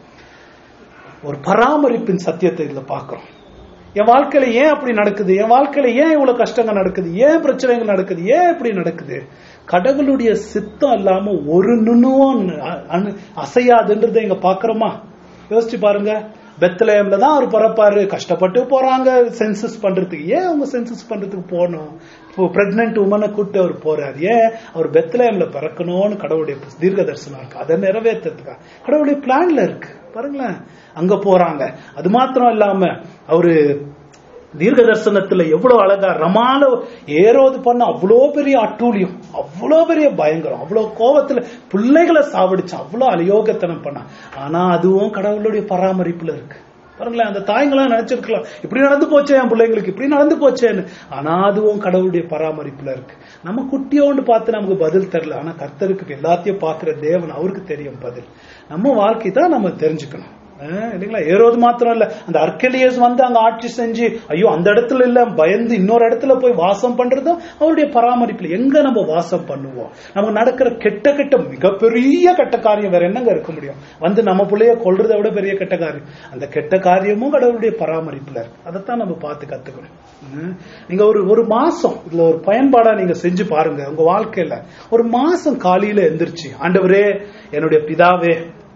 ஒரு பராமரிப்பின் சத்தியத்தை இதுல பாக்குறோம் என் வாழ்க்கையில ஏன் அப்படி நடக்குது என் வாழ்க்கையில ஏன் இவ்வளவு கஷ்டங்கள் நடக்குது ஏன் பிரச்சனைகள் நடக்குது ஏன் இப்படி நடக்குது கடவுளுடைய சித்தம் இல்லாம ஒரு நுண்ணுவும் அசையாதுன்றதை இங்க பாக்குறோமா யோசிச்சு பாருங்க பெத்லேயம்ல தான் அவர் பிறப்பாரு கஷ்டப்பட்டு போறாங்க சென்சஸ் பண்றதுக்கு ஏன் அவங்க சென்சஸ் பண்றதுக்கு போகணும் பிரெக்னன்ட் உமனை கூட்டு அவர் போறாரு ஏன் அவர் பெத்லேயம்ல பிறக்கணும்னு கடவுளுடைய தீர்க்க தரிசனம் இருக்கு அதை நிறைவேற்றுறதுக்கா கடவுளுடைய பிளான்ல இருக்கு பாருங்களேன் அங்க போறாங்க அது மாத்திரம் இல்லாம அவரு தீர்க்க தரிசனத்துல எவ்வளவு அழகா ரமால ஏறோது பண்ண அவ்வளோ பெரிய அட்டூழியம் அவ்வளோ பெரிய பயங்கரம் அவ்வளோ கோபத்துல பிள்ளைகளை சாவடிச்சான் அவ்வளோ அலயோகத்தனம் பண்ணான் ஆனா அதுவும் கடவுளுடைய பராமரிப்புல இருக்கு பாருங்களேன் அந்த தாய்ங்களாம் நினைச்சிருக்கலாம் இப்படி நடந்து போச்சே என் பிள்ளைங்களுக்கு இப்படி நடந்து போச்சேன்னு ஆனா அதுவும் கடவுளுடைய பராமரிப்புல இருக்கு நம்ம குட்டியோண்டு பார்த்து நமக்கு பதில் தெரியல ஆனா கர்த்தருக்கு எல்லாத்தையும் பாக்குற தேவன் அவருக்கு தெரியும் பதில் நம்ம வாழ்க்கை தான் நம்ம தெரிஞ்சுக்கணும் இல்லைங்களா ஏறோது மாத்திரம் இல்ல அந்த அர்கலியஸ் வந்து அங்க ஆட்சி செஞ்சு ஐயோ அந்த இடத்துல இல்ல பயந்து இன்னொரு இடத்துல போய் வாசம் பண்றதும் அவருடைய பராமரிப்புல எங்க நம்ம வாசம் பண்ணுவோம் நமக்கு நடக்கிற கெட்ட கெட்ட மிகப்பெரிய கெட்ட காரியம் வேற என்னங்க இருக்க முடியும் வந்து நம்ம பிள்ளைய கொள்றதை விட பெரிய கெட்ட காரியம் அந்த கெட்ட காரியமும் கடவுளுடைய பராமரிப்புல இருக்கு அதைத்தான் நம்ம பார்த்து கத்துக்கணும் நீங்க ஒரு ஒரு மாசம் இதுல ஒரு பயன்பாடா நீங்க செஞ்சு பாருங்க உங்க வாழ்க்கையில ஒரு மாசம் காலையில எந்திரிச்சு ஆண்டவரே என்னுடைய பிதாவே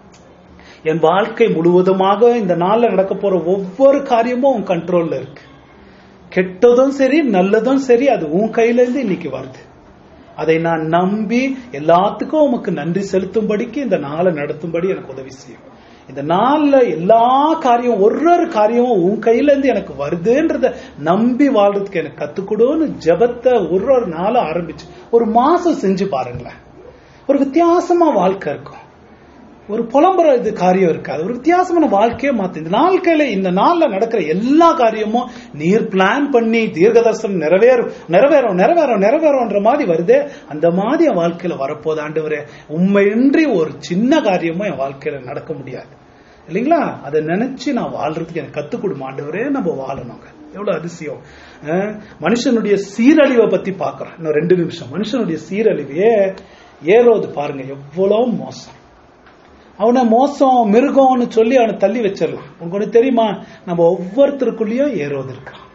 என் வாழ்க்கை முழுவதுமாக இந்த நாள்ல நடக்க போற ஒவ்வொரு காரியமும் உன் கண்ட்ரோல்ல இருக்கு கெட்டதும் சரி நல்லதும் சரி அது உன் கையில இருந்து இன்னைக்கு வருது அதை நான் நம்பி எல்லாத்துக்கும் உமக்கு நன்றி செலுத்தும்படிக்கு இந்த நாளை நடத்தும்படி எனக்கு உதவி செய்யும் இந்த நாள்ல எல்லா காரியம் ஒரு ஒரு காரியமும் உன் கையில இருந்து எனக்கு வருதுன்றத நம்பி வாழ்றதுக்கு எனக்கு கத்துக்கொடுன்னு ஜபத்தை ஒரு ஒரு நாளும் ஆரம்பிச்சு ஒரு மாசம் செஞ்சு பாருங்களேன் ஒரு வித்தியாசமா வாழ்க்கை இருக்கும் ஒரு புலம்புற இது காரியம் இருக்காது ஒரு வித்தியாசமான வாழ்க்கையே மாத்து இந்த நாட்கள இந்த நாள்ல நடக்கிற எல்லா காரியமும் நீர் பிளான் பண்ணி தீர்க்கதர்சனம் நிறைவேறும் நிறைவேறும் நிறைவேறும் நிறைவேறும்ன்ற மாதிரி வருதே அந்த மாதிரி என் வாழ்க்கையில வரப்போது ஆண்டவரே உண்மையின்றி ஒரு சின்ன காரியமும் என் வாழ்க்கையில நடக்க முடியாது இல்லைங்களா அதை நினைச்சு நான் வாழ்றதுக்கு எனக்கு கத்துக் கொடுமா ஆண்டவரே நம்ம வாழணுங்க எவ்வளவு அதிசயம் மனுஷனுடைய சீரழிவை பத்தி பாக்குறோம் இன்னும் ரெண்டு நிமிஷம் மனுஷனுடைய சீரழிவே ஏறோது பாருங்க எவ்வளவு மோசம் அவனை மோசம் மிருகம்னு சொல்லி அவனை தள்ளி வச்சிடலாம் உங்களுக்கு தெரியுமா நம்ம ஒவ்வொருத்தருக்குள்ளேயும் ஏறுவது இருக்கான்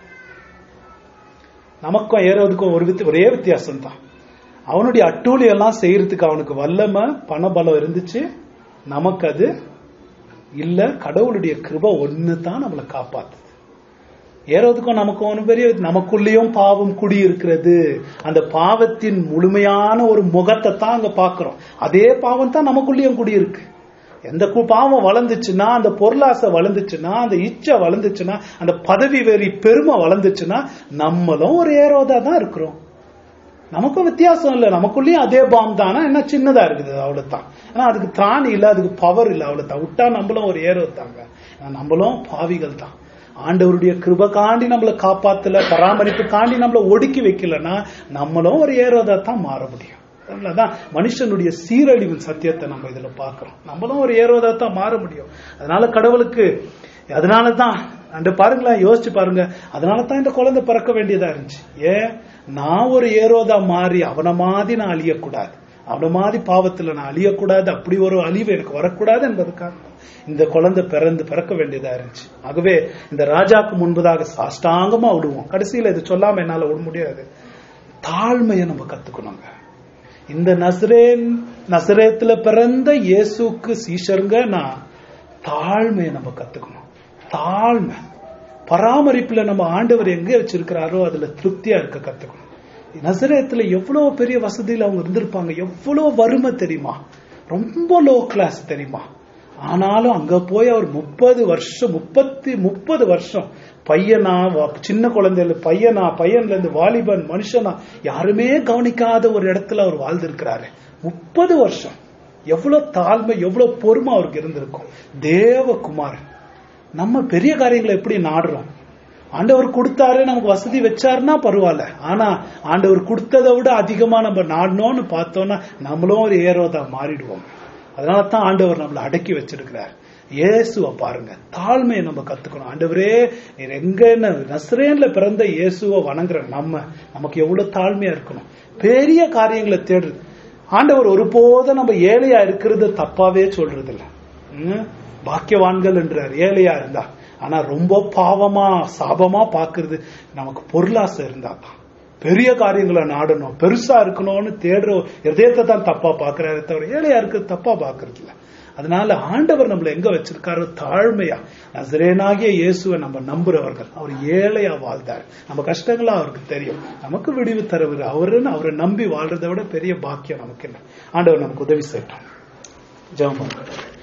நமக்கும் ஏறுவதுக்கும் ஒரு வித்து ஒரே வித்தியாசம் தான் அவனுடைய அட்டூழி எல்லாம் செய்யறதுக்கு அவனுக்கு வல்லம பணபலம் இருந்துச்சு நமக்கு அது இல்ல கடவுளுடைய கிருப ஒண்ணு தான் நம்மளை காப்பாத்துது ஏறதுக்கும் நமக்கு ஒண்ணு பெரிய நமக்குள்ளேயும் பாவம் குடி இருக்கிறது அந்த பாவத்தின் முழுமையான ஒரு முகத்தை தான் அங்க பாக்குறோம் அதே பாவம் தான் நமக்குள்ளேயும் குடி இருக்கு எந்த கு- பாவம் வளர்ந்துச்சுன்னா அந்த பொருளாசை வளர்ந்துச்சுன்னா அந்த இச்சை வளர்ந்துச்சுன்னா அந்த பதவி வெறி பெருமை வளர்ந்துச்சுன்னா நம்மளும் ஒரு ஏரோதா தான் இருக்கிறோம் நமக்கும் வித்தியாசம் இல்லை நமக்குள்ளேயும் அதே பாம் தானா என்ன சின்னதா இருக்குது அவ்வளவுதான் ஆனா அதுக்கு திராணி இல்ல அதுக்கு பவர் இல்ல அவ்வளவுதான் விட்டா நம்மளும் ஒரு ஏரோ தாங்க ஆனா நம்மளும் பாவிகள் தான் ஆண்டவருடைய கிருப காண்டி நம்மளை காப்பாத்தல பராமரிப்பு காண்டி நம்மளை ஒடுக்கி வைக்கலன்னா நம்மளும் ஒரு ஏரோதா தான் மாற முடியும் அதான் மனுஷனுடைய சீரழிவின் சத்தியத்தை நம்ம இதுல பார்க்கிறோம் நம்மளும் ஒரு ஏரோதா தான் மாற முடியும் அதனால கடவுளுக்கு அதனால தான் அந்த பாருங்களேன் யோசிச்சு பாருங்க அதனால தான் இந்த குழந்தை பிறக்க வேண்டியதா இருந்துச்சு ஏன் நான் ஒரு ஏரோதா மாறி அவனை மாதிரி நான் அழியக்கூடாது அவனை மாதிரி பாவத்துல நான் அழியக்கூடாது அப்படி ஒரு அழிவு எனக்கு வரக்கூடாது என்பதுக்காக இந்த குழந்தை பிறந்து பிறக்க வேண்டியதா இருந்துச்சு ஆகவே இந்த ராஜாக்கு முன்பதாக சாஷ்டாங்கமா விடுவோம் கடைசியில இது சொல்லாம என்னால விட முடியாது தாழ்மையை நம்ம கத்துக்கணுங்க இந்த நசரேன் நசரேத்துல பிறந்த இயேசுக்கு சீஷருங்க நான் தாழ்மையை நம்ம கத்துக்கணும் தாழ்மை பராமரிப்புல நம்ம ஆண்டவர் எங்க வச்சிருக்கிறாரோ அதுல திருப்தியா இருக்க கத்துக்கணும் நசரேத்துல எவ்வளவு பெரிய வசதியில அவங்க இருந்திருப்பாங்க எவ்வளவு வறுமை தெரியுமா ரொம்ப லோ கிளாஸ் தெரியுமா ஆனாலும் அங்க போய் அவர் முப்பது வருஷம் முப்பத்தி முப்பது வருஷம் பையனா வ- சின்ன குழந்தைல பையனா பையன்ல இருந்து வாலிபன் மனுஷனா யாருமே கவனிக்காத ஒரு இடத்துல அவர் வாழ்ந்திருக்கிறாரு முப்பது வருஷம் எவ்வளவு தாழ்மை எவ்வளவு பொறுமை அவருக்கு இருந்திருக்கும் தேவகுமாரன் நம்ம பெரிய காரியங்களை எப்படி நாடுறோம் ஆண்டவர் கொடுத்தாரு நமக்கு வசதி வச்சாருன்னா பரவாயில்ல ஆனா ஆண்டவர் கொடுத்ததை விட அதிகமா நம்ம நாடணும்னு பார்த்தோம்னா நம்மளும் ஒரு ஏரோதா மாறிடுவோம் அதனால தான் ஆண்டவர் நம்மளை அடக்கி வச்சிருக்கிறார் இயேசுவை பாருங்க தாழ்மையை நம்ம கத்துக்கணும் ஆண்டவரே நீர் எங்க என்ன நஸ்ரேன்ல பிறந்த இயேசுவை வணங்குற நம்ம நமக்கு எவ்வளவு தாழ்மையா இருக்கணும் பெரிய காரியங்களை தேடு ஆண்டவர் ஒருபோதும் நம்ம ஏழையா இருக்கிறது தப்பாவே சொல்றது இல்ல ம்? பாக்கியவான்கள் என்றார் ஏழையா இருந்தா ஆனா ரொம்ப பாவமா சாபமா பாக்குறது நமக்கு பொருளாசை இருந்தா தான் பெரிய காரியங்களை நாடணும் பெருசா இருக்கணும்னு தேடுற இதயத்தை தான் தப்பா பாக்குறாரு தவிர ஏழையா இருக்கிறது தப்பா பாக்குறது இல்ல அதனால ஆண்டவர் நம்மள எங்க வச்சிருக்காரு தாழ்மையா நசரேனாகிய இயேசுவை நம்ம நம்புறவர்கள் அவர் ஏழையா வாழ்ந்தார் நம்ம கஷ்டங்களா அவருக்கு தெரியும் நமக்கு விடிவு தருவர் அவருன்னு அவரை நம்பி வாழ்றதை விட பெரிய பாக்கியம் நமக்கு இல்லை ஆண்டவர் நமக்கு உதவி செய்யட்டும் ஜெபம் பண்ணுங்க